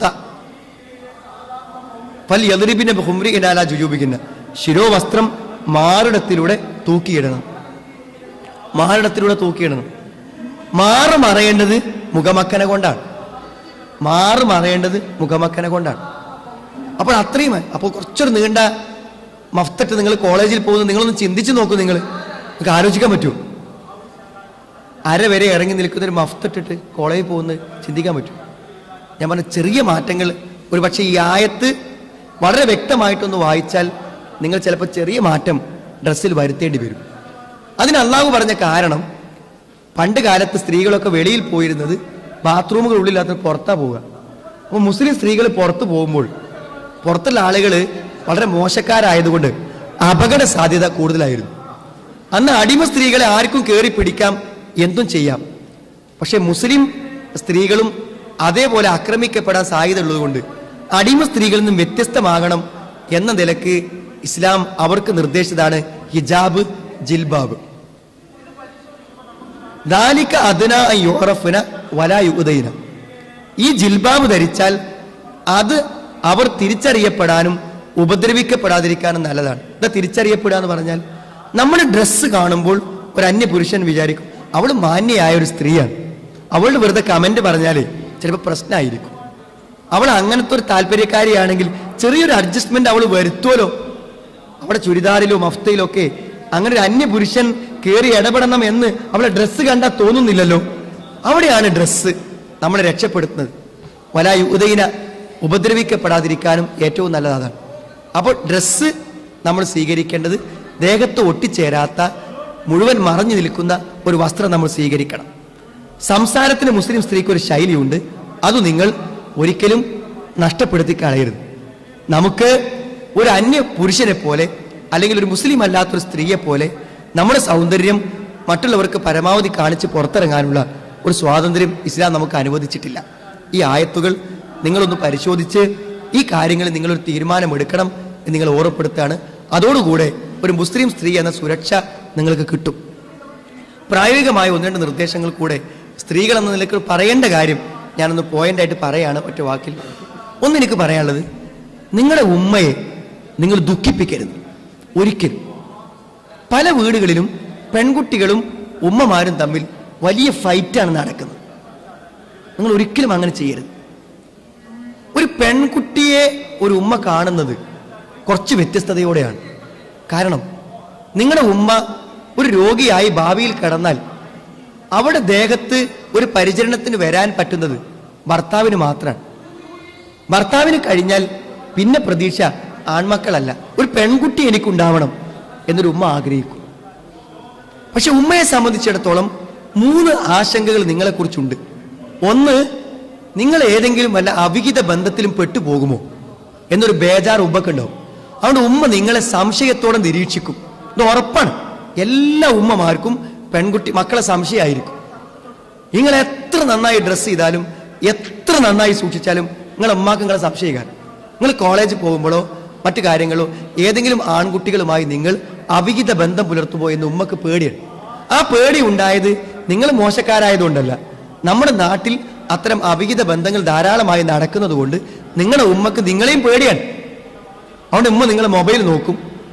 പൽ യദുരിബിന്റെ ഹുംരിനാല ജുജൂബിക്കുന്ന ശിരോവസ്ത്രം മാറിടത്തിലൂടെ തൂക്കിയിടണം മാറിടത്തിലൂടെ തൂക്കിയിടണം മാറ് മറയേണ്ടത് മുഖമക്കനെ കൊണ്ടാണ് മാറ് മറയേണ്ടത് മുഖമക്കനെ കൊണ്ടാണ് അപ്പോൾ അത്രയും അപ്പോൾ കുറച്ചൊരു നീണ്ട മഫ്തട്ട് നിങ്ങൾ കോളേജിൽ പോകുന്നത് നിങ്ങളൊന്ന് ചിന്തിച്ച് നോക്കൂ നിങ്ങൾ നിങ്ങൾക്ക് ആലോചിക്കാൻ പറ്റുമോ അര വരെ ഇറങ്ങി നിൽക്കുന്ന ഒരു മഫ്തട്ടിട്ട് കോളേജിൽ പോകുന്നത് ചിന്തിക്കാൻ പറ്റും ഞാൻ പറഞ്ഞ ചെറിയ മാറ്റങ്ങൾ ഒരു പക്ഷേ ഈ ആയത്ത് വളരെ വ്യക്തമായിട്ടൊന്ന് വായിച്ചാൽ നിങ്ങൾ ചിലപ്പോൾ ചെറിയ മാറ്റം ഡ്രസ്സിൽ വരുത്തേണ്ടി വരും അതിന് അള്ളാഹു പറഞ്ഞ കാരണം പണ്ട് കാലത്ത് സ്ത്രീകളൊക്കെ വെളിയിൽ പോയിരുന്നത് ബാത്റൂമുകൾ ഉള്ളില്ലാത്ത പുറത്താ പോവുക അപ്പോൾ മുസ്ലിം സ്ത്രീകൾ പുറത്ത് പോകുമ്പോൾ പുറത്തുള്ള ആളുകൾ വളരെ മോശക്കാരായതുകൊണ്ട് അപകട സാധ്യത കൂടുതലായിരുന്നു അന്ന് അടിമ സ്ത്രീകളെ ആർക്കും കയറി പിടിക്കാം എന്തും ചെയ്യാം പക്ഷെ മുസ്ലിം സ്ത്രീകളും അതേപോലെ ആക്രമിക്കപ്പെടാൻ സാധ്യത ഉള്ളതുകൊണ്ട് അടിമ സ്ത്രീകളിൽ നിന്നും വ്യത്യസ്തമാകണം എന്ന നിലക്ക് ഇസ്ലാം അവർക്ക് നിർദ്ദേശിച്ചതാണ് ഹിജാബ് ജിൽബാബ് ദാലിക അദ്ന അൻ യുഅറഫ്ന വലാ യുഉദൈന ഈ ജിൽബാബ് ധരിച്ചാൽ അത് അവർ തിരിച്ചറിയപ്പെടാനും ഉപദ്രവിക്കപ്പെടാതിരിക്കാനും നല്ലതാണ് ഇത് തിരിച്ചറിയപ്പെടുക എന്ന് പറഞ്ഞാൽ നമ്മുടെ ഡ്രസ്സ് കാണുമ്പോൾ ഒരു അന്യ പുരുഷൻ വിചാരിക്കും അവൾ മാന്യയായ ഒരു സ്ത്രീയാണ് അവളുടെ വെറുതെ കമന്റ് പറഞ്ഞാലേ ചിലപ്പോൾ പ്രശ്നമായിരിക്കും അവൾ അങ്ങനത്തെ ഒരു താല്പര്യക്കാരിയാണെങ്കിൽ ചെറിയൊരു അഡ്ജസ്റ്റ്മെന്റ് അവൾ വരുത്തുമല്ലോ അവിടെ ചുരിദാറിലോ മഫ്തയിലോ ഒക്കെ അങ്ങനെ ഒരു അന്യ പുരുഷൻ കയറി ഇടപെടണം എന്ന് അവളെ ഡ്രസ്സ് കണ്ടാൽ തോന്നുന്നില്ലല്ലോ അവിടെയാണ് ഡ്രസ്സ് നമ്മളെ രക്ഷപ്പെടുത്തുന്നത് വലായു ഉദയിന ഉപദ്രവിക്കപ്പെടാതിരിക്കാനും ഏറ്റവും നല്ലത് അതാണ് അപ്പോൾ ഡ്രസ്സ് നമ്മൾ സ്വീകരിക്കേണ്ടത് ദേഹത്ത് ഒട്ടിച്ചേരാത്ത മുഴുവൻ മറഞ്ഞു നിൽക്കുന്ന ഒരു വസ്ത്രം നമ്മൾ സ്വീകരിക്കണം സംസാരത്തിന് മുസ്ലിം സ്ത്രീക്ക് ഒരു ശൈലിയുണ്ട് അത് നിങ്ങൾ ഒരിക്കലും നഷ്ടപ്പെടുത്തി കളയരുത് നമുക്ക് ഒരു അന്യ പുരുഷനെ പോലെ അല്ലെങ്കിൽ ഒരു മുസ്ലിം അല്ലാത്തൊരു സ്ത്രീയെ പോലെ നമ്മുടെ സൗന്ദര്യം മറ്റുള്ളവർക്ക് പരമാവധി കാണിച്ച് പുറത്തിറങ്ങാനുള്ള ഒരു സ്വാതന്ത്ര്യം ഇസ്ലാം നമുക്ക് അനുവദിച്ചിട്ടില്ല ഈ ആയത്തുകൾ നിങ്ങളൊന്ന് പരിശോധിച്ച് ഈ കാര്യങ്ങളിൽ നിങ്ങളൊരു തീരുമാനമെടുക്കണം എന്ന് നിങ്ങൾ ഓർമ്മപ്പെടുത്തുകയാണ് അതോടുകൂടെ ഒരു മുസ്ലിം സ്ത്രീ എന്ന സുരക്ഷ നിങ്ങൾക്ക് കിട്ടും പ്രായോഗികമായ ഒന്ന് രണ്ട് നിർദ്ദേശങ്ങൾ കൂടെ സ്ത്രീകൾ എന്ന നിലയ്ക്ക് പറയേണ്ട കാര്യം ഞാനൊന്ന് പോയിന്റായിട്ട് പറയാണ് ഒറ്റ വാക്കിൽ ഒന്ന് എനിക്ക് പറയാനുള്ളത് നിങ്ങളുടെ ഉമ്മയെ നിങ്ങൾ ദുഃഖിപ്പിക്കരുത് ഒരിക്കലും പല വീടുകളിലും പെൺകുട്ടികളും ഉമ്മമാരും തമ്മിൽ വലിയ ഫൈറ്റാണ് നടക്കുന്നത് നിങ്ങൾ ഒരിക്കലും അങ്ങനെ ചെയ്യരുത് ഒരു പെൺകുട്ടിയെ ഒരു ഉമ്മ കാണുന്നത് കുറച്ച് വ്യത്യസ്തതയോടെയാണ് കാരണം നിങ്ങളുടെ ഉമ്മ ഒരു രോഗിയായി ഭാവിയിൽ കിടന്നാൽ അവിടെ ദേഹത്ത് ഒരു പരിചരണത്തിന് വരാൻ പറ്റുന്നത് ഭർത്താവിന് മാത്രമാണ് ഭർത്താവിന് കഴിഞ്ഞാൽ പിന്നെ പ്രതീക്ഷ ആൺമക്കളല്ല ഒരു പെൺകുട്ടി എനിക്കുണ്ടാവണം എന്നൊരു ഉമ്മ ആഗ്രഹിക്കും പക്ഷെ ഉമ്മയെ സംബന്ധിച്ചിടത്തോളം മൂന്ന് ആശങ്കകൾ നിങ്ങളെക്കുറിച്ചുണ്ട് ഒന്ന് നിങ്ങൾ ഏതെങ്കിലും വല്ല അവിഹിത ബന്ധത്തിലും പെട്ടുപോകുമോ എന്നൊരു ബേജാർ ഉമ്മക്കുണ്ടാവും അതുകൊണ്ട് ഉമ്മ നിങ്ങളെ സംശയത്തോടെ നിരീക്ഷിക്കും ഇത് ഉറപ്പാണ് എല്ലാ ഉമ്മമാർക്കും പെൺകുട്ടി മക്കളെ സംശയമായിരിക്കും നിങ്ങൾ എത്ര നന്നായി ഡ്രസ്സ് ചെയ്താലും എത്ര നന്നായി സൂക്ഷിച്ചാലും നിങ്ങളെ ഉമ്മാക്ക് നിങ്ങളെ സംശയിക്കാൻ നിങ്ങൾ കോളേജിൽ പോകുമ്പോഴോ മറ്റു കാര്യങ്ങളോ ഏതെങ്കിലും ആൺകുട്ടികളുമായി നിങ്ങൾ അവിഹിത ബന്ധം പുലർത്തുമോ എന്ന് ഉമ്മക്ക് പേടിയാണ് ആ പേടി ഉണ്ടായത് നിങ്ങൾ മോശക്കാരായതുകൊണ്ടല്ല നമ്മുടെ നാട്ടിൽ അത്തരം അവിഹിത ബന്ധങ്ങൾ ധാരാളമായി നടക്കുന്നത് കൊണ്ട് നിങ്ങളുടെ ഉമ്മക്ക് നിങ്ങളെയും പേടിയാണ് അതുകൊണ്ട് ഉമ്മ നിങ്ങളെ മൊബൈൽ നോക്കും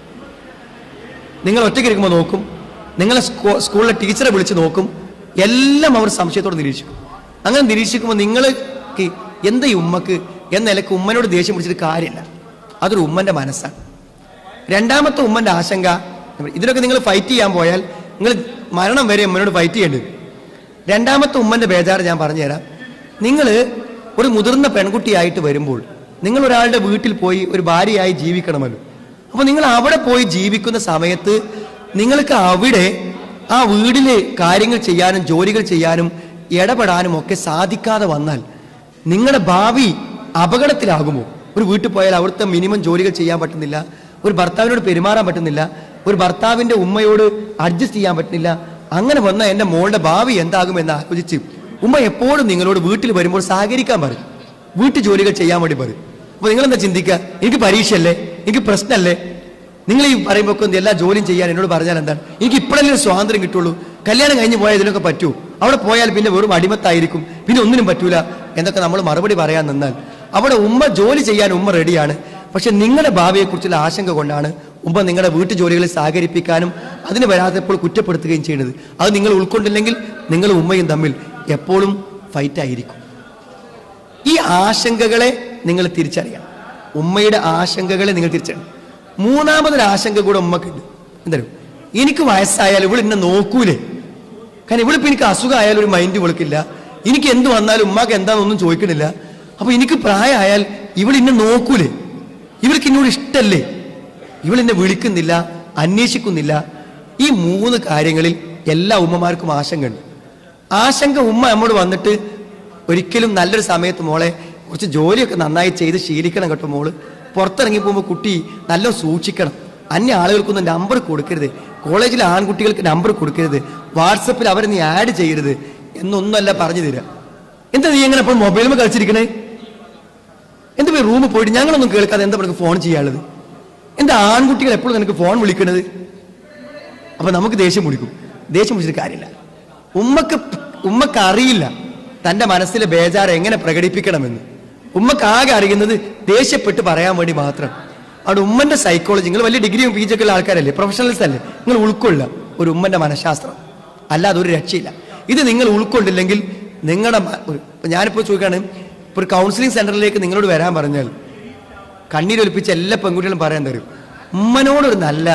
നിങ്ങൾ ഒറ്റയ്ക്ക് ഇരിക്കുമ്പോൾ നോക്കും നിങ്ങളെ സ്കൂ- സ്കൂളിലെ ടീച്ചറെ വിളിച്ച് നോക്കും എല്ലാം അവർ സംശയത്തോടെ നിരീക്ഷിക്കും അങ്ങനെ നിരീക്ഷിക്കുമ്പോൾ നിങ്ങൾക്ക് എന്താ ഈ ഉമ്മക്ക് എന്ന നിലക്ക് ഉമ്മനോട് ദേഷ്യം പിടിച്ചിട്ട് കാര്യമില്ല അതൊരു ഉമ്മന്റെ മനസ്സാണ് രണ്ടാമത്തെ ഉമ്മന്റെ ആശങ്ക ഇതിനൊക്കെ നിങ്ങൾ ഫൈറ്റ് ചെയ്യാൻ പോയാൽ നിങ്ങൾ മരണം വരെ ഉമ്മനോട് ഫൈറ്റ് ചെയ്യേണ്ടി വരും രണ്ടാമത്തെ ഉമ്മന്റെ ബേജാറ് ഞാൻ പറഞ്ഞുതരാം നിങ്ങൾ ഒരു മുതിർന്ന പെൺകുട്ടിയായിട്ട് വരുമ്പോൾ നിങ്ങൾ ഒരാളുടെ വീട്ടിൽ പോയി ഒരു ഭാര്യയായി ജീവിക്കണമല്ലോ അപ്പൊ നിങ്ങൾ അവിടെ പോയി ജീവിക്കുന്ന സമയത്ത് നിങ്ങൾക്ക് അവിടെ ആ വീടില് കാര്യങ്ങൾ ചെയ്യാനും ജോലികൾ ചെയ്യാനും ഇടപെടാനും ഒക്കെ സാധിക്കാതെ വന്നാൽ നിങ്ങളുടെ ഭാവി അപകടത്തിലാകുമോ ഒരു വീട്ടിൽ പോയാൽ അവിടുത്തെ മിനിമം ജോലികൾ ചെയ്യാൻ പറ്റുന്നില്ല ഒരു ഭർത്താവിനോട് പെരുമാറാൻ പറ്റുന്നില്ല ഒരു ഭർത്താവിന്റെ ഉമ്മയോട് അഡ്ജസ്റ്റ് ചെയ്യാൻ പറ്റുന്നില്ല അങ്ങനെ വന്ന എന്റെ മോളുടെ ഭാവി എന്താകും എന്ന് ആലോചിച്ച് ഉമ്മ എപ്പോഴും നിങ്ങളോട് വീട്ടിൽ വരുമ്പോൾ സഹകരിക്കാൻ പറയും വീട്ടു ജോലികൾ ചെയ്യാൻ വേണ്ടി പറയും അപ്പൊ നിങ്ങൾ എന്താ ചിന്തിക്കുക എനിക്ക് പരീക്ഷയല്ലേ എനിക്ക് പ്രശ്നമല്ലേ നിങ്ങൾ ഈ പറയുമ്പോൾ ഒക്കെ എല്ലാ ജോലിയും ചെയ്യാൻ എന്നോട് പറഞ്ഞാൽ എന്താണ് എനിക്ക് ഇപ്പോഴല്ലേ ഒരു സ്വാതന്ത്ര്യം കിട്ടുള്ളൂ കല്യാണം കഴിഞ്ഞ് പോയാൽ ഇതിനൊക്കെ പറ്റൂ അവിടെ പോയാൽ പിന്നെ വെറും അടിമത്തായിരിക്കും പിന്നെ ഒന്നിനും പറ്റൂല എന്നൊക്കെ നമ്മൾ മറുപടി പറയാൻ നിന്നാൽ അവിടെ ഉമ്മ ജോലി ചെയ്യാൻ ഉമ്മ റെഡിയാണ് പക്ഷെ നിങ്ങളുടെ ഭാവിയെക്കുറിച്ചുള്ള ആശങ്ക കൊണ്ടാണ് ഉമ്മ നിങ്ങളുടെ വീട്ടു ജോലികളിൽ സഹകരിപ്പിക്കാനും അതിന് വരാത്തപ്പോൾ കുറ്റപ്പെടുത്തുകയും ചെയ്യുന്നത് അത് നിങ്ങൾ ഉൾക്കൊണ്ടില്ലെങ്കിൽ നിങ്ങൾ ഉമ്മയും തമ്മിൽ എപ്പോഴും ഫൈറ്റ് ആയിരിക്കും ഈ ആശങ്കകളെ നിങ്ങൾ തിരിച്ചറിയണം ഉമ്മയുടെ ആശങ്കകളെ നിങ്ങൾ തിരിച്ചറിയണം മൂന്നാമതൊരു ആശങ്ക കൂടെ ഉമ്മക്കുണ്ട് എന്തായാലും എനിക്ക് വയസ്സായാൽ ഇവൾ എന്നെ നോക്കൂലേ കാരണം ഇവളിപ്പോ എനിക്ക് അസുഖമായാലും ഒരു മൈൻഡ് വിളിക്കില്ല എനിക്ക് എന്ത് വന്നാലും ഉമ്മാക്ക് എന്താണെന്നൊന്നും ചോദിക്കണില്ല അപ്പൊ എനിക്ക് പ്രായമായാൽ ഇവൾ എന്നെ നോക്കൂലേ ഇവൾക്ക് എന്നോട് ഇഷ്ടല്ലേ ഇവൾ എന്നെ വിളിക്കുന്നില്ല അന്വേഷിക്കുന്നില്ല ഈ മൂന്ന് കാര്യങ്ങളിൽ എല്ലാ ഉമ്മമാർക്കും ആശങ്കയുണ്ട് ആശങ്ക ഉമ്മ നമ്മോട് വന്നിട്ട് ഒരിക്കലും നല്ലൊരു സമയത്ത് മോളെ കുറച്ച് ജോലിയൊക്കെ നന്നായി ചെയ്ത് ശീലിക്കണം കേട്ടോ മോള് പുറത്തിറങ്ങി പോകുമ്പോൾ കുട്ടി നല്ല സൂക്ഷിക്കണം അന്യ ആളുകൾക്കൊന്നും നമ്പർ കൊടുക്കരുത് കോളേജിലെ ആൺകുട്ടികൾക്ക് നമ്പർ കൊടുക്കരുത് വാട്സപ്പിൽ അവരെ നീ ആഡ് ചെയ്യരുത് എന്നൊന്നുമല്ല പറഞ്ഞു തരാം എന്താ നീ എങ്ങനെ അപ്പോൾ മൊബൈലിൽ കളിച്ചിരിക്കണേ എന്താ പോയി റൂമിൽ പോയിട്ട് ഞങ്ങളൊന്നും കേൾക്കാതെ എന്താ നിനക്ക് ഫോൺ ചെയ്യാനുള്ളത് എന്താ ആൺകുട്ടികൾ എപ്പോഴും നിനക്ക് ഫോൺ വിളിക്കണത് അപ്പൊ നമുക്ക് ദേഷ്യം പിടിക്കും ദേഷ്യം പിടിച്ചിട്ട് കാര്യമില്ല ഉമ്മക്ക് ഉമ്മക്ക് അറിയില്ല തന്റെ മനസ്സിലെ ബേജാറ് എങ്ങനെ പ്രകടിപ്പിക്കണമെന്ന് ഉമ്മക്ക് ആകെ അറിയുന്നത് ദേഷ്യപ്പെട്ട് പറയാൻ വേണ്ടി മാത്രം അവിടെ ഉമ്മന്റെ സൈക്കോളജി നിങ്ങൾ വലിയ ഡിഗ്രിയും പി ജി ഒക്കെ ഉള്ള ആൾക്കാരല്ലേ പ്രൊഫഷണൽസ് അല്ലേ നിങ്ങൾ ഉൾക്കൊള്ളുക ഒരു ഉമ്മന്റെ മനഃശാസ്ത്രം അല്ലാതെ ഒരു രക്ഷയില്ല ഇത് നിങ്ങൾ ഉൾക്കൊണ്ടില്ലെങ്കിൽ നിങ്ങളുടെ മ- ഒരു- ഇപ്പൊ ഞാനിപ്പോ ചോദിക്കാണ് ഇപ്പൊ ഒരു കൗൺസിലിംഗ് സെന്ററിലേക്ക് നിങ്ങളോട് വരാൻ പറഞ്ഞാൽ കണ്ണീരൊലിപ്പിച്ച് എല്ലാ പെൺകുട്ടികളും പറയാൻ തരും ഉമ്മനോടൊരു നല്ല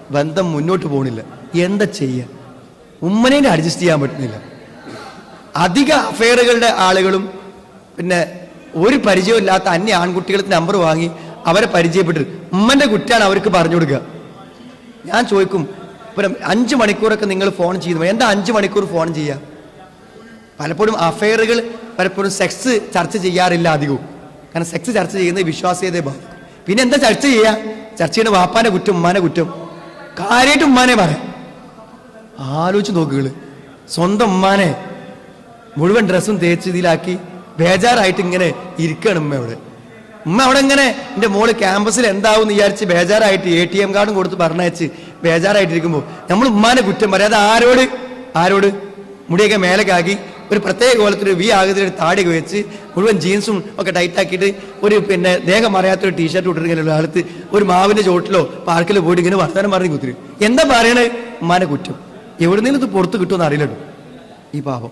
ബന്ധം മുന്നോട്ട് പോകണില്ല എന്താ ചെയ്യുക ഉമ്മനെ അഡ്ജസ്റ്റ് ചെയ്യാൻ പറ്റുന്നില്ല അധിക അഫെയറുകളുടെ ആളുകളും പിന്നെ ഒരു പരിചയമില്ലാത്ത അന്യ ആൺകുട്ടികളുടെ നമ്പർ വാങ്ങി അവരെ പരിചയപ്പെട്ട് ഉമ്മന്റെ കുറ്റാണ് അവർക്ക് പറഞ്ഞു കൊടുക്കുക ഞാൻ ചോദിക്കും ഇപ്പം അഞ്ച് മണിക്കൂറൊക്കെ നിങ്ങൾ ഫോൺ ചെയ്യുന്നു എന്താ അഞ്ച് മണിക്കൂർ ഫോൺ ചെയ്യുക പലപ്പോഴും അഫെയറുകൾ പലപ്പോഴും സെക്സ് ചർച്ച ചെയ്യാറില്ല അധികവും കാരണം സെക്സ് ചർച്ച ചെയ്യുന്നത് വിശ്വാസ്യതയെ ബാധിക്കും പിന്നെ എന്താ ചർച്ച ചെയ്യുക ചർച്ച ചെയ്യുന്ന വാപ്പാന്റെ കുറ്റം ഉമ്മാനെ കുറ്റം കാര്യമായിട്ട് ഉമ്മാനെ പറയാം ആലോചിച്ച് നോക്കുകള് സ്വന്തം ഉമ്മാനെ മുഴുവൻ ഡ്രസ്സും തേച്ച് ഇതിലാക്കി ബേജാറായിട്ട് ഇങ്ങനെ ഇരിക്കുകയാണ് ഉമ്മ അവിടെ ഉമ്മ അവിടെ ഇങ്ങനെ എൻ്റെ മോള് ക്യാമ്പസിൽ എന്താവും എന്ന് വിചാരിച്ച് ബേജാറായിട്ട് എ ടി എം കാർഡും കൊടുത്ത് പറഞ്ഞയച്ച് ബേജാറായിട്ടിരിക്കുമ്പോൾ നമ്മൾ ഉമ്മാനെ കുറ്റം പറയാം അത് ആരോട് ആരോട് മുടിയൊക്കെ മേലേക്കാക്കി ഒരു പ്രത്യേക കോലത്തിൽ വി ആകത്തിൽ ഒരു താടിയൊക്കെ വെച്ച് മുഴുവൻ ജീൻസും ഒക്കെ ടൈറ്റ് ആക്കിയിട്ട് ഒരു പിന്നെ ദേഹം അറിയാത്തൊരു ടീഷർട്ട് ഇട്ടിരിക്കുന്ന കാലത്ത് ഒരു മാവിന്റെ ചോട്ടിലോ പാർക്കിലോ പോയിട്ട് ഇങ്ങനെ വർത്തമാനം പറഞ്ഞ് കുത്തിരി എന്താ പറയണേ ഉമ്മാനെ കുറ്റം എവിടുന്നേലും ഇത് പുറത്ത് കിട്ടുമെന്ന് അറിയില്ലട്ടോ ഈ പാപം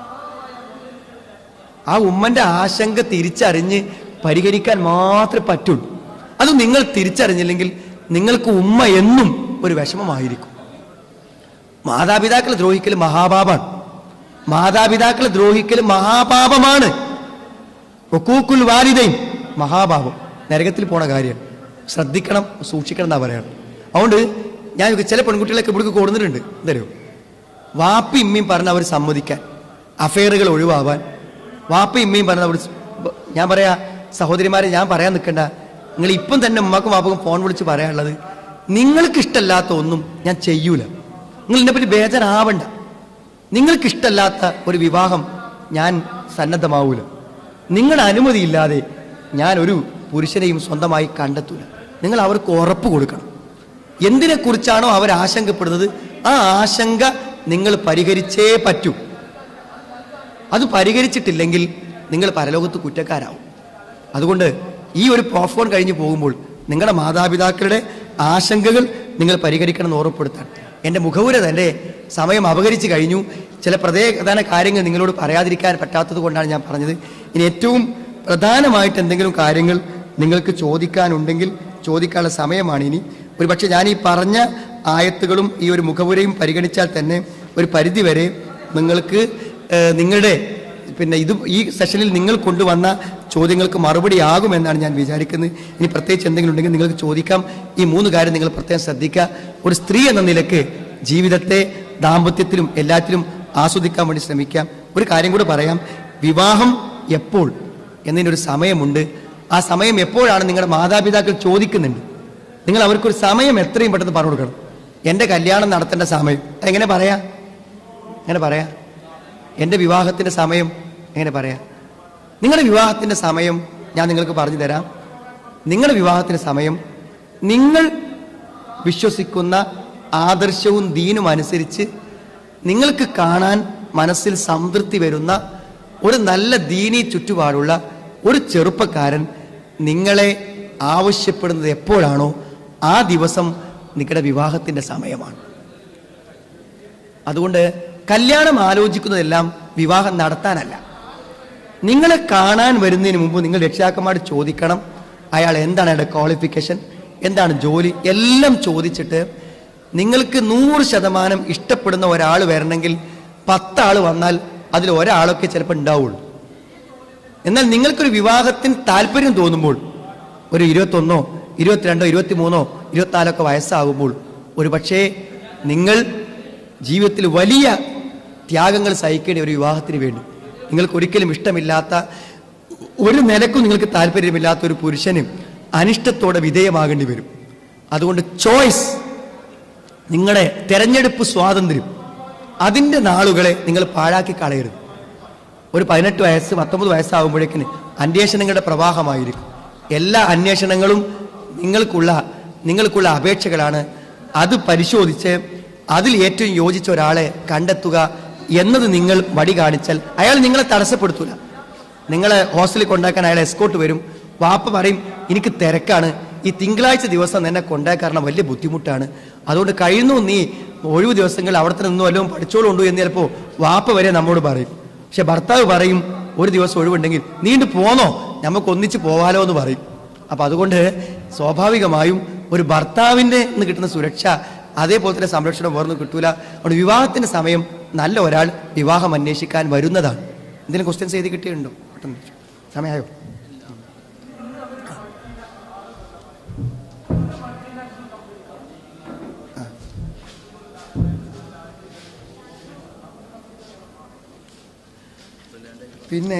ആ ഉമ്മന്റെ ആശങ്ക തിരിച്ചറിഞ്ഞ് പരിഹരിക്കാൻ മാത്രമേ പറ്റുള്ളൂ അത് നിങ്ങൾ തിരിച്ചറിഞ്ഞില്ലെങ്കിൽ നിങ്ങൾക്ക് ഉമ്മ എന്നും ഒരു വിഷമമായിരിക്കും മാതാപിതാക്കളെ ദ്രോഹിക്കൽ മഹാപാപാണ് മാതാപിതാക്കളെ ദ്രോഹിക്കൽ മഹാപാപമാണ് ഒക്കൂക്കുൽ വാലിദയും മഹാപാപം നരകത്തിൽ പോണ കാര്യമാണ് ശ്രദ്ധിക്കണം സൂക്ഷിക്കണം എന്നാ പറയണം അതുകൊണ്ട് ഞാൻ ചില പെൺകുട്ടികളൊക്കെ ഇവിടേക്ക് കൊടുത്തിട്ടുണ്ട് എന്തറിയോ വാപ്പി ഇമ്മയും പറഞ്ഞ അവർ സമ്മതിക്കാൻ അഫെയറുകൾ ഒഴിവാവാൻ വാപ്പി ഇമ്മയും പറഞ്ഞ അവർ സ്- ഞാൻ പറയാ സഹോദരിമാരെ ഞാൻ പറയാൻ നിൽക്കണ്ട നിങ്ങൾ ഇപ്പം തന്നെ ഉമ്മാക്കും വാപ്പക്കും ഫോൺ വിളിച്ച് പറയാനുള്ളത് നിങ്ങൾക്ക് ഇഷ്ടമല്ലാത്ത ഒന്നും ഞാൻ ചെയ്യൂല നിങ്ങൾ എന്നെ പറ്റി ബേജാറാവണ്ട നിങ്ങൾക്ക് ഇഷ്ടമല്ലാത്ത ഒരു വിവാഹം ഞാൻ സന്നദ്ധമാവൂല നിങ്ങളുടെ അനുമതിയില്ലാതെ ഞാൻ ഒരു പുരുഷനെയും സ്വന്തമായി കണ്ടെത്തൂല നിങ്ങൾ അവർക്ക് ഉറപ്പ് കൊടുക്കണം എന്തിനെക്കുറിച്ചാണോ അവർ ആശങ്കപ്പെടുന്നത് ആ ആശങ്ക നിങ്ങൾ പരിഹരിച്ചേ പറ്റൂ അത് പരിഹരിച്ചിട്ടില്ലെങ്കിൽ നിങ്ങൾ പരലോകത്ത് കുറ്റക്കാരാവും അതുകൊണ്ട് ഈ ഒരു പ്രോഫോൺ കഴിഞ്ഞ് പോകുമ്പോൾ നിങ്ങളുടെ മാതാപിതാക്കളുടെ ആശങ്കകൾ നിങ്ങൾ പരിഹരിക്കണം എന്ന് ഓർമ്മപ്പെടുത്താൻ എൻ്റെ മുഖവുര തന്നെ സമയം അപകരിച്ചു കഴിഞ്ഞു ചില പ്രധാന കാര്യങ്ങൾ നിങ്ങളോട് പറയാതിരിക്കാൻ പറ്റാത്തത് കൊണ്ടാണ് ഞാൻ പറഞ്ഞത് ഇനി ഏറ്റവും പ്രധാനമായിട്ട് എന്തെങ്കിലും കാര്യങ്ങൾ നിങ്ങൾക്ക് ചോദിക്കാനുണ്ടെങ്കിൽ ചോദിക്കാനുള്ള സമയമാണ് ഇനി ഒരുപക്ഷെ ഞാൻ ഈ പറഞ്ഞ ആയത്തുകളും ഈ ഒരു മുഖവുരയും പരിഗണിച്ചാൽ തന്നെ ഒരു പരിധിവരെ നിങ്ങൾക്ക് ഏഹ്, നിങ്ങളുടെ പിന്നെ ഇത് ഈ സെഷനിൽ നിങ്ങൾ കൊണ്ടുവന്ന ചോദ്യങ്ങൾക്ക് മറുപടി ആകുമെന്നാണ് ഞാൻ വിചാരിക്കുന്നത് ഇനി പ്രത്യേകിച്ച് എന്തെങ്കിലും ഉണ്ടെങ്കിൽ നിങ്ങൾക്ക് ചോദിക്കാം ഈ മൂന്ന് കാര്യം നിങ്ങൾ പ്രത്യേകം ശ്രദ്ധിക്കുക ഒരു സ്ത്രീ എന്ന നിലക്ക് ജീവിതത്തെ ദാമ്പത്യത്തിലും എല്ലാത്തിലും ആസ്വദിക്കാൻ വേണ്ടി ശ്രമിക്കാം ഒരു കാര്യം കൂടെ പറയാം വിവാഹം എപ്പോൾ എന്നതിനൊരു സമയമുണ്ട് ആ സമയം എപ്പോഴാണ് നിങ്ങളുടെ മാതാപിതാക്കൾ ചോദിക്കുന്നുണ്ട് നിങ്ങൾ അവർക്കൊരു സമയം എത്രയും പെട്ടെന്ന് പറഞ്ഞു കൊടുക്കണം എൻ്റെ കല്യാണം നടത്തേണ്ട സമയം എങ്ങനെ പറയാ എങ്ങനെ പറയാ എൻ്റെ വിവാഹത്തിൻ്റെ സമയം എങ്ങനെ പറയാം നിങ്ങളുടെ വിവാഹത്തിൻ്റെ സമയം ഞാൻ നിങ്ങൾക്ക് പറഞ്ഞു തരാം നിങ്ങളുടെ വിവാഹത്തിൻ്റെ സമയം നിങ്ങൾ വിശ്വസിക്കുന്ന ആദർശവും ദീനും അനുസരിച്ച് നിങ്ങൾക്ക് കാണാൻ മനസ്സിൽ സംതൃപ്തി വരുന്ന ഒരു നല്ല ദീനി ചുറ്റുപാടുള്ള ഒരു ചെറുപ്പക്കാരൻ നിങ്ങളെ ആവശ്യപ്പെടുന്നത് എപ്പോഴാണോ ആ ദിവസം നിങ്ങളുടെ വിവാഹത്തിൻ്റെ സമയമാണ് അതുകൊണ്ട് കല്യാണം ആലോചിക്കുന്നതെല്ലാം വിവാഹം നടത്താനല്ല നിങ്ങളെ കാണാൻ വരുന്നതിന് മുമ്പ് നിങ്ങൾ രക്ഷിതാക്കന്മാർ ചോദിക്കണം അയാൾ എന്താണ് അയാളുടെ ക്വാളിഫിക്കേഷൻ എന്താണ് ജോലി എല്ലാം ചോദിച്ചിട്ട് നിങ്ങൾക്ക് നൂറ് ശതമാനം ഇഷ്ടപ്പെടുന്ന ഒരാൾ വരണമെങ്കിൽ പത്താൾ വന്നാൽ അതിൽ ഒരാളൊക്കെ ചിലപ്പോൾ ഉണ്ടാവുള്ളൂ എന്നാൽ നിങ്ങൾക്കൊരു വിവാഹത്തിന് താല്പര്യം തോന്നുമ്പോൾ ഒരു ഇരുപത്തൊന്നോ ഇരുപത്തിരണ്ടോ ഇരുപത്തിമൂന്നോ ഇരുപത്തിനാലൊക്കെ വയസ്സാകുമ്പോൾ ഒരു പക്ഷേ നിങ്ങൾ ജീവിതത്തിൽ വലിയ ത്യാഗങ്ങൾ സഹിക്കേണ്ട ഒരു വിവാഹത്തിന് വേണ്ടി നിങ്ങൾക്ക് ഒരിക്കലും ഇഷ്ടമില്ലാത്ത ഒരു നിലക്കും നിങ്ങൾക്ക് താല്പര്യമില്ലാത്ത ഒരു പുരുഷന് അനിഷ്ടത്തോടെ വിധേയമാകേണ്ടി വരും അതുകൊണ്ട് ചോയ്സ് നിങ്ങളുടെ തെരഞ്ഞെടുപ്പ് സ്വാതന്ത്ര്യം അതിൻ്റെ നാളുകളെ നിങ്ങൾ പാഴാക്കി കളയരുത് ഒരു പതിനെട്ട് വയസ്സ് പത്തൊമ്പത് വയസ്സാകുമ്പോഴേക്കിന് അന്വേഷണങ്ങളുടെ പ്രവാഹമായിരിക്കും എല്ലാ അന്വേഷണങ്ങളും നിങ്ങൾക്കുള്ള നിങ്ങൾക്കുള്ള അപേക്ഷകളാണ് അത് പരിശോധിച്ച് അതിൽ ഏറ്റവും യോജിച്ച ഒരാളെ കണ്ടെത്തുക എന്നത് നിങ്ങൾ വടി കാണിച്ചാൽ അയാൾ നിങ്ങളെ തടസ്സപ്പെടുത്തൂല നിങ്ങളെ ഹോസ്റ്റലിൽ കൊണ്ടാക്കാൻ അയാൾ എസ്കോട്ട് വരും വാപ്പ പറയും എനിക്ക് തിരക്കാണ് ഈ തിങ്കളാഴ്ച ദിവസം എന്നെ കൊണ്ടാക്കാൻ വലിയ ബുദ്ധിമുട്ടാണ് അതുകൊണ്ട് കഴിയുന്നു നീ ഒഴിവ് ദിവസങ്ങൾ അവിടെ നിന്നും വല്ലതും പഠിച്ചോളുണ്ടോ എന്ന് ചിലപ്പോൾ വാപ്പ വരെ നമ്മോട് പറയും പക്ഷെ ഭർത്താവ് പറയും ഒരു ദിവസം ഒഴിവുണ്ടെങ്കിൽ നീണ്ടു പോന്നോ നമുക്ക് ഒന്നിച്ച് പോവാലോ എന്ന് പറയും അപ്പൊ അതുകൊണ്ട് സ്വാഭാവികമായും ഒരു ഭർത്താവിൻ്റെ നിന്ന് കിട്ടുന്ന സുരക്ഷ അതേപോലെ തന്നെ സംരക്ഷണം വേർന്ന് കിട്ടൂല അതുകൊണ്ട് വിവാഹത്തിന്റെ സമയം നല്ല ഒരാൾ വിവാഹം അന്വേഷിക്കാൻ വരുന്നതാണ് എന്തെങ്കിലും ക്വസ്റ്റ്യൻസ് എഴുതി കിട്ടിയിട്ടുണ്ടോ പെട്ടെന്ന് സമയമായോ പിന്നെ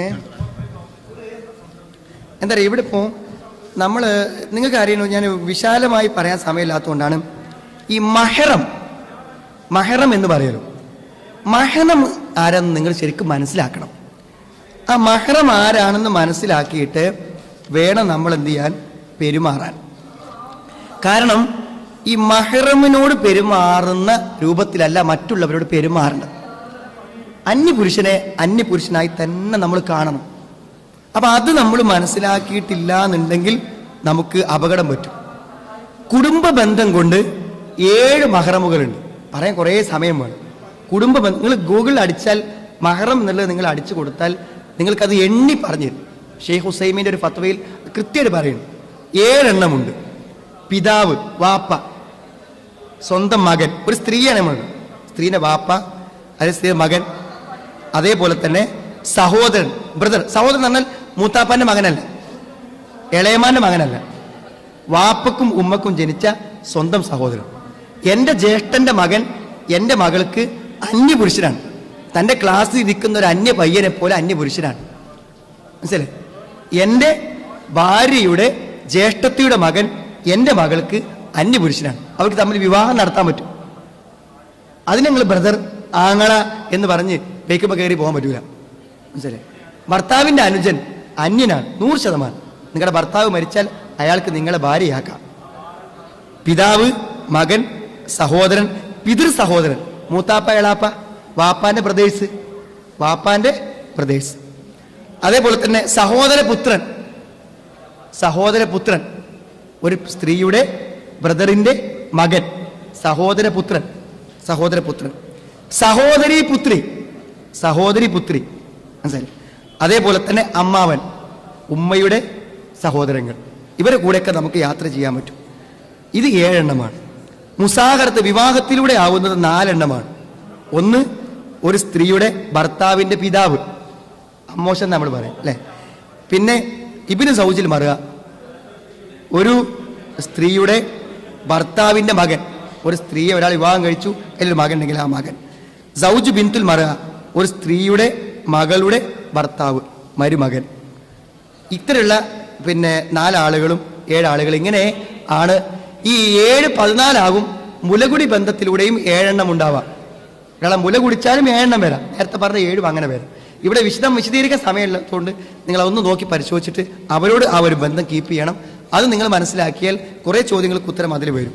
എന്താ പറയുക ഇവിടെ ഇപ്പോൾ നമ്മൾ നിങ്ങൾക്ക് അറിയണോ ഞാൻ വിശാലമായി പറയാൻ സമയമില്ലാത്തതുകൊണ്ടാണ് ഈ മഹറം മഹറം എന്ന് പറയലോ മഹറം ആരെന്ന് നിങ്ങൾ ശരിക്കും മനസ്സിലാക്കണം ആ മഹറം ആരാണെന്ന് മനസ്സിലാക്കിയിട്ട് വേണം നമ്മൾ എന്ത് ചെയ്യാൻ പെരുമാറാൻ കാരണം ഈ മഹറമിനോട് പെരുമാറുന്ന രൂപത്തിലല്ല മറ്റുള്ളവരോട് പെരുമാറേണ്ടത് അന്യപുരുഷനെ അന്യപുരുഷനായി തന്നെ നമ്മൾ കാണണം അപ്പൊ അത് നമ്മൾ മനസ്സിലാക്കിയിട്ടില്ല എന്നുണ്ടെങ്കിൽ നമുക്ക് അപകടം പറ്റും കുടുംബ ബന്ധം കൊണ്ട് ഏഴ് മഹറമുകളുണ്ട് പറയാൻ കുറേ സമയം വേണം കുടുംബ ബന്ധം നിങ്ങൾ ഗൂഗിളിൽ അടിച്ചാൽ മഹറം എന്നുള്ളത് നിങ്ങൾ അടിച്ചു കൊടുത്താൽ നിങ്ങൾക്കത് എണ്ണി പറഞ്ഞു തരും ഷെയ്ഖ് ഹുസൈമിന്റെ ഒരു ഫത്വയിൽ കൃത്യമായിട്ട് പറയുന്നു ഏഴെണ്ണമുണ്ട് പിതാവ് വാപ്പ സ്വന്തം മകൻ ഒരു സ്ത്രീയാണ് നമ്മൾ സ്ത്രീന്റെ വാപ്പ അതേ സ്ത്രീ മകൻ അതേപോലെ തന്നെ സഹോദരൻ ബ്രദർ സഹോദരൻ എന്ന് പറഞ്ഞാൽ മൂത്താപ്പാന്റെ മകനല്ല ഇളയമാന്റെ മകനല്ല വാപ്പക്കും ഉമ്മക്കും ജനിച്ച സ്വന്തം സഹോദരൻ എന്റെ ജ്യേഷ്ഠന്റെ മകൻ എന്റെ മകൾക്ക് അന്യപുരുഷനാണ് തന്റെ ക്ലാസ്സിൽ ഇരിക്കുന്ന ഒരു അന്യ പയ്യനെ പോലെ അന്യപുരുഷനാണ് മനസ്സിലായി എന്റെ ഭാര്യയുടെ ജ്യേഷ്ഠത്തിയുടെ മകൻ എന്റെ മകൾക്ക് അന്യപുരുഷനാണ് അവർക്ക് തമ്മിൽ വിവാഹം നടത്താൻ പറ്റും അതിന് ഞങ്ങൾ ബ്രദർ ആങ്ങള എന്ന് പറഞ്ഞ് ബേക്കുമ്പോൾ കയറി പോകാൻ പറ്റൂല മനസ്സിലായി ഭർത്താവിന്റെ അനുജൻ അന്യനാണ് നൂറ് ശതമാനം നിങ്ങളുടെ ഭർത്താവ് മരിച്ചാൽ അയാൾക്ക് നിങ്ങളെ ഭാര്യയാക്കാം പിതാവ് മകൻ സഹോദരൻ പിതൃ സഹോദരൻ മൂത്താപ്പ എളാപ്പ വാപ്പാന്റെ പ്രദേശ് വാപ്പാന്റെ പ്രദേശ് അതേപോലെ തന്നെ സഹോദരപുത്രൻ സഹോദരപുത്രൻ ഒരു സ്ത്രീയുടെ ബ്രദറിന്റെ മകൻ സഹോദരപുത്രൻ സഹോദരപുത്രൻ സഹോദരി പുത്രി സഹോദരി പുത്രി മനസ്സിലായി അതേപോലെ തന്നെ അമ്മാവൻ ഉമ്മയുടെ സഹോദരങ്ങൾ ഇവരെ കൂടെയൊക്കെ നമുക്ക് യാത്ര ചെയ്യാൻ പറ്റും ഇത് ഏഴെണ്ണമാണ് മുസാഹറത്ത് വിവാഹത്തിലൂടെ ആവുന്നത് നാലെണ്ണമാണ് ഒന്ന് ഒരു സ്ത്രീയുടെ ഭർത്താവിന്റെ പിതാവ് അമ്മോശൻ നമ്മൾ പറയും അല്ലേ പിന്നെ ഇബിന് സൗജിൽ മറുക ഒരു സ്ത്രീയുടെ ഭർത്താവിന്റെ മകൻ ഒരു സ്ത്രീയെ ഒരാൾ വിവാഹം കഴിച്ചു അതിലൊരു മകൻ ഉണ്ടെങ്കിൽ ആ മകൻ സൗജ് ബിന്തുൽ മറുക ഒരു സ്ത്രീയുടെ മകളുടെ ഭർത്താവ് മരുമകൻ ഇത്തരമുള്ള പിന്നെ നാലാളുകളും ഏഴാളുകൾ ഇങ്ങനെ ആണ് ഈ ഏഴ് പതിനാലാകും മുലകുടി ബന്ധത്തിലൂടെയും ഏഴെണ്ണം ഉണ്ടാവാം കാരണം മുല കുടിച്ചാലും ഏഴെണ്ണം വരാം നേരത്തെ പറഞ്ഞ ഏഴും അങ്ങനെ വരാം ഇവിടെ വിശദം വിശദീകരിക്കാൻ സമയമില്ലാത്തതുകൊണ്ട് നിങ്ങൾ അതൊന്ന് നോക്കി പരിശോധിച്ചിട്ട് അവരോട് ആ ഒരു ബന്ധം കീപ്പ് ചെയ്യണം അത് നിങ്ങൾ മനസ്സിലാക്കിയാൽ കുറേ ചോദ്യങ്ങൾക്ക് ഉത്തരം അതിൽ വരും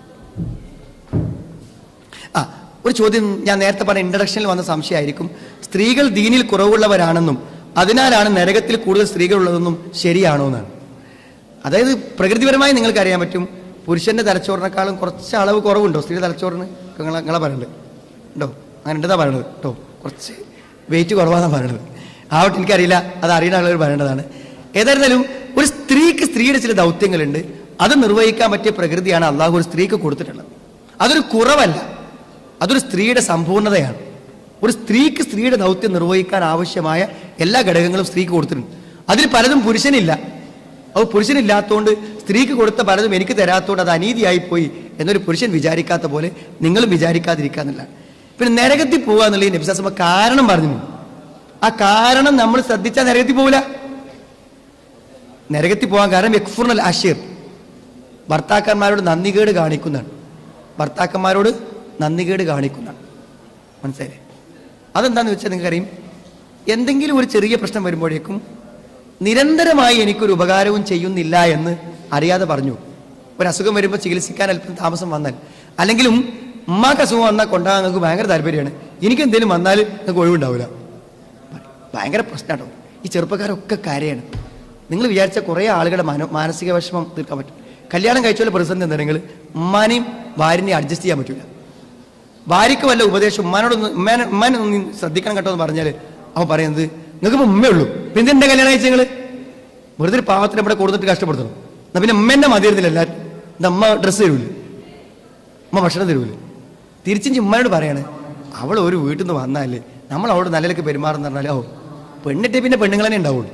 ആ ഒരു ചോദ്യം ഞാൻ നേരത്തെ പറഞ്ഞ ഇൻട്രഡക്ഷനിൽ വന്ന സംശയമായിരിക്കും സ്ത്രീകൾ ദീനിൽ കുറവുള്ളവരാണെന്നും അതിനാലാണ് നരകത്തിൽ കൂടുതൽ സ്ത്രീകൾ ഉള്ളതെന്നും ശരിയാണോ എന്നാണ് അതായത് പ്രകൃതിപരമായി നിങ്ങൾക്ക് അറിയാൻ പറ്റും പുരുഷന്റെ തലച്ചോറിനേക്കാളും കുറച്ച് അളവ് കുറവുണ്ടോ സ്ത്രീ തലച്ചോറിന് നിങ്ങളെ നിങ്ങളെ പറയുന്നത് ഉണ്ടോ അങ്ങനെ ഉണ്ടെന്നാ പറയണത് കേട്ടോ കുറച്ച് വെയിറ്റ് കുറവാന്നാ പറയണത് ആവട്ടെ എനിക്കറിയില്ല അത് അറിയുന്ന ആളുകൾ പറയേണ്ടതാണ് ഏതായിരുന്നാലും ഒരു സ്ത്രീക്ക് സ്ത്രീയുടെ ചില ദൗത്യങ്ങളുണ്ട് അത് നിർവഹിക്കാൻ പറ്റിയ പ്രകൃതിയാണ് അള്ളാഹു ഒരു സ്ത്രീക്ക് കൊടുത്തിട്ടുള്ളത് അതൊരു കുറവല്ല അതൊരു സ്ത്രീയുടെ സമ്പൂർണ്ണതയാണ് ഒരു സ്ത്രീക്ക് സ്ത്രീയുടെ ദൗത്യം നിർവഹിക്കാൻ ആവശ്യമായ എല്ലാ ഘടകങ്ങളും സ്ത്രീക്ക് കൊടുത്തിട്ടുണ്ട് അതിൽ പലതും പുരുഷനില്ല അത് പുരുഷനില്ലാത്തതുകൊണ്ട് സ്ത്രീക്ക് കൊടുത്ത പലതും എനിക്ക് തരാത്തതുകൊണ്ട് അത് അനീതിയായി പോയി എന്നൊരു പുരുഷൻ വിചാരിക്കാത്ത പോലെ നിങ്ങളും വിചാരിക്കാതിരിക്കാന്നില്ല പിന്നെ നരകത്തിൽ പോകുക എന്നുള്ള ഈ നബിസാസമ കാരണം പറഞ്ഞു ആ കാരണം നമ്മൾ ശ്രദ്ധിച്ചാൽ നരകത്തിൽ പോകില്ല നരകത്തിൽ പോകാൻ കാരണം യക്ഫുർണൽ അഷീർ ഭർത്താക്കന്മാരോട് നന്ദികേട് കാണിക്കുന്നതാണ് ഭർത്താക്കന്മാരോട് നന്ദികേട് കാണിക്കുന്നതാണ് മനസ്സിലായില്ലേ അതെന്താന്ന് വെച്ചാൽ നിങ്ങൾക്കറിയും എന്തെങ്കിലും ഒരു ചെറിയ പ്രശ്നം വരുമ്പോഴേക്കും നിരന്തരമായി എനിക്കൊരു ഉപകാരവും ചെയ്യുന്നില്ല എന്ന് അറിയാതെ പറഞ്ഞു ഒരു അസുഖം വരുമ്പോൾ ചികിത്സിക്കാൻ അല്പം താമസം വന്നാൽ അല്ലെങ്കിലും ഉമ്മാക്ക് അസുഖം വന്നാൽ കൊണ്ടാകാൻ നിങ്ങൾക്ക് ഭയങ്കര താല്പര്യമാണ് എനിക്ക് എന്തെങ്കിലും വന്നാൽ നിങ്ങൾക്ക് ഒഴിവുണ്ടാവില്ല ഭയങ്കര പ്രശ്നമാട്ടോ ഈ ചെറുപ്പക്കാരൊക്കെ കാര്യമാണ് നിങ്ങൾ വിചാരിച്ച കുറേ ആളുകളുടെ മനോ മാനസിക വിഷമം തീർക്കാൻ പറ്റും കല്യാണം കഴിച്ചാൽ പ്രതിസന്ധി എന്താ നിങ്ങൾ ഉമ്മാനെയും ഭാര്യനെയും അഡ്ജസ്റ്റ് ചെയ്യാൻ പറ്റില്ല ഭാര്യയ്ക്ക് വല്ല ഉപദേശം ഉമ്മാനോടൊന്ന് ഉമ്മാനെ ഉമ്മാനെ ഒന്ന് ശ്രദ്ധിക്കണം കേട്ടോ എന്ന് പറഞ്ഞാൽ അവൻ പറയുന്നത് നിങ്ങൾക്ക് ഇപ്പൊ ഉമ്മയുള്ളൂ പിന്നെ എന്റെ കല്യാണം കഴിച്ച നിങ്ങൾ വെറുതെ ഒരു പാവത്തിന് ഇവിടെ കൊടുത്തിട്ട് കഷ്ടപ്പെടുത്തണം എന്നാ പിന്നെ ഉമ്മേന്റെ മതിയായിരുന്നില്ല എല്ലാവരും ഇത് അമ്മ ഡ്രസ്സ് തരൂല്ലേ ഉമ്മ ഭക്ഷണം തരൂല തിരിച്ചും ഉമ്മയോട് പറയാണ് അവൾ ഒരു വീട്ടിൽ നിന്ന് വന്നാലേ നമ്മൾ അവളോട് നല്ലതൊക്കെ പെരുമാറുന്ന പറഞ്ഞാൽ ഓ പെണ്ണിട്ടേ പിന്നെ പെണ്ണുങ്ങൾ തന്നെ ഉണ്ടാവുള്ളൂ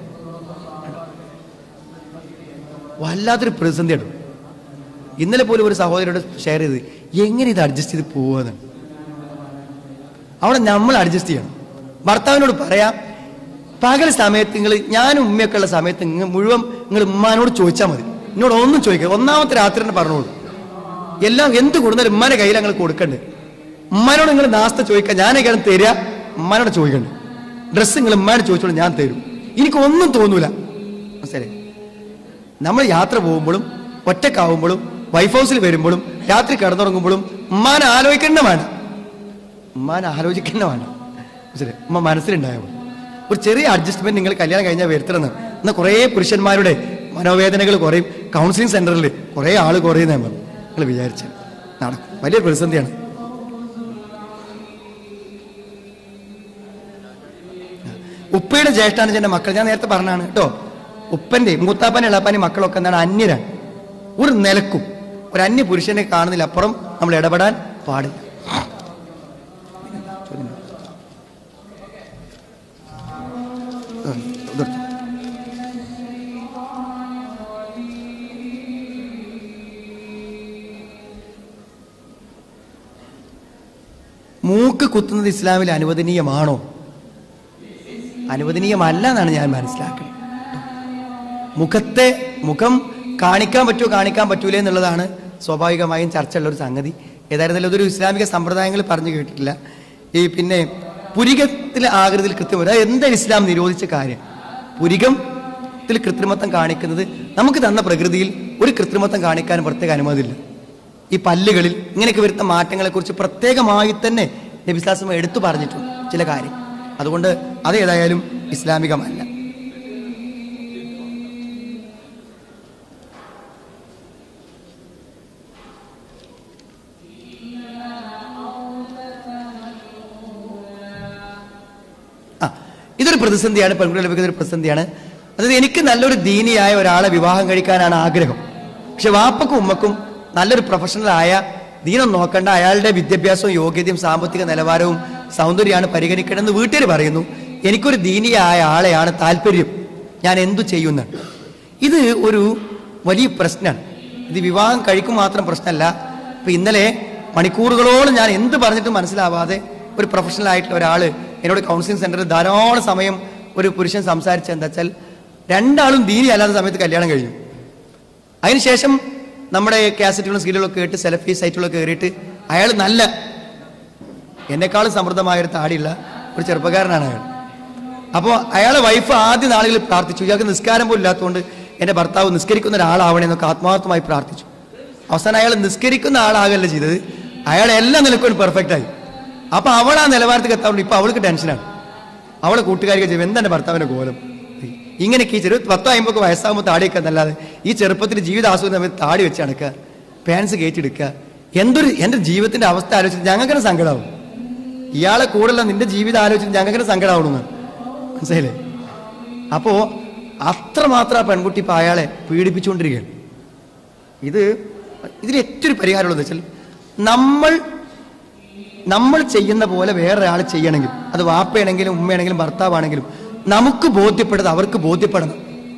വല്ലാത്തൊരു പ്രതിസന്ധിയാണ് ഇന്നലെ പോലും ഒരു സഹോദരിയോട് ഷെയർ ചെയ്ത് എങ്ങനെ ഇത് അഡ്ജസ്റ്റ് ചെയ്ത് പോവാന്നാണ് അവിടെ നമ്മൾ അഡ്ജസ്റ്റ് ചെയ്യണം ഭർത്താവിനോട് പറയാം പകൽ സമയത്ത് നിങ്ങൾ ഞാനും ഉമ്മയൊക്കെ ഉള്ള സമയത്ത് നിങ്ങൾ മുഴുവൻ നിങ്ങൾ ഉമ്മാനോട് ചോദിച്ചാൽ മതി എന്നോട് ഒന്നും ചോദിക്കുക ഒന്നാമത്തെ രാത്രി തന്നെ പറഞ്ഞോളൂ എല്ലാം എന്ത് കൊടുത്താലും ഉമ്മാന്റെ കയ്യിൽ ഞങ്ങൾ കൊടുക്കണ്ടേ ഉമ്മാനോട് നിങ്ങൾ നാസ്ത ചോദിക്കുക ഞാനൊക്കെയാണ് തരിക ഉമ്മാനോട് ചോദിക്കണ്ടേ ഡ്രസ്സ് നിങ്ങൾ ഉമ്മാനോട് ചോദിച്ചോളൂ ഞാൻ തരും എനിക്ക് ഒന്നും തോന്നൂല മനസ്സിലായി നമ്മൾ യാത്ര പോകുമ്പോഴും ഒറ്റക്കാവുമ്പോഴും വൈഫ് ഹൗസിൽ വരുമ്പോഴും രാത്രി കിടന്നുറങ്ങുമ്പോഴും ഉമ്മാനെ ആലോചിക്കണ്ട വേണം ഉമ്മാനെ ആലോചിക്കണ്ട വേണം മനസ്സിലായി ഉമ്മ മനസ്സിലുണ്ടായോ ഒരു ചെറിയ അഡ്ജസ്റ്റ്മെന്റ് നിങ്ങൾ കല്യാണം കഴിഞ്ഞാൽ വരുത്തണം എന്നാൽ കുറേ പുരുഷന്മാരുടെ മനോവേദനകൾ കുറയും കൗൺസിലിംഗ് സെന്ററിൽ കുറേ ആൾ കുറയുന്ന നമ്മൾ നിങ്ങൾ വിചാരിച്ച നടക്കും വലിയ പ്രതിസന്ധിയാണ് ഉപ്പയുടെ ജ്യേഷ്ഠാനുജന്റെ മക്കൾ ഞാൻ നേരത്തെ പറഞ്ഞാണ് കേട്ടോ ഉപ്പന്റെ മൂത്താപ്പന്റെ ഇളാപ്പാന്റെ മക്കളൊക്കെ എന്താണ് അന്യരാണ് ഒരു നിലക്കും ഒരു അന്യ പുരുഷനെ കാണുന്നതിൽ അപ്പുറം നമ്മൾ ഇടപെടാൻ പാടില്ല ഉം, ഇതെടുത്തോ. മൂക്ക് കുത്തുന്നത് ഇസ്ലാമിൽ അനുവദനീയമാണോ അനുവദനീയമല്ല എന്നാണ് ഞാൻ മനസ്സിലാക്കുന്നത് മുഖത്തെ മുഖം കാണിക്കാൻ പറ്റുമോ കാണിക്കാൻ പറ്റൂലേ എന്നുള്ളതാണ് സ്വാഭാവികമായും ചർച്ചയുള്ള ഒരു സംഗതി ഏതായിരുന്നാലും ഇതൊരു ഇസ്ലാമിക സമ്പ്രദായങ്ങൾ പറഞ്ഞു കേട്ടിട്ടില്ല ഈ പിന്നെ പുരികത്തിലെ ആകൃതിയിൽ കൃത്യം അതായത് എന്താ ഇസ്ലാം നിരോധിച്ച കാര്യം പുരികത്തിൽ കൃത്രിമത്വം കാണിക്കുന്നത് നമുക്ക് തന്ന പ്രകൃതിയിൽ ഒരു കൃത്രിമത്വം കാണിക്കാൻ പ്രത്യേക അനുമതിയില്ല ഈ പല്ലുകളിൽ ഇങ്ങനെയൊക്കെ വരുന്ന മാറ്റങ്ങളെക്കുറിച്ച് പ്രത്യേകമായി തന്നെ നബിസ്ലാസം എടുത്തു പറഞ്ഞിട്ടുണ്ട് ചില കാര്യം അതുകൊണ്ട് അത് ഏതായാലും ഇസ്ലാമികമല്ല ആ ഇതൊരു പ്രതിസന്ധിയാണ് പെൺകുട്ടികൾ ലഭിക്കുന്ന ഒരു പ്രതിസന്ധിയാണ് അതായത് എനിക്ക് നല്ലൊരു ദീനിയായ ഒരാളെ വിവാഹം കഴിക്കാനാണ് ആഗ്രഹം പക്ഷെ വാപ്പക്കും ഉമ്മക്കും നല്ലൊരു പ്രൊഫഷണലായ ദീനം നോക്കേണ്ട അയാളുടെ വിദ്യാഭ്യാസവും യോഗ്യതയും സാമ്പത്തിക നിലവാരവും സൗന്ദര്യമാണ് പരിഗണിക്കേണ്ടതെന്ന് വീട്ടുകാർ പറയുന്നു എനിക്കൊരു ദീനിയായ ആളെയാണ് താല്പര്യം ഞാൻ എന്തു ചെയ്യുന്നു ഇത് ഒരു വലിയ പ്രശ്നമാണ് ഇത് വിവാഹം കഴിക്കും മാത്രം പ്രശ്നമല്ല ഇപ്പൊ ഇന്നലെ മണിക്കൂറുകളോളം ഞാൻ എന്ത് പറഞ്ഞിട്ടും മനസ്സിലാവാതെ ഒരു പ്രൊഫഷണൽ ആയിട്ടുള്ള ഒരാൾ എന്നോട് കൗൺസിലിംഗ് സെന്ററിൽ ധാരാളം സമയം ഒരു പുരുഷൻ സംസാരിച്ച എന്താ വെച്ചാൽ രണ്ടാളും ദീനി അല്ലാത്ത സമയത്ത് കല്യാണം കഴിഞ്ഞു അതിനുശേഷം നമ്മുടെ കാസറ്റുകളും സീരിയലൊക്കെ കേട്ട് സെലഫി സൈറ്റുകളൊക്കെ കയറിയിട്ട് അയാൾ നല്ല എന്നെക്കാളും സമൃദ്ധമായ ഒരു താടിയുള്ള ഒരു ചെറുപ്പക്കാരനാണ് അയാൾ അപ്പോൾ അയാളെ വൈഫ് ആദ്യ നാളുകളിൽ പ്രാർത്ഥിച്ചു ഇയാൾക്ക് നിസ്കാരം പോലും ഇല്ലാത്തതുകൊണ്ട് എൻ്റെ ഭർത്താവ് നിസ്കരിക്കുന്ന ഒരാളാവണേ എന്നൊക്കെ ആത്മാർത്ഥമായി പ്രാർത്ഥിച്ചു അവസാനം അയാൾ നിസ്കരിക്കുന്ന ആളാകല്ല ചെയ്തത് അയാൾ എല്ലാ നിലക്കും പെർഫെക്റ്റ് ആയി അപ്പൊ അവൾ ആ നിലവാരത്തിൽ എത്താറുണ്ട് ഇപ്പൊ അവൾക്ക് ടെൻഷനാണ് അവളെ കൂട്ടുകാരിക്ക് ചെയ്യും എന്താണ് ഭർത്താവിന്റെ കോലം ഇങ്ങനെയൊക്കെ ഈ ചെറു പത്തോ അമ്പതൊക്കെ വയസ്സാകുമ്പോൾ താടിയൊക്കെ എന്നല്ലാതെ ഈ ചെറുപ്പത്തിൽ ജീവിത ആസ്വദിക്കുന്ന സമയത്ത് താടി വെച്ച് നടക്കുക പാൻസ് കയറ്റിയെടുക്കുക എന്തൊരു എൻ്റെ ജീവിതത്തിന്റെ അവസ്ഥ ആലോചിച്ചിട്ട് ഞങ്ങൾക്കൊരു സങ്കടമാവും ഇയാളെ കൂടെയുള്ള നിന്റെ ജീവിതം ആലോചിച്ചിട്ട് ഞങ്ങൾക്കൊരു സങ്കടമാവണമെന്ന് മനസ്സിലായില്ലേ അപ്പോ അത്രമാത്രം ആ പെൺകുട്ടി ഇപ്പൊ അയാളെ പീഡിപ്പിച്ചുകൊണ്ടിരിക്കുകയാണ് ഇത് ഇതിൽ ഏറ്റവും ഒരു പരിഹാരമുള്ളത് വെച്ചാൽ നമ്മൾ നമ്മൾ ചെയ്യുന്ന പോലെ വേറൊരാൾ ചെയ്യണമെങ്കിൽ അത് വാപ്പയാണെങ്കിലും ഉമ്മയാണെങ്കിലും ഭർത്താവാണെങ്കിലും നമുക്ക് ബോധ്യപ്പെട്ടത് അവർക്ക് ബോധ്യപ്പെടണം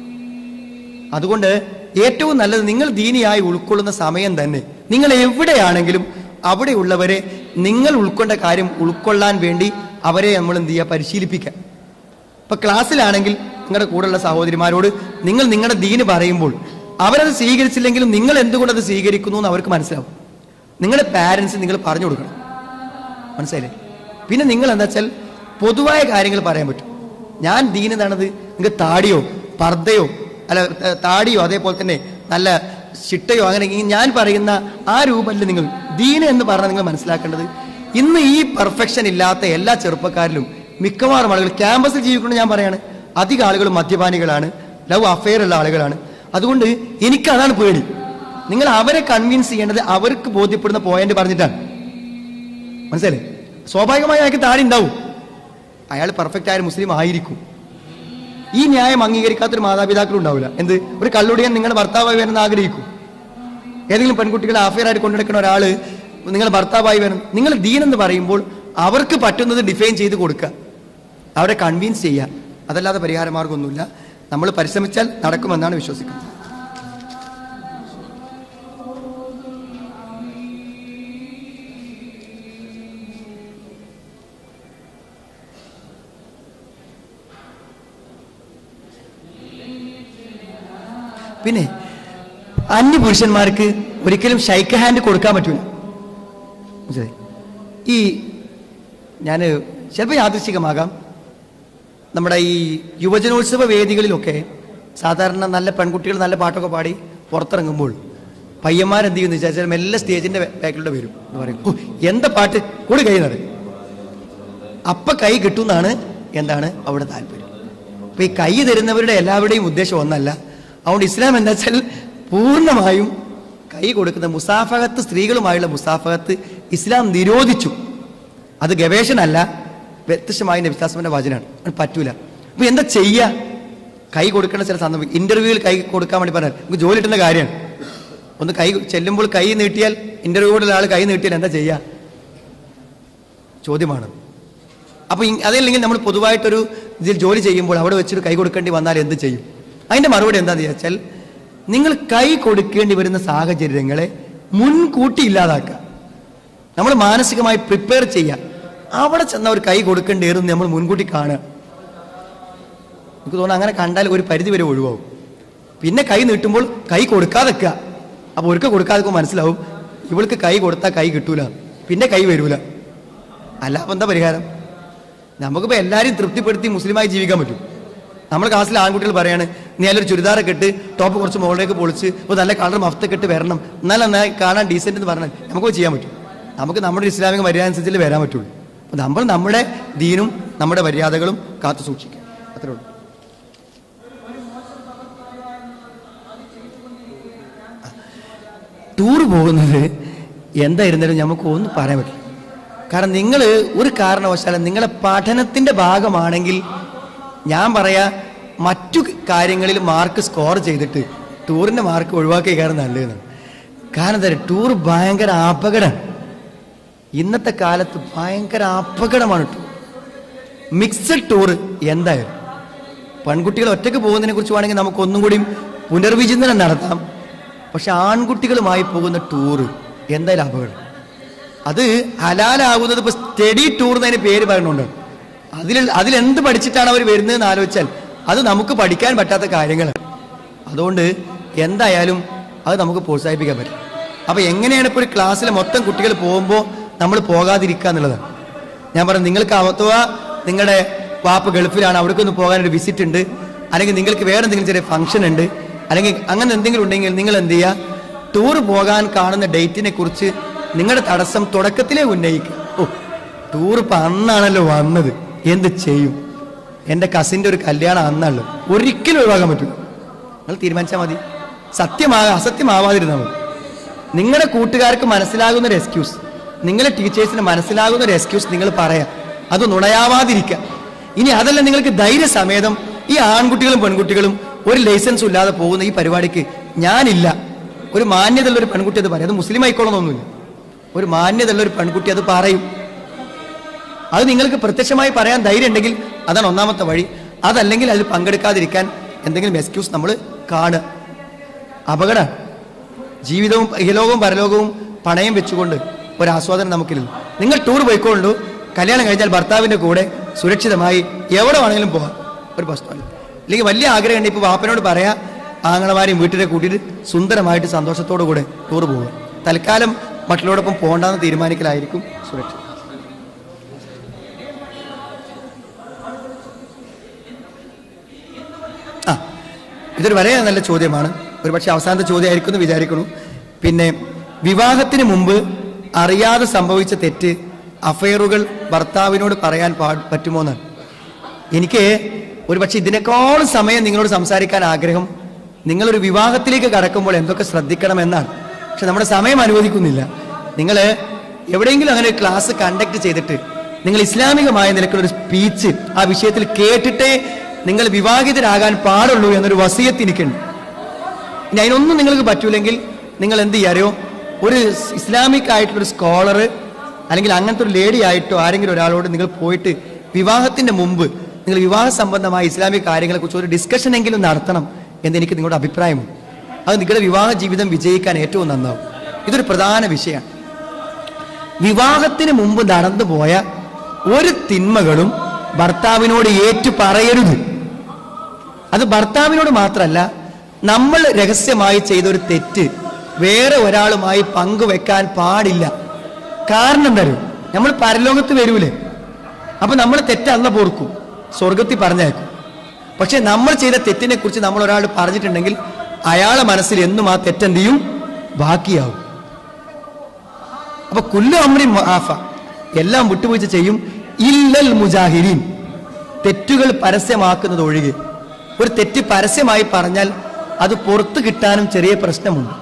അതുകൊണ്ട് ഏറ്റവും നല്ലത് നിങ്ങൾ ദീനിയായി ഉൾക്കൊള്ളുന്ന സമയം തന്നെ നിങ്ങൾ എവിടെയാണെങ്കിലും അവിടെയുള്ളവരെ നിങ്ങൾ ഉൾക്കൊണ്ട കാര്യം ഉൾക്കൊള്ളാൻ വേണ്ടി അവരെ നമ്മൾ എന്ത് ചെയ്യുക പരിശീലിപ്പിക്കുക ഇപ്പൊ ക്ലാസ്സിലാണെങ്കിൽ നിങ്ങളുടെ കൂടെയുള്ള സഹോദരിമാരോട് നിങ്ങൾ നിങ്ങളുടെ ദീന് പറയുമ്പോൾ അവരത് സ്വീകരിച്ചില്ലെങ്കിലും നിങ്ങൾ എന്തുകൊണ്ട് അത് സ്വീകരിക്കുന്നു എന്ന് അവർക്ക് മനസ്സിലാവും നിങ്ങളുടെ പാരൻസ് നിങ്ങൾ പറഞ്ഞു കൊടുക്കണം മനസ്സിലായില്ലേ പിന്നെ നിങ്ങൾ എന്താ വെച്ചാൽ പൊതുവായ കാര്യങ്ങൾ പറയാൻ പറ്റും ഞാൻ ദീൻ എന്താണത് നിങ്ങൾക്ക് താടിയോ പർദ്ദയോ അല്ല ത- താടിയോ അതേപോലെ തന്നെ നല്ല ചിട്ടയോ അങ്ങനെ ഈ ഞാൻ പറയുന്ന ആ രൂപത്തിൽ നിങ്ങൾ ദീന എന്ന് പറഞ്ഞാൽ നിങ്ങൾ മനസ്സിലാക്കേണ്ടത് ഇന്ന് ഈ പെർഫെക്ഷൻ ഇല്ലാത്ത എല്ലാ ചെറുപ്പക്കാരിലും മിക്കവാറും ആളുകൾ ക്യാമ്പസിൽ ജീവിക്കുന്നത് ഞാൻ പറയാണ് അധിക ആളുകളും മദ്യപാനികളാണ് ലവ് അഫെയർ ഉള്ള ആളുകളാണ് അതുകൊണ്ട് എനിക്ക് അതാണ് പേടി നിങ്ങൾ അവരെ കൺവിൻസ് ചെയ്യേണ്ടത് അവർക്ക് ബോധ്യപ്പെടുന്ന പോയിന്റ് പറഞ്ഞിട്ടാണ് മനസ്സിലായി സ്വാഭാവികമായി അയാൾക്ക് താടി ഉണ്ടാവും അയാൾ പെർഫെക്റ്റ് ആയ ഒരു മുസ്ലിം ആയിരിക്കും ഈ ന്യായം അംഗീകരിക്കാത്തൊരു മാതാപിതാക്കളും ഉണ്ടാവില്ല എന്ത് ഒരു കള്ളുടിയൻ നിങ്ങളുടെ ഭർത്താവായി വരുന്ന ആഗ്രഹിക്കും ഏതെങ്കിലും പെൺകുട്ടികളെ അഫയർ ആയിട്ട് കൊണ്ടുനടക്കുന്ന ഒരാള് നിങ്ങൾ ഭർത്താവായി വരണം നിങ്ങൾ ദീൻ എന്ന് പറയുമ്പോൾ അവർക്ക് പറ്റുന്നത് ഡിഫൈൻ ചെയ്ത് കൊടുക്കുക അവരെ കൺവിൻസ് ചെയ്യുക അതല്ലാതെ പരിഹാരമാർഗമൊന്നുമില്ല നമ്മൾ പരിശ്രമിച്ചാൽ നടക്കുമെന്നാണ് വിശ്വസിക്കുന്നത് പിന്നെ അന്യ പുരുഷന്മാർക്ക് ഒരിക്കലും ഷൈക്ക് ഹാൻഡ് കൊടുക്കാൻ പറ്റൂല മനസ്സിലായി? ഈ ഞാൻ ചിലപ്പോൾ യാദൃശികമാകാം നമ്മുടെ ഈ യുവജനോത്സവ വേദികളിലൊക്കെ സാധാരണ നല്ല പെൺകുട്ടികൾ നല്ല പാട്ടൊക്കെ പാടി പുറത്തിറങ്ങുമ്പോൾ പയ്യന്മാരെന്ത് ചെയ്യുന്നു വെച്ചാൽ മെല്ലെ സ്റ്റേജിന്റെ ബാക്കിലൂടെ വരും എന്ന് പറയും "ഓ, എന്താ പാട്ട് കൂടി കൈ നടക്കും അപ്പ കൈ കിട്ടുമെന്നാണ് എന്താണ് അവിടെ താല്പര്യം അപ്പൊ ഈ കൈ തരുന്നവരുടെ എല്ലാവരുടെയും ഉദ്ദേശം ഒന്നല്ല അതുകൊണ്ട് ഇസ്ലാം എന്താ വെച്ചാൽ പൂർണ്ണമായും കൈ കൊടുക്കുന്ന മുസാഫകത്ത് സ്ത്രീകളുമായുള്ള മുസാഫകത്ത് ഇസ്ലാം നിരോധിച്ചു അത് ഗവേഷണമല്ല വ്യത്യസ്തമായ നബിസ്ലാസ്മന്റെ വചനാണ് അത് പറ്റൂല അപ്പൊ എന്താ ചെയ്യാ കൈ കൊടുക്കേണ്ട ചില സന്ദർഭം ഇന്റർവ്യൂവിൽ കൈ കൊടുക്കാൻ വേണ്ടി പറഞ്ഞാൽ നമുക്ക് ജോലി കിട്ടുന്ന കാര്യമാണ് ഒന്ന് കൈ ചെല്ലുമ്പോൾ കൈ നീട്ടിയാൽ ഇന്റർവ്യൂടെ ആൾ കൈ നീട്ടിയാൽ എന്താ ചെയ്യാ ചോദ്യമാണ് അപ്പൊ ഇ- അതല്ലെങ്കിൽ നമ്മൾ പൊതുവായിട്ടൊരു ഇതിൽ ജോലി ചെയ്യുമ്പോൾ അവിടെ വെച്ചൊരു കൈ കൊടുക്കേണ്ടി വന്നാൽ എന്ത് ചെയ്യും അതിന്റെ മറുപടി എന്താന്ന് ചോദിച്ചാൽ നിങ്ങൾ കൈ കൊടുക്കേണ്ടി വരുന്ന സാഹചര്യങ്ങളെ മുൻകൂട്ടി ഇല്ലാതാക്കുക നമ്മൾ മാനസികമായി പ്രിപ്പയർ ചെയ്യുക അവിടെ ചെന്ന ഒരു കൈ കൊടുക്കേണ്ടി വരും നമ്മൾ മുൻകൂട്ടി കാണുക എനിക്ക് തോന്നുന്നു അങ്ങനെ കണ്ടാൽ ഒരു പരിധി വരെ ഒഴിവാകും പിന്നെ കൈ നീട്ടുമ്പോൾ കൈ കൊടുക്കാതെക്കുക അപ്പൊ ഒരുക്ക കൊടുക്കാതെ മനസ്സിലാവും ഇവൾക്ക് കൈ കൊടുത്താൽ കൈ കിട്ടൂല പിന്നെ കൈ വരൂല അല്ല അപ്പൊ എന്താ പരിഹാരം നമുക്കിപ്പോൾ എല്ലാവരും തൃപ്തിപ്പെടുത്തി മുസ്ലിമായി ജീവിക്കാൻ പറ്റും നമ്മൾ ക്ലാസ്സിലെ ആൺകുട്ടികൾ പറയാണ് നീ നല്ലൊരു ചുരിദാറൊക്കെ ഇട്ട് ടോപ്പ് കുറച്ച് മുകളിലേക്ക് പൊളിച്ച് ഒരു നല്ല കളർ മഫ്തൊക്കെ ഇട്ട് വരണം എന്നാലും നന്നായി കാണാൻ ഡീസെന്റ് എന്ന് പറഞ്ഞാൽ നമുക്ക് ചെയ്യാൻ പറ്റും നമുക്ക് നമ്മുടെ ഒരു ഇസ്ലാമിക മര്യാദ അനുസരിച്ച് വരാൻ പറ്റുള്ളൂ അപ്പൊ നമ്മൾ നമ്മുടെ ദീനും നമ്മുടെ മര്യാദകളും കാത്തു സൂക്ഷിക്കുക അത്രേ ഉള്ളൂ ടൂർ പോകുന്നത് എന്തായിരുന്നാലും നമുക്ക് ഒന്നും പറയാൻ പറ്റില്ല കാരണം നിങ്ങൾ ഒരു കാരണവശാലും നിങ്ങളെ പഠനത്തിന്റെ ഭാഗമാണെങ്കിൽ ഞാൻ പറയാ മറ്റു കാര്യങ്ങളിൽ മാർക്ക് സ്കോർ ചെയ്തിട്ട് ടൂറിന്റെ മാർക്ക് ഒഴിവാക്കി കയറുന്ന നല്ലതെന്ന് കാരണം എന്താ പറയുക ടൂർ ഭയങ്കര അപകടമാണ് ഇന്നത്തെ കാലത്ത് ഭയങ്കര അപകടമാണ് ടൂർ മിക്സഡ് ടൂർ എന്തായാലും പെൺകുട്ടികൾ ഒറ്റയ്ക്ക് പോകുന്നതിനെ കുറിച്ച് വേണമെങ്കിൽ നമുക്ക് ഒന്നും കൂടിയും പുനർവിചിന്തനം നടത്താം പക്ഷെ ആൺകുട്ടികളുമായി പോകുന്ന ടൂറ് എന്തായാലും അപകടം അത് ഹലാലാകുന്നത് ഇപ്പൊ സ്റ്റഡി ടൂർ എന്നതിന് പേര് പറയുന്നുണ്ട് അതിൽ അതിലെന്ത് പഠിച്ചിട്ടാണ് അവർ വരുന്നതെന്ന് ആലോചിച്ചാൽ അത് നമുക്ക് പഠിക്കാൻ പറ്റാത്ത കാര്യങ്ങളാണ് അതുകൊണ്ട് എന്തായാലും അത് നമുക്ക് പ്രോത്സാഹിപ്പിക്കാൻ പറ്റും അപ്പൊ എങ്ങനെയാണ് ഇപ്പോൾ ഒരു ക്ലാസ്സിലെ മൊത്തം കുട്ടികൾ പോകുമ്പോൾ നമ്മൾ പോകാതിരിക്കുക എന്നുള്ളതാണ് ഞാൻ പറഞ്ഞു നിങ്ങൾക്ക് അഥവാ നിങ്ങളുടെ വാപ്പ് ഗൾഫിലാണ് അവിടേക്കൊന്ന് പോകാൻ ഒരു വിസിറ്റ് ഉണ്ട് അല്ലെങ്കിൽ നിങ്ങൾക്ക് വേറെ എന്തെങ്കിലും ചെറിയ ഫംഗ്ഷൻ ഉണ്ട് അല്ലെങ്കിൽ അങ്ങനെ എന്തെങ്കിലും ഉണ്ടെങ്കിൽ നിങ്ങൾ എന്ത് ചെയ്യുക ടൂർ പോകാൻ കാണുന്ന ഡേറ്റിനെ കുറിച്ച് നിങ്ങളുടെ തടസ്സം തുടക്കത്തിലേ ഉന്നയിക്കുക ഓ ടൂർ ഇപ്പൊ അന്നാണല്ലോ വന്നത് എന്ത് ചെയ്യും എന്റെ കസിന്റെ ഒരു കല്യാണം അന്നാണല്ലോ ഒരിക്കലും ഒഴിവാക്കാൻ പറ്റില്ല നിങ്ങൾ തീരുമാനിച്ചാൽ മതി സത്യമാകാ അസത്യമാവാതിരുന്നാൽ മതി നിങ്ങളുടെ കൂട്ടുകാർക്ക് മനസ്സിലാകുന്ന ഒരു എക്സ്ക്യൂസ് നിങ്ങളെ ടീച്ചേഴ്സിന് മനസ്സിലാകുന്ന ഒരു എക്സ്ക്യൂസ് നിങ്ങൾ പറയാം അത് നുണയാവാതിരിക്കുക ഇനി അതല്ല നിങ്ങൾക്ക് ധൈര്യസമേതം ഈ ആൺകുട്ടികളും പെൺകുട്ടികളും ഒരു ലൈസൻസും ഇല്ലാതെ പോകുന്ന ഈ പരിപാടിക്ക് ഞാനില്ല ഒരു മാന്യതയുള്ള ഒരു പെൺകുട്ടി അത് പറയും അത് മുസ്ലിം ആയിക്കോളണമെന്നൊന്നുമില്ല ഒരു മാന്യതയുള്ള ഒരു പെൺകുട്ടി അത് പറയും അത് നിങ്ങൾക്ക് പ്രത്യക്ഷമായി പറയാൻ ധൈര്യം ഉണ്ടെങ്കിൽ അതാണ് ഒന്നാമത്തെ വഴി അതല്ലെങ്കിൽ അതിൽ പങ്കെടുക്കാതിരിക്കാൻ എന്തെങ്കിലും എക്സ്ക്യൂസ് നമ്മൾ കാണുക അപകടം ജീവിതവും ഇഹലോകവും പരലോകവും പണയം വെച്ചുകൊണ്ട് ഒരു ആസ്വാദനം നമുക്കില്ല നിങ്ങൾ ടൂർ പോയിക്കൊള്ളൂ കല്യാണം കഴിഞ്ഞാൽ ഭർത്താവിന്റെ കൂടെ സുരക്ഷിതമായി എവിടെ വേണമെങ്കിലും പോകാം ഒരു ബസ് സ്റ്റാൻഡിൽ അല്ലെങ്കിൽ വലിയ ആഗ്രഹം ഉണ്ട് ഇപ്പോൾ വാപ്പനോട് പറയാ ആങ്ങളമാരെയും വീട്ടിലെ കൂട്ടിയിട്ട് സുന്ദരമായിട്ട് സന്തോഷത്തോടു കൂടെ ടൂർ പോകുക തൽക്കാലം മറ്റുള്ളവരോടൊപ്പം പോകണ്ടെന്ന് തീരുമാനിക്കലായിരിക്കും സുരക്ഷിതം ആ ഇതൊരു വളരെ നല്ല ചോദ്യമാണ് ഒരുപക്ഷെ അവസാനത്തെ ചോദ്യമായിരിക്കും എന്ന് വിചാരിക്കുന്നു പിന്നെ വിവാഹത്തിന് മുമ്പ് അറിയാതെ സംഭവിച്ച തെറ്റ് അഫയറുകൾ ഭർത്താവിനോട് പറയാൻ പാ പറ്റുമോ എന്നാണ് എനിക്ക് ഒരുപക്ഷെ ഇതിനേക്കാളും സമയം നിങ്ങളോട് സംസാരിക്കാൻ ആഗ്രഹം നിങ്ങളൊരു വിവാഹത്തിലേക്ക് കടക്കുമ്പോൾ എന്തൊക്കെ ശ്രദ്ധിക്കണം എന്നാണ് പക്ഷെ നമ്മുടെ സമയം അനുവദിക്കുന്നില്ല നിങ്ങൾ എവിടെയെങ്കിലും അങ്ങനെ ഒരു ക്ലാസ് കണ്ടക്ട് ചെയ്തിട്ട് നിങ്ങൾ ഇസ്ലാമികമായ നിലക്കുള്ള ഒരു സ്പീച്ച് ആ വിഷയത്തിൽ കേട്ടിട്ടേ നിങ്ങൾ വിവാഹിതരാകാൻ പാടുള്ളൂ എന്നൊരു വസീയത്ത് എനിക്കുണ്ട് ഇനി അതിനൊന്നും നിങ്ങൾക്ക് പറ്റൂലെങ്കിൽ നിങ്ങൾ എന്ത് ചെയ്യാറിയോ ഒരു ഇസ്ലാമിക് ആയിട്ടുള്ള ഒരു സ്കോളർ അല്ലെങ്കിൽ അങ്ങനത്തെ ഒരു ലേഡി ആയിട്ടോ ആരെങ്കിലും ഒരാളോട് നിങ്ങൾ പോയിട്ട് വിവാഹത്തിന്റെ മുമ്പ് നിങ്ങൾ വിവാഹ സംബന്ധമായ ഇസ്ലാമിക കാര്യങ്ങളെ കുറിച്ച് ഒരു ഡിസ്കഷൻ എങ്കിലും നടത്തണം എന്ന് എനിക്ക് നിങ്ങളുടെ അഭിപ്രായമുണ്ട് അത് നിങ്ങളുടെ വിവാഹ ജീവിതം വിജയിക്കാൻ ഏറ്റവും നന്നാവും ഇതൊരു പ്രധാന വിഷയമാണ് വിവാഹത്തിന് മുമ്പ് നടന്നു പോയ ഒരു തിന്മകളും ഭർത്താവിനോട് ഏറ്റു പറയരുത് അത് ഭർത്താവിനോട് മാത്രമല്ല നമ്മൾ രഹസ്യമായി ചെയ്ത ഒരു തെറ്റ് വേറെ ഒരാളുമായി പങ്കുവെക്കാൻ പാടില്ല കാരണം തരും നമ്മൾ പരലോകത്ത് വരൂലേ അപ്പൊ നമ്മൾ തെറ്റല്ല പോർക്കും സ്വർഗത്തിൽ പറഞ്ഞേക്കും പക്ഷെ നമ്മൾ ചെയ്ത തെറ്റിനെ കുറിച്ച് നമ്മൾ ഒരാൾ പറഞ്ഞിട്ടുണ്ടെങ്കിൽ അയാളെ മനസ്സിൽ എന്നും ആ തെറ്റെന്ത് ചെയ്യും ബാക്കിയാവും അപ്പൊ കുല്ലു അമ്രി ആഫ എല്ലാം വിട്ടുവീഴ്ച ചെയ്യും ഇല്ലൽ മുജാഹിരീൻ തെറ്റുകൾ പരസ്യമാക്കുന്നത് ഒഴികെ ഒരു തെറ്റ് പരസ്യമായി പറഞ്ഞാൽ അത് പുറത്തു കിട്ടാനും ചെറിയ പ്രശ്നമുണ്ട്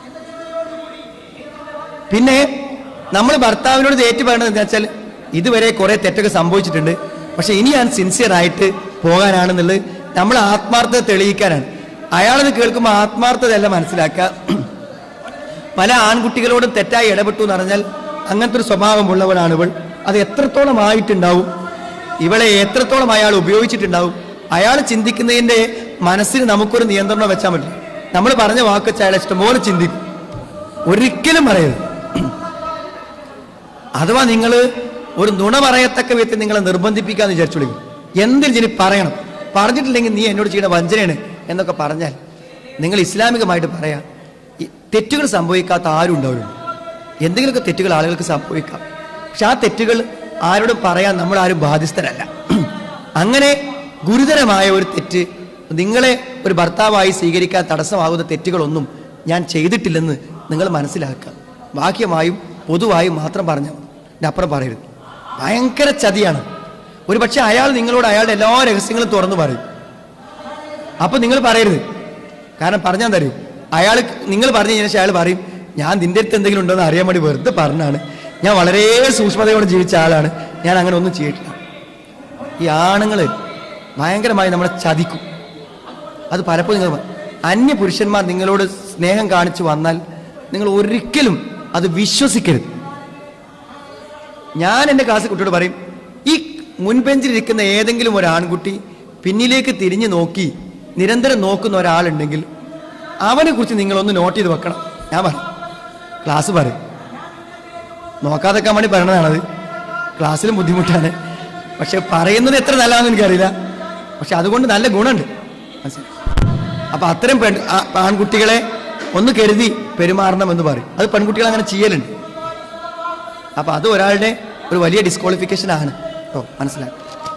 പിന്നെ നമ്മൾ ഭർത്താവിനോട് ഇത് ഏറ്റു പറയണത് എന്താ വെച്ചാൽ ഇതുവരെ കുറെ തെറ്റൊക്കെ സംഭവിച്ചിട്ടുണ്ട് പക്ഷെ ഇനി ഞാൻ സിൻസിയർ ആയിട്ട് പോകാനാണെന്നുള്ളത് നമ്മൾ ആത്മാർത്ഥത തെളിയിക്കാനാണ് അയാളത് കേൾക്കുമ്പോൾ ആത്മാർത്ഥതയല്ല മനസ്സിലാക്കുക പല ആൺകുട്ടികളോടും തെറ്റായി ഇടപെട്ടു എന്ന് പറഞ്ഞാൽ അങ്ങനത്തെ ഒരു സ്വഭാവമുള്ളവളാണ് ഇവൾ അത് എത്രത്തോളം ആയിട്ടുണ്ടാവും ഇവളെ എത്രത്തോളം അയാൾ ഉപയോഗിച്ചിട്ടുണ്ടാവും അയാൾ ചിന്തിക്കുന്നതിന്റെ മനസ്സിന് നമുക്കൊരു നിയന്ത്രണം വെച്ചാൽ പറ്റില്ല നമ്മൾ പറഞ്ഞ വാക്ക് വെച്ച് അയാളെ ഇഷ്ടംപോലെ ചിന്തിക്കും ഒരിക്കലും പറയരുത് അഥവാ നിങ്ങൾ ഒരു നുണ പറയത്തക്ക വിധത്തിൽ നിങ്ങളെ നിർബന്ധിപ്പിക്കാന്ന് വിചാരിച്ചോളൂ എന്തിനും ഇനി പറയണം പറഞ്ഞിട്ടില്ലെങ്കിൽ നീ എന്നോട് ചെയ്യുന്ന വഞ്ചനയാണ് എന്നൊക്കെ പറഞ്ഞാൽ നിങ്ങൾ ഇസ്ലാമികമായിട്ട് പറയാം ഈ തെറ്റുകൾ സംഭവിക്കാത്ത ആരും ഉണ്ടാവില്ല എന്തെങ്കിലുമൊക്കെ തെറ്റുകൾ ആളുകൾക്ക് സംഭവിക്കാം പക്ഷെ ആ തെറ്റുകൾ ആരോടും പറയാൻ നമ്മൾ ആരും ബാധ്യസ്ഥരല്ല അങ്ങനെ ഗുരുതരമായ ഒരു തെറ്റ് നിങ്ങളെ ഒരു ഭർത്താവായി സ്വീകരിക്കാൻ തടസ്സമാകുന്ന തെറ്റുകളൊന്നും ഞാൻ ചെയ്തിട്ടില്ലെന്ന് നിങ്ങൾ മനസ്സിലാക്കുക ബാഹ്യമായും പൊതുവായും മാത്രം പറഞ്ഞാൽ മതി. ഇതിന്റെ അപ്പുറം പറയരുത് ഭയങ്കര ചതിയാണ് ഒരു പക്ഷെ അയാൾ നിങ്ങളോട് അയാളുടെ എല്ലാ രഹസ്യങ്ങളും തുറന്നു പറയും അപ്പൊ നിങ്ങൾ പറയരുത് കാരണം പറഞ്ഞാൽ തരൂ അയാൾ നിങ്ങൾ പറഞ്ഞു കഴിഞ്ഞാൽ അയാൾ പറയും ഞാൻ നിന്റെ അടുത്ത് എന്തെങ്കിലും ഉണ്ടോ എന്ന് അറിയാൻ വേണ്ടി വെറുതെ പറഞ്ഞാണ് ഞാൻ വളരെ സൂക്ഷ്മതയോടെ ജീവിച്ച ആളാണ് ഞാൻ അങ്ങനെ ഒന്നും ചെയ്തിട്ടില്ല ഈ ആണുങ്ങൾ ഭയങ്കരമായി നമ്മളെ ചതിക്കും അത് പലപ്പോഴും നിങ്ങൾ അന്യ പുരുഷന്മാർ നിങ്ങളോട് സ്നേഹം കാണിച്ചു വന്നാൽ നിങ്ങൾ ഒരിക്കലും അത് വിശ്വസിക്കരുത് ഞാൻ എൻ്റെ ക്ലാസ്സിൽ കുട്ടിയോട് പറയും ഈ മുൻബെഞ്ചിലിരിക്കുന്ന ഏതെങ്കിലും ഒരു ആൺകുട്ടി പിന്നിലേക്ക് തിരിഞ്ഞു നോക്കി നിരന്തരം നോക്കുന്ന ഒരാളുണ്ടെങ്കിൽ അവനെ കുറിച്ച് നിങ്ങളൊന്ന് നോട്ട് ചെയ്ത് വെക്കണം ഞാൻ പറയും ക്ലാസ് പറയും നോക്കാതൊക്കെ വേണ്ടി പറയണതാണത് ക്ലാസ്സിലും ബുദ്ധിമുട്ടാണ് പക്ഷെ പറയുന്നത് എത്ര നല്ലതാണെന്ന് എനിക്കറിയില്ല പക്ഷെ അതുകൊണ്ട് നല്ല ഗുണമുണ്ട് മനസ്സിലായി അപ്പൊ അത്തരം പെൺ ആ- ആൺകുട്ടികളെ ഒന്ന് കരുതി പെരുമാറണമെന്ന് പറയും അത് പെൺകുട്ടികൾ അങ്ങനെ ചെയ്യലുണ്ട് അപ്പൊ അത് ഒരാളുടെ ഒരു വലിയ ഡിസ്ക്വാളിഫിക്കേഷൻ ആണ് കേട്ടോ മനസ്സിലാക്കി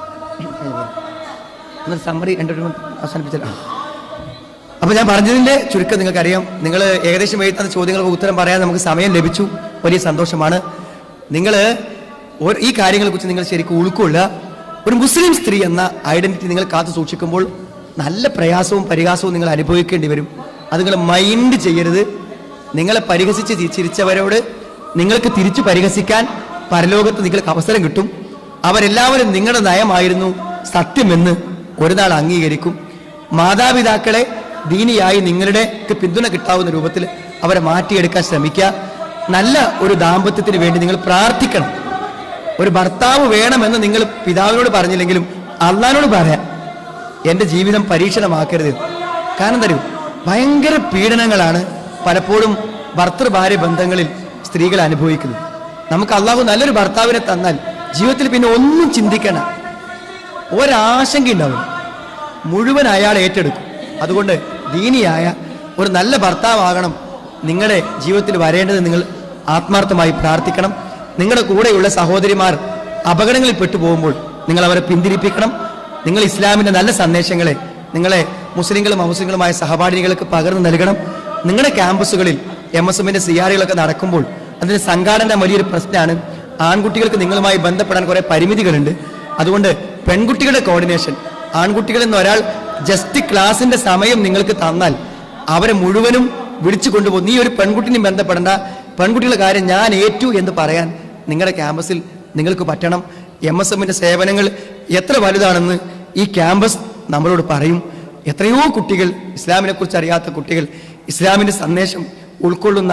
ഒന്ന് സമ്മറി എൻ്റെ ഒരു അവസാനിപ്പിച്ചാൽ അപ്പൊ ഞാൻ പറഞ്ഞതിന്റെ ചുരുക്കം നിങ്ങൾക്കറിയാം നിങ്ങൾ ഏകദേശം എഴുതുന്ന ചോദ്യങ്ങൾക്ക് ഉത്തരം പറയാൻ നമുക്ക് സമയം ലഭിച്ചു വലിയ സന്തോഷമാണ് നിങ്ങൾ ഈ കാര്യങ്ങളെ കുറിച്ച് നിങ്ങൾ ശരിക്കും ഉൾക്കൊള്ളുക ഒരു മുസ്ലിം സ്ത്രീ എന്ന ഐഡന്റിറ്റി നിങ്ങൾ കാത്തു സൂക്ഷിക്കുമ്പോൾ നല്ല പ്രയാസവും പരിഹാസവും നിങ്ങൾ അനുഭവിക്കേണ്ടി വരും അത് നിങ്ങൾ മൈൻഡ് ചെയ്യരുത് നിങ്ങളെ പരിഹസിച്ച് ചി- ചിരിച്ചവരോട് നിങ്ങൾക്ക് തിരിച്ചു പരിഹസിക്കാൻ പരലോകത്ത് നിങ്ങൾക്ക് അവസരം കിട്ടും അവരെല്ലാവരും നിങ്ങളുടെ നയമായിരുന്നു സത്യമെന്ന് ഒരു നാൾ അംഗീകരിക്കും മാതാപിതാക്കളെ ദീനിയായി നിങ്ങളുടെ പിന്തുണ കിട്ടാവുന്ന രൂപത്തിൽ അവരെ മാറ്റിയെടുക്കാൻ ശ്രമിക്കുക നല്ല ഒരു ദാമ്പത്യത്തിന് വേണ്ടി നിങ്ങൾ പ്രാർത്ഥിക്കണം ഒരു ഭർത്താവ് വേണമെന്ന് നിങ്ങൾ പിതാവിനോട് പറഞ്ഞില്ലെങ്കിലും അള്ളഹാനോട് പറയാം എന്റെ ജീവിതം പരീക്ഷണമാക്കരുത് കാരണം തരൂ ഭയങ്കര പീഡനങ്ങളാണ് പലപ്പോഴും ഭർത്തൃ ഭാര്യ ബന്ധങ്ങളിൽ സ്ത്രീകൾ അനുഭവിക്കുന്നത് നമുക്ക് അള്ളാഹു നല്ലൊരു ഭർത്താവിനെ തന്നാൽ ജീവിതത്തിൽ പിന്നെ ഒന്നും ചിന്തിക്കണ ഒരാശങ്ക ഉണ്ടാവും മുഴുവൻ അയാൾ ഏറ്റെടുക്കും അതുകൊണ്ട് ദീനിയായ ഒരു നല്ല ഭർത്താവാകണം നിങ്ങളുടെ ജീവിതത്തിൽ വരേണ്ടത് നിങ്ങൾ ആത്മാർത്ഥമായി പ്രാർത്ഥിക്കണം നിങ്ങളുടെ കൂടെയുള്ള സഹോദരിമാർ അപകടങ്ങളിൽ പെട്ടുപോകുമ്പോൾ നിങ്ങൾ അവരെ പിന്തിരിപ്പിക്കണം നിങ്ങൾ ഇസ്ലാമിന്റെ നല്ല സന്ദേശങ്ങളെ നിങ്ങളെ മുസ്ലിങ്ങളും അമുസ്ലിങ്ങളുമായ സഹപാഠികൾക്ക് പകർന്നു നൽകണം നിങ്ങളുടെ ക്യാമ്പസുകളിൽ എം എസ് എമ്മിന്റെ സിയാറികളൊക്കെ നടക്കുമ്പോൾ അതിന് സംഘാടന വലിയൊരു പ്രശ്നമാണ് ആൺകുട്ടികൾക്ക് നിങ്ങളുമായി ബന്ധപ്പെടാൻ കുറെ പരിമിതികളുണ്ട് അതുകൊണ്ട് പെൺകുട്ടികളുടെ കോർഡിനേഷൻ ആൺകുട്ടികളിൽ നിന്ന് ഒരാൾ ജസ്റ്റ് ക്ലാസിന്റെ സമയം നിങ്ങൾക്ക് തന്നാൽ അവരെ മുഴുവനും വിളിച്ചു കൊണ്ടുപോകും നീ ഒരു പെൺകുട്ടിനെയും ബന്ധപ്പെടേണ്ട പെൺകുട്ടികളുടെ കാര്യം ഞാൻ ഏറ്റു എന്ന് പറയാൻ നിങ്ങളുടെ ക്യാമ്പസിൽ നിങ്ങൾക്ക് പറ്റണം എം എസ് എമ്മിന്റെ സേവനങ്ങൾ എത്ര വലുതാണെന്ന് ഈ ക്യാമ്പസ് നമ്മളോട് പറയും എത്രയോ കുട്ടികൾ ഇസ്ലാമിനെ കുറിച്ച് അറിയാത്ത കുട്ടികൾ ഇസ്ലാമിന്റെ സന്ദേശം ഉൾക്കൊള്ളുന്ന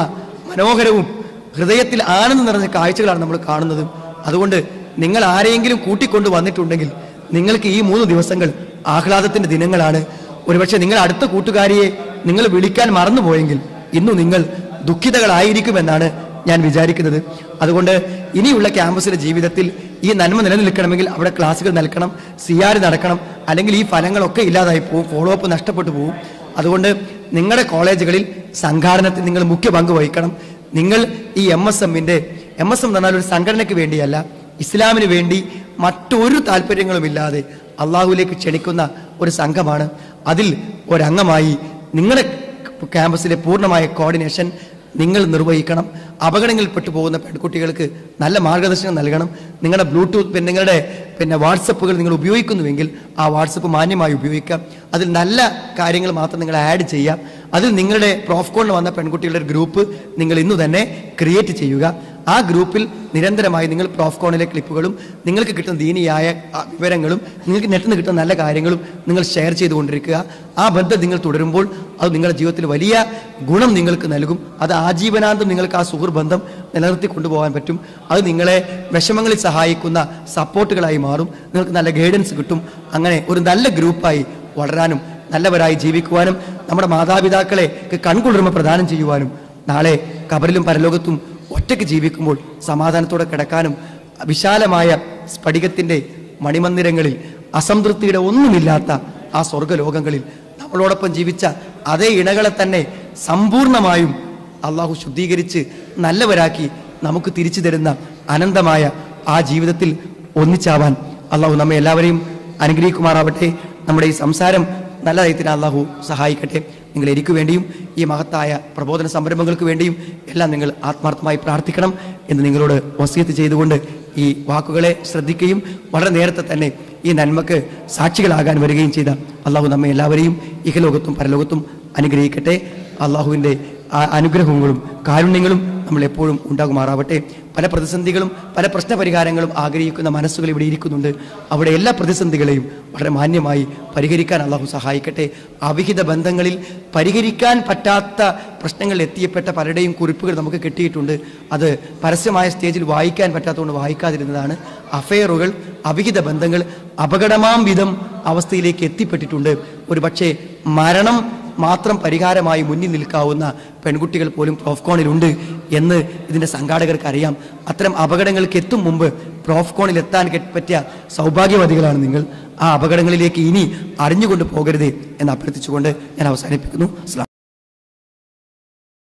മനോഹരവും ഹൃദയത്തിൽ ആനന്ദം നിറഞ്ഞ കാഴ്ചകളാണ് നമ്മൾ കാണുന്നത് അതുകൊണ്ട് നിങ്ങൾ ആരെയെങ്കിലും കൂട്ടിക്കൊണ്ട് വന്നിട്ടുണ്ടെങ്കിൽ നിങ്ങൾക്ക് ഈ മൂന്ന് ദിവസങ്ങൾ ആഹ്ലാദത്തിന്റെ ദിനങ്ങളാണ് ഒരുപക്ഷെ നിങ്ങൾ അടുത്ത കൂട്ടുകാരിയെ നിങ്ങൾ വിളിക്കാൻ മറന്നുപോയെങ്കിൽ ഇന്നു നിങ്ങൾ ദുഃഖിതകളായിരിക്കുമെന്നാണ് ഞാൻ വിചാരിക്കുന്നത് അതുകൊണ്ട് ഇനിയുള്ള ക്യാമ്പസിലെ ജീവിതത്തിൽ ഈ നന്മ നിലനിൽക്കണമെങ്കിൽ അവിടെ ക്ലാസ്സുകൾ നൽകണം സിയാർ നടക്കണം അല്ലെങ്കിൽ ഈ ഫലങ്ങളൊക്കെ ഇല്ലാതായി പോകും ഫോളോ അപ്പ് നഷ്ടപ്പെട്ടു പോകും അതുകൊണ്ട് നിങ്ങളുടെ കോളേജുകളിൽ സംഘാടനത്തിൽ നിങ്ങൾ മുഖ്യ പങ്ക് വഹിക്കണം നിങ്ങൾ ഈ എം എസ് എമ്മിന്റെ എം എസ് എം എന്ന് പറഞ്ഞാൽ ഒരു സംഘടനയ്ക്ക് വേണ്ടിയല്ല ഇസ്ലാമിന് വേണ്ടി മറ്റൊരു താല്പര്യങ്ങളുമില്ലാതെ അള്ളാഹുവിലേക്ക് ക്ഷണിക്കുന്ന ഒരു സംഘമാണ് അതിൽ ഒരംഗമായി നിങ്ങളുടെ ക്യാമ്പസിലെ പൂർണ്ണമായ കോർഡിനേഷൻ നിങ്ങൾ നിർവഹിക്കണം അപകടങ്ങളിൽപ്പെട്ടു പോകുന്ന പെൺകുട്ടികൾക്ക് നല്ല മാർഗദർശനം നൽകണം നിങ്ങളുടെ ബ്ലൂടൂത്ത് പിന്നെ നിങ്ങളുടെ പിന്നെ വാട്സപ്പുകൾ നിങ്ങൾ ഉപയോഗിക്കുന്നുവെങ്കിൽ ആ വാട്സപ്പ് മാന്യമായി ഉപയോഗിക്കാം അതിൽ നല്ല കാര്യങ്ങൾ മാത്രം നിങ്ങൾ ആഡ് ചെയ്യാം അതിൽ നിങ്ങളുടെ പ്രോഫ്കോണിൽ വന്ന പെൺകുട്ടികളുടെ ഒരു ഗ്രൂപ്പ് നിങ്ങൾ ഇന്നു തന്നെ ക്രിയേറ്റ് ചെയ്യുക ആ ഗ്രൂപ്പിൽ നിരന്തരമായി നിങ്ങൾ പ്രോഫ്കോണിലെ ക്ലിപ്പുകളും നിങ്ങൾക്ക് കിട്ടുന്ന ദീനിയായ ആ, വിവരങ്ങളും നിങ്ങൾക്ക് നെറ്റിൽ നിന്ന് കിട്ടുന്ന നല്ല കാര്യങ്ങളും നിങ്ങൾ ഷെയർ ചെയ്തുകൊണ്ടിരിക്കുക ആ ബന്ധം നിങ്ങൾ തുടരുമ്പോൾ അത് നിങ്ങളുടെ ജീവിതത്തിൽ വലിയ ഗുണം നിങ്ങൾക്ക് നൽകും അത് ആജീവനാന്തം നിങ്ങൾക്ക് ആ സുഹൃബന്ധം നിലനിർത്തി കൊണ്ടുപോകാൻ പറ്റും അത് നിങ്ങളെ വിഷമങ്ങളിൽ സഹായിക്കുന്ന സപ്പോർട്ടുകളായി മാറും നിങ്ങൾക്ക് നല്ല ഗൈഡൻസ് കിട്ടും അങ്ങനെ ഒരു നല്ല ഗ്രൂപ്പായി വളരാനും നല്ലവരായി ജീവിക്കുവാനും നമ്മുടെ മാതാപിതാക്കളെ കൺകുളിർമ പ്രദാനം ചെയ്യുവാനും നാളെ കബറിലും പരലോകത്തും ഒറ്റയ്ക്ക് ജീവിക്കുമ്പോൾ സമാധാനത്തോടെ കിടക്കാനും വിശാലമായ സ്ഫടികത്തിന്റെ മണിമന്ദിരങ്ങളിൽ അസംതൃപ്തിയുടെ ഒന്നുമില്ലാത്ത ആ സ്വർഗലോകങ്ങളിൽ നമ്മളോടൊപ്പം ജീവിച്ച അതേ ഇണകളെ തന്നെ സമ്പൂർണമായും അള്ളാഹു ശുദ്ധീകരിച്ച് നല്ലവരാക്കി നമുക്ക് തിരിച്ചു തരുന്ന അനന്തമായ ആ ജീവിതത്തിൽ ഒന്നിച്ചാവാൻ അള്ളാഹു നമ്മെ എല്ലാവരെയും അനുഗ്രഹിക്കുമാറാവട്ടെ നമ്മുടെ ഈ സംസാരം നല്ല നയത്തിന് അള്ളാഹു സഹായിക്കട്ടെ നിങ്ങൾ എനിക്ക് വേണ്ടിയും ഈ മഹത്തായ പ്രബോധന സംരംഭങ്ങൾക്ക് വേണ്ടിയും എല്ലാം നിങ്ങൾ ആത്മാർത്ഥമായി പ്രാർത്ഥിക്കണം എന്ന് നിങ്ങളോട് വസീത്ത് ചെയ്തുകൊണ്ട് ഈ വാക്കുകളെ ശ്രദ്ധിക്കുകയും വളരെ നേരത്തെ തന്നെ ഈ നന്മക്ക് സാക്ഷികളാകാൻ വരികയും ചെയ്ത അള്ളാഹു നമ്മെ എല്ലാവരെയും ഇഹലോകത്തും പരലോകത്തും അനുഗ്രഹിക്കട്ടെ അള്ളാഹുവിൻ്റെ ആ അനുഗ്രഹങ്ങളും കാരുണ്യങ്ങളും നമ്മൾ എപ്പോഴും ഉണ്ടാകുമാറാവട്ടെ പല പ്രതിസന്ധികളും പല പ്രശ്ന പരിഹാരങ്ങളും ആഗ്രഹിക്കുന്ന മനസ്സുകൾ ഇവിടെ ഇരിക്കുന്നുണ്ട് അവിടെ എല്ലാ പ്രതിസന്ധികളെയും വളരെ മാന്യമായി പരിഹരിക്കാൻ അള്ളാഹു സഹായിക്കട്ടെ അവിഹിത ബന്ധങ്ങളിൽ പരിഹരിക്കാൻ പറ്റാത്ത പ്രശ്നങ്ങളിൽ എത്തിയപ്പെട്ട പലരുടെയും കുറിപ്പുകൾ നമുക്ക് കിട്ടിയിട്ടുണ്ട് അത് പരസ്യമായ സ്റ്റേജിൽ വായിക്കാൻ പറ്റാത്തതുകൊണ്ട് വായിക്കാതിരുന്നതാണ് അഫെയറുകൾ അവിഹിത ബന്ധങ്ങൾ അപകടമാം വിധം അവസ്ഥയിലേക്ക് എത്തിപ്പെട്ടിട്ടുണ്ട് ഒരു പക്ഷേ മരണം മാത്രം പരിഹാരമായി മുന്നിൽ നിൽക്കാവുന്ന പെൺകുട്ടികൾ പോലും പ്രോഫ്കോണിലുണ്ട് എന്ന് ഇതിന്റെ സംഘാടകർക്ക് അറിയാം അത്തരം അപകടങ്ങൾക്ക് എത്തും മുമ്പ് പ്രോഫ്കോണിൽ എത്താൻ കെ- പറ്റിയ സൗഭാഗ്യവതികളാണ് നിങ്ങൾ ആ അപകടങ്ങളിലേക്ക് ഇനി അറിഞ്ഞുകൊണ്ട് പോകരുത് എന്ന് അഭ്യർത്ഥിച്ചുകൊണ്ട് ഞാൻ അവസാനിപ്പിക്കുന്നു അസ്സലാം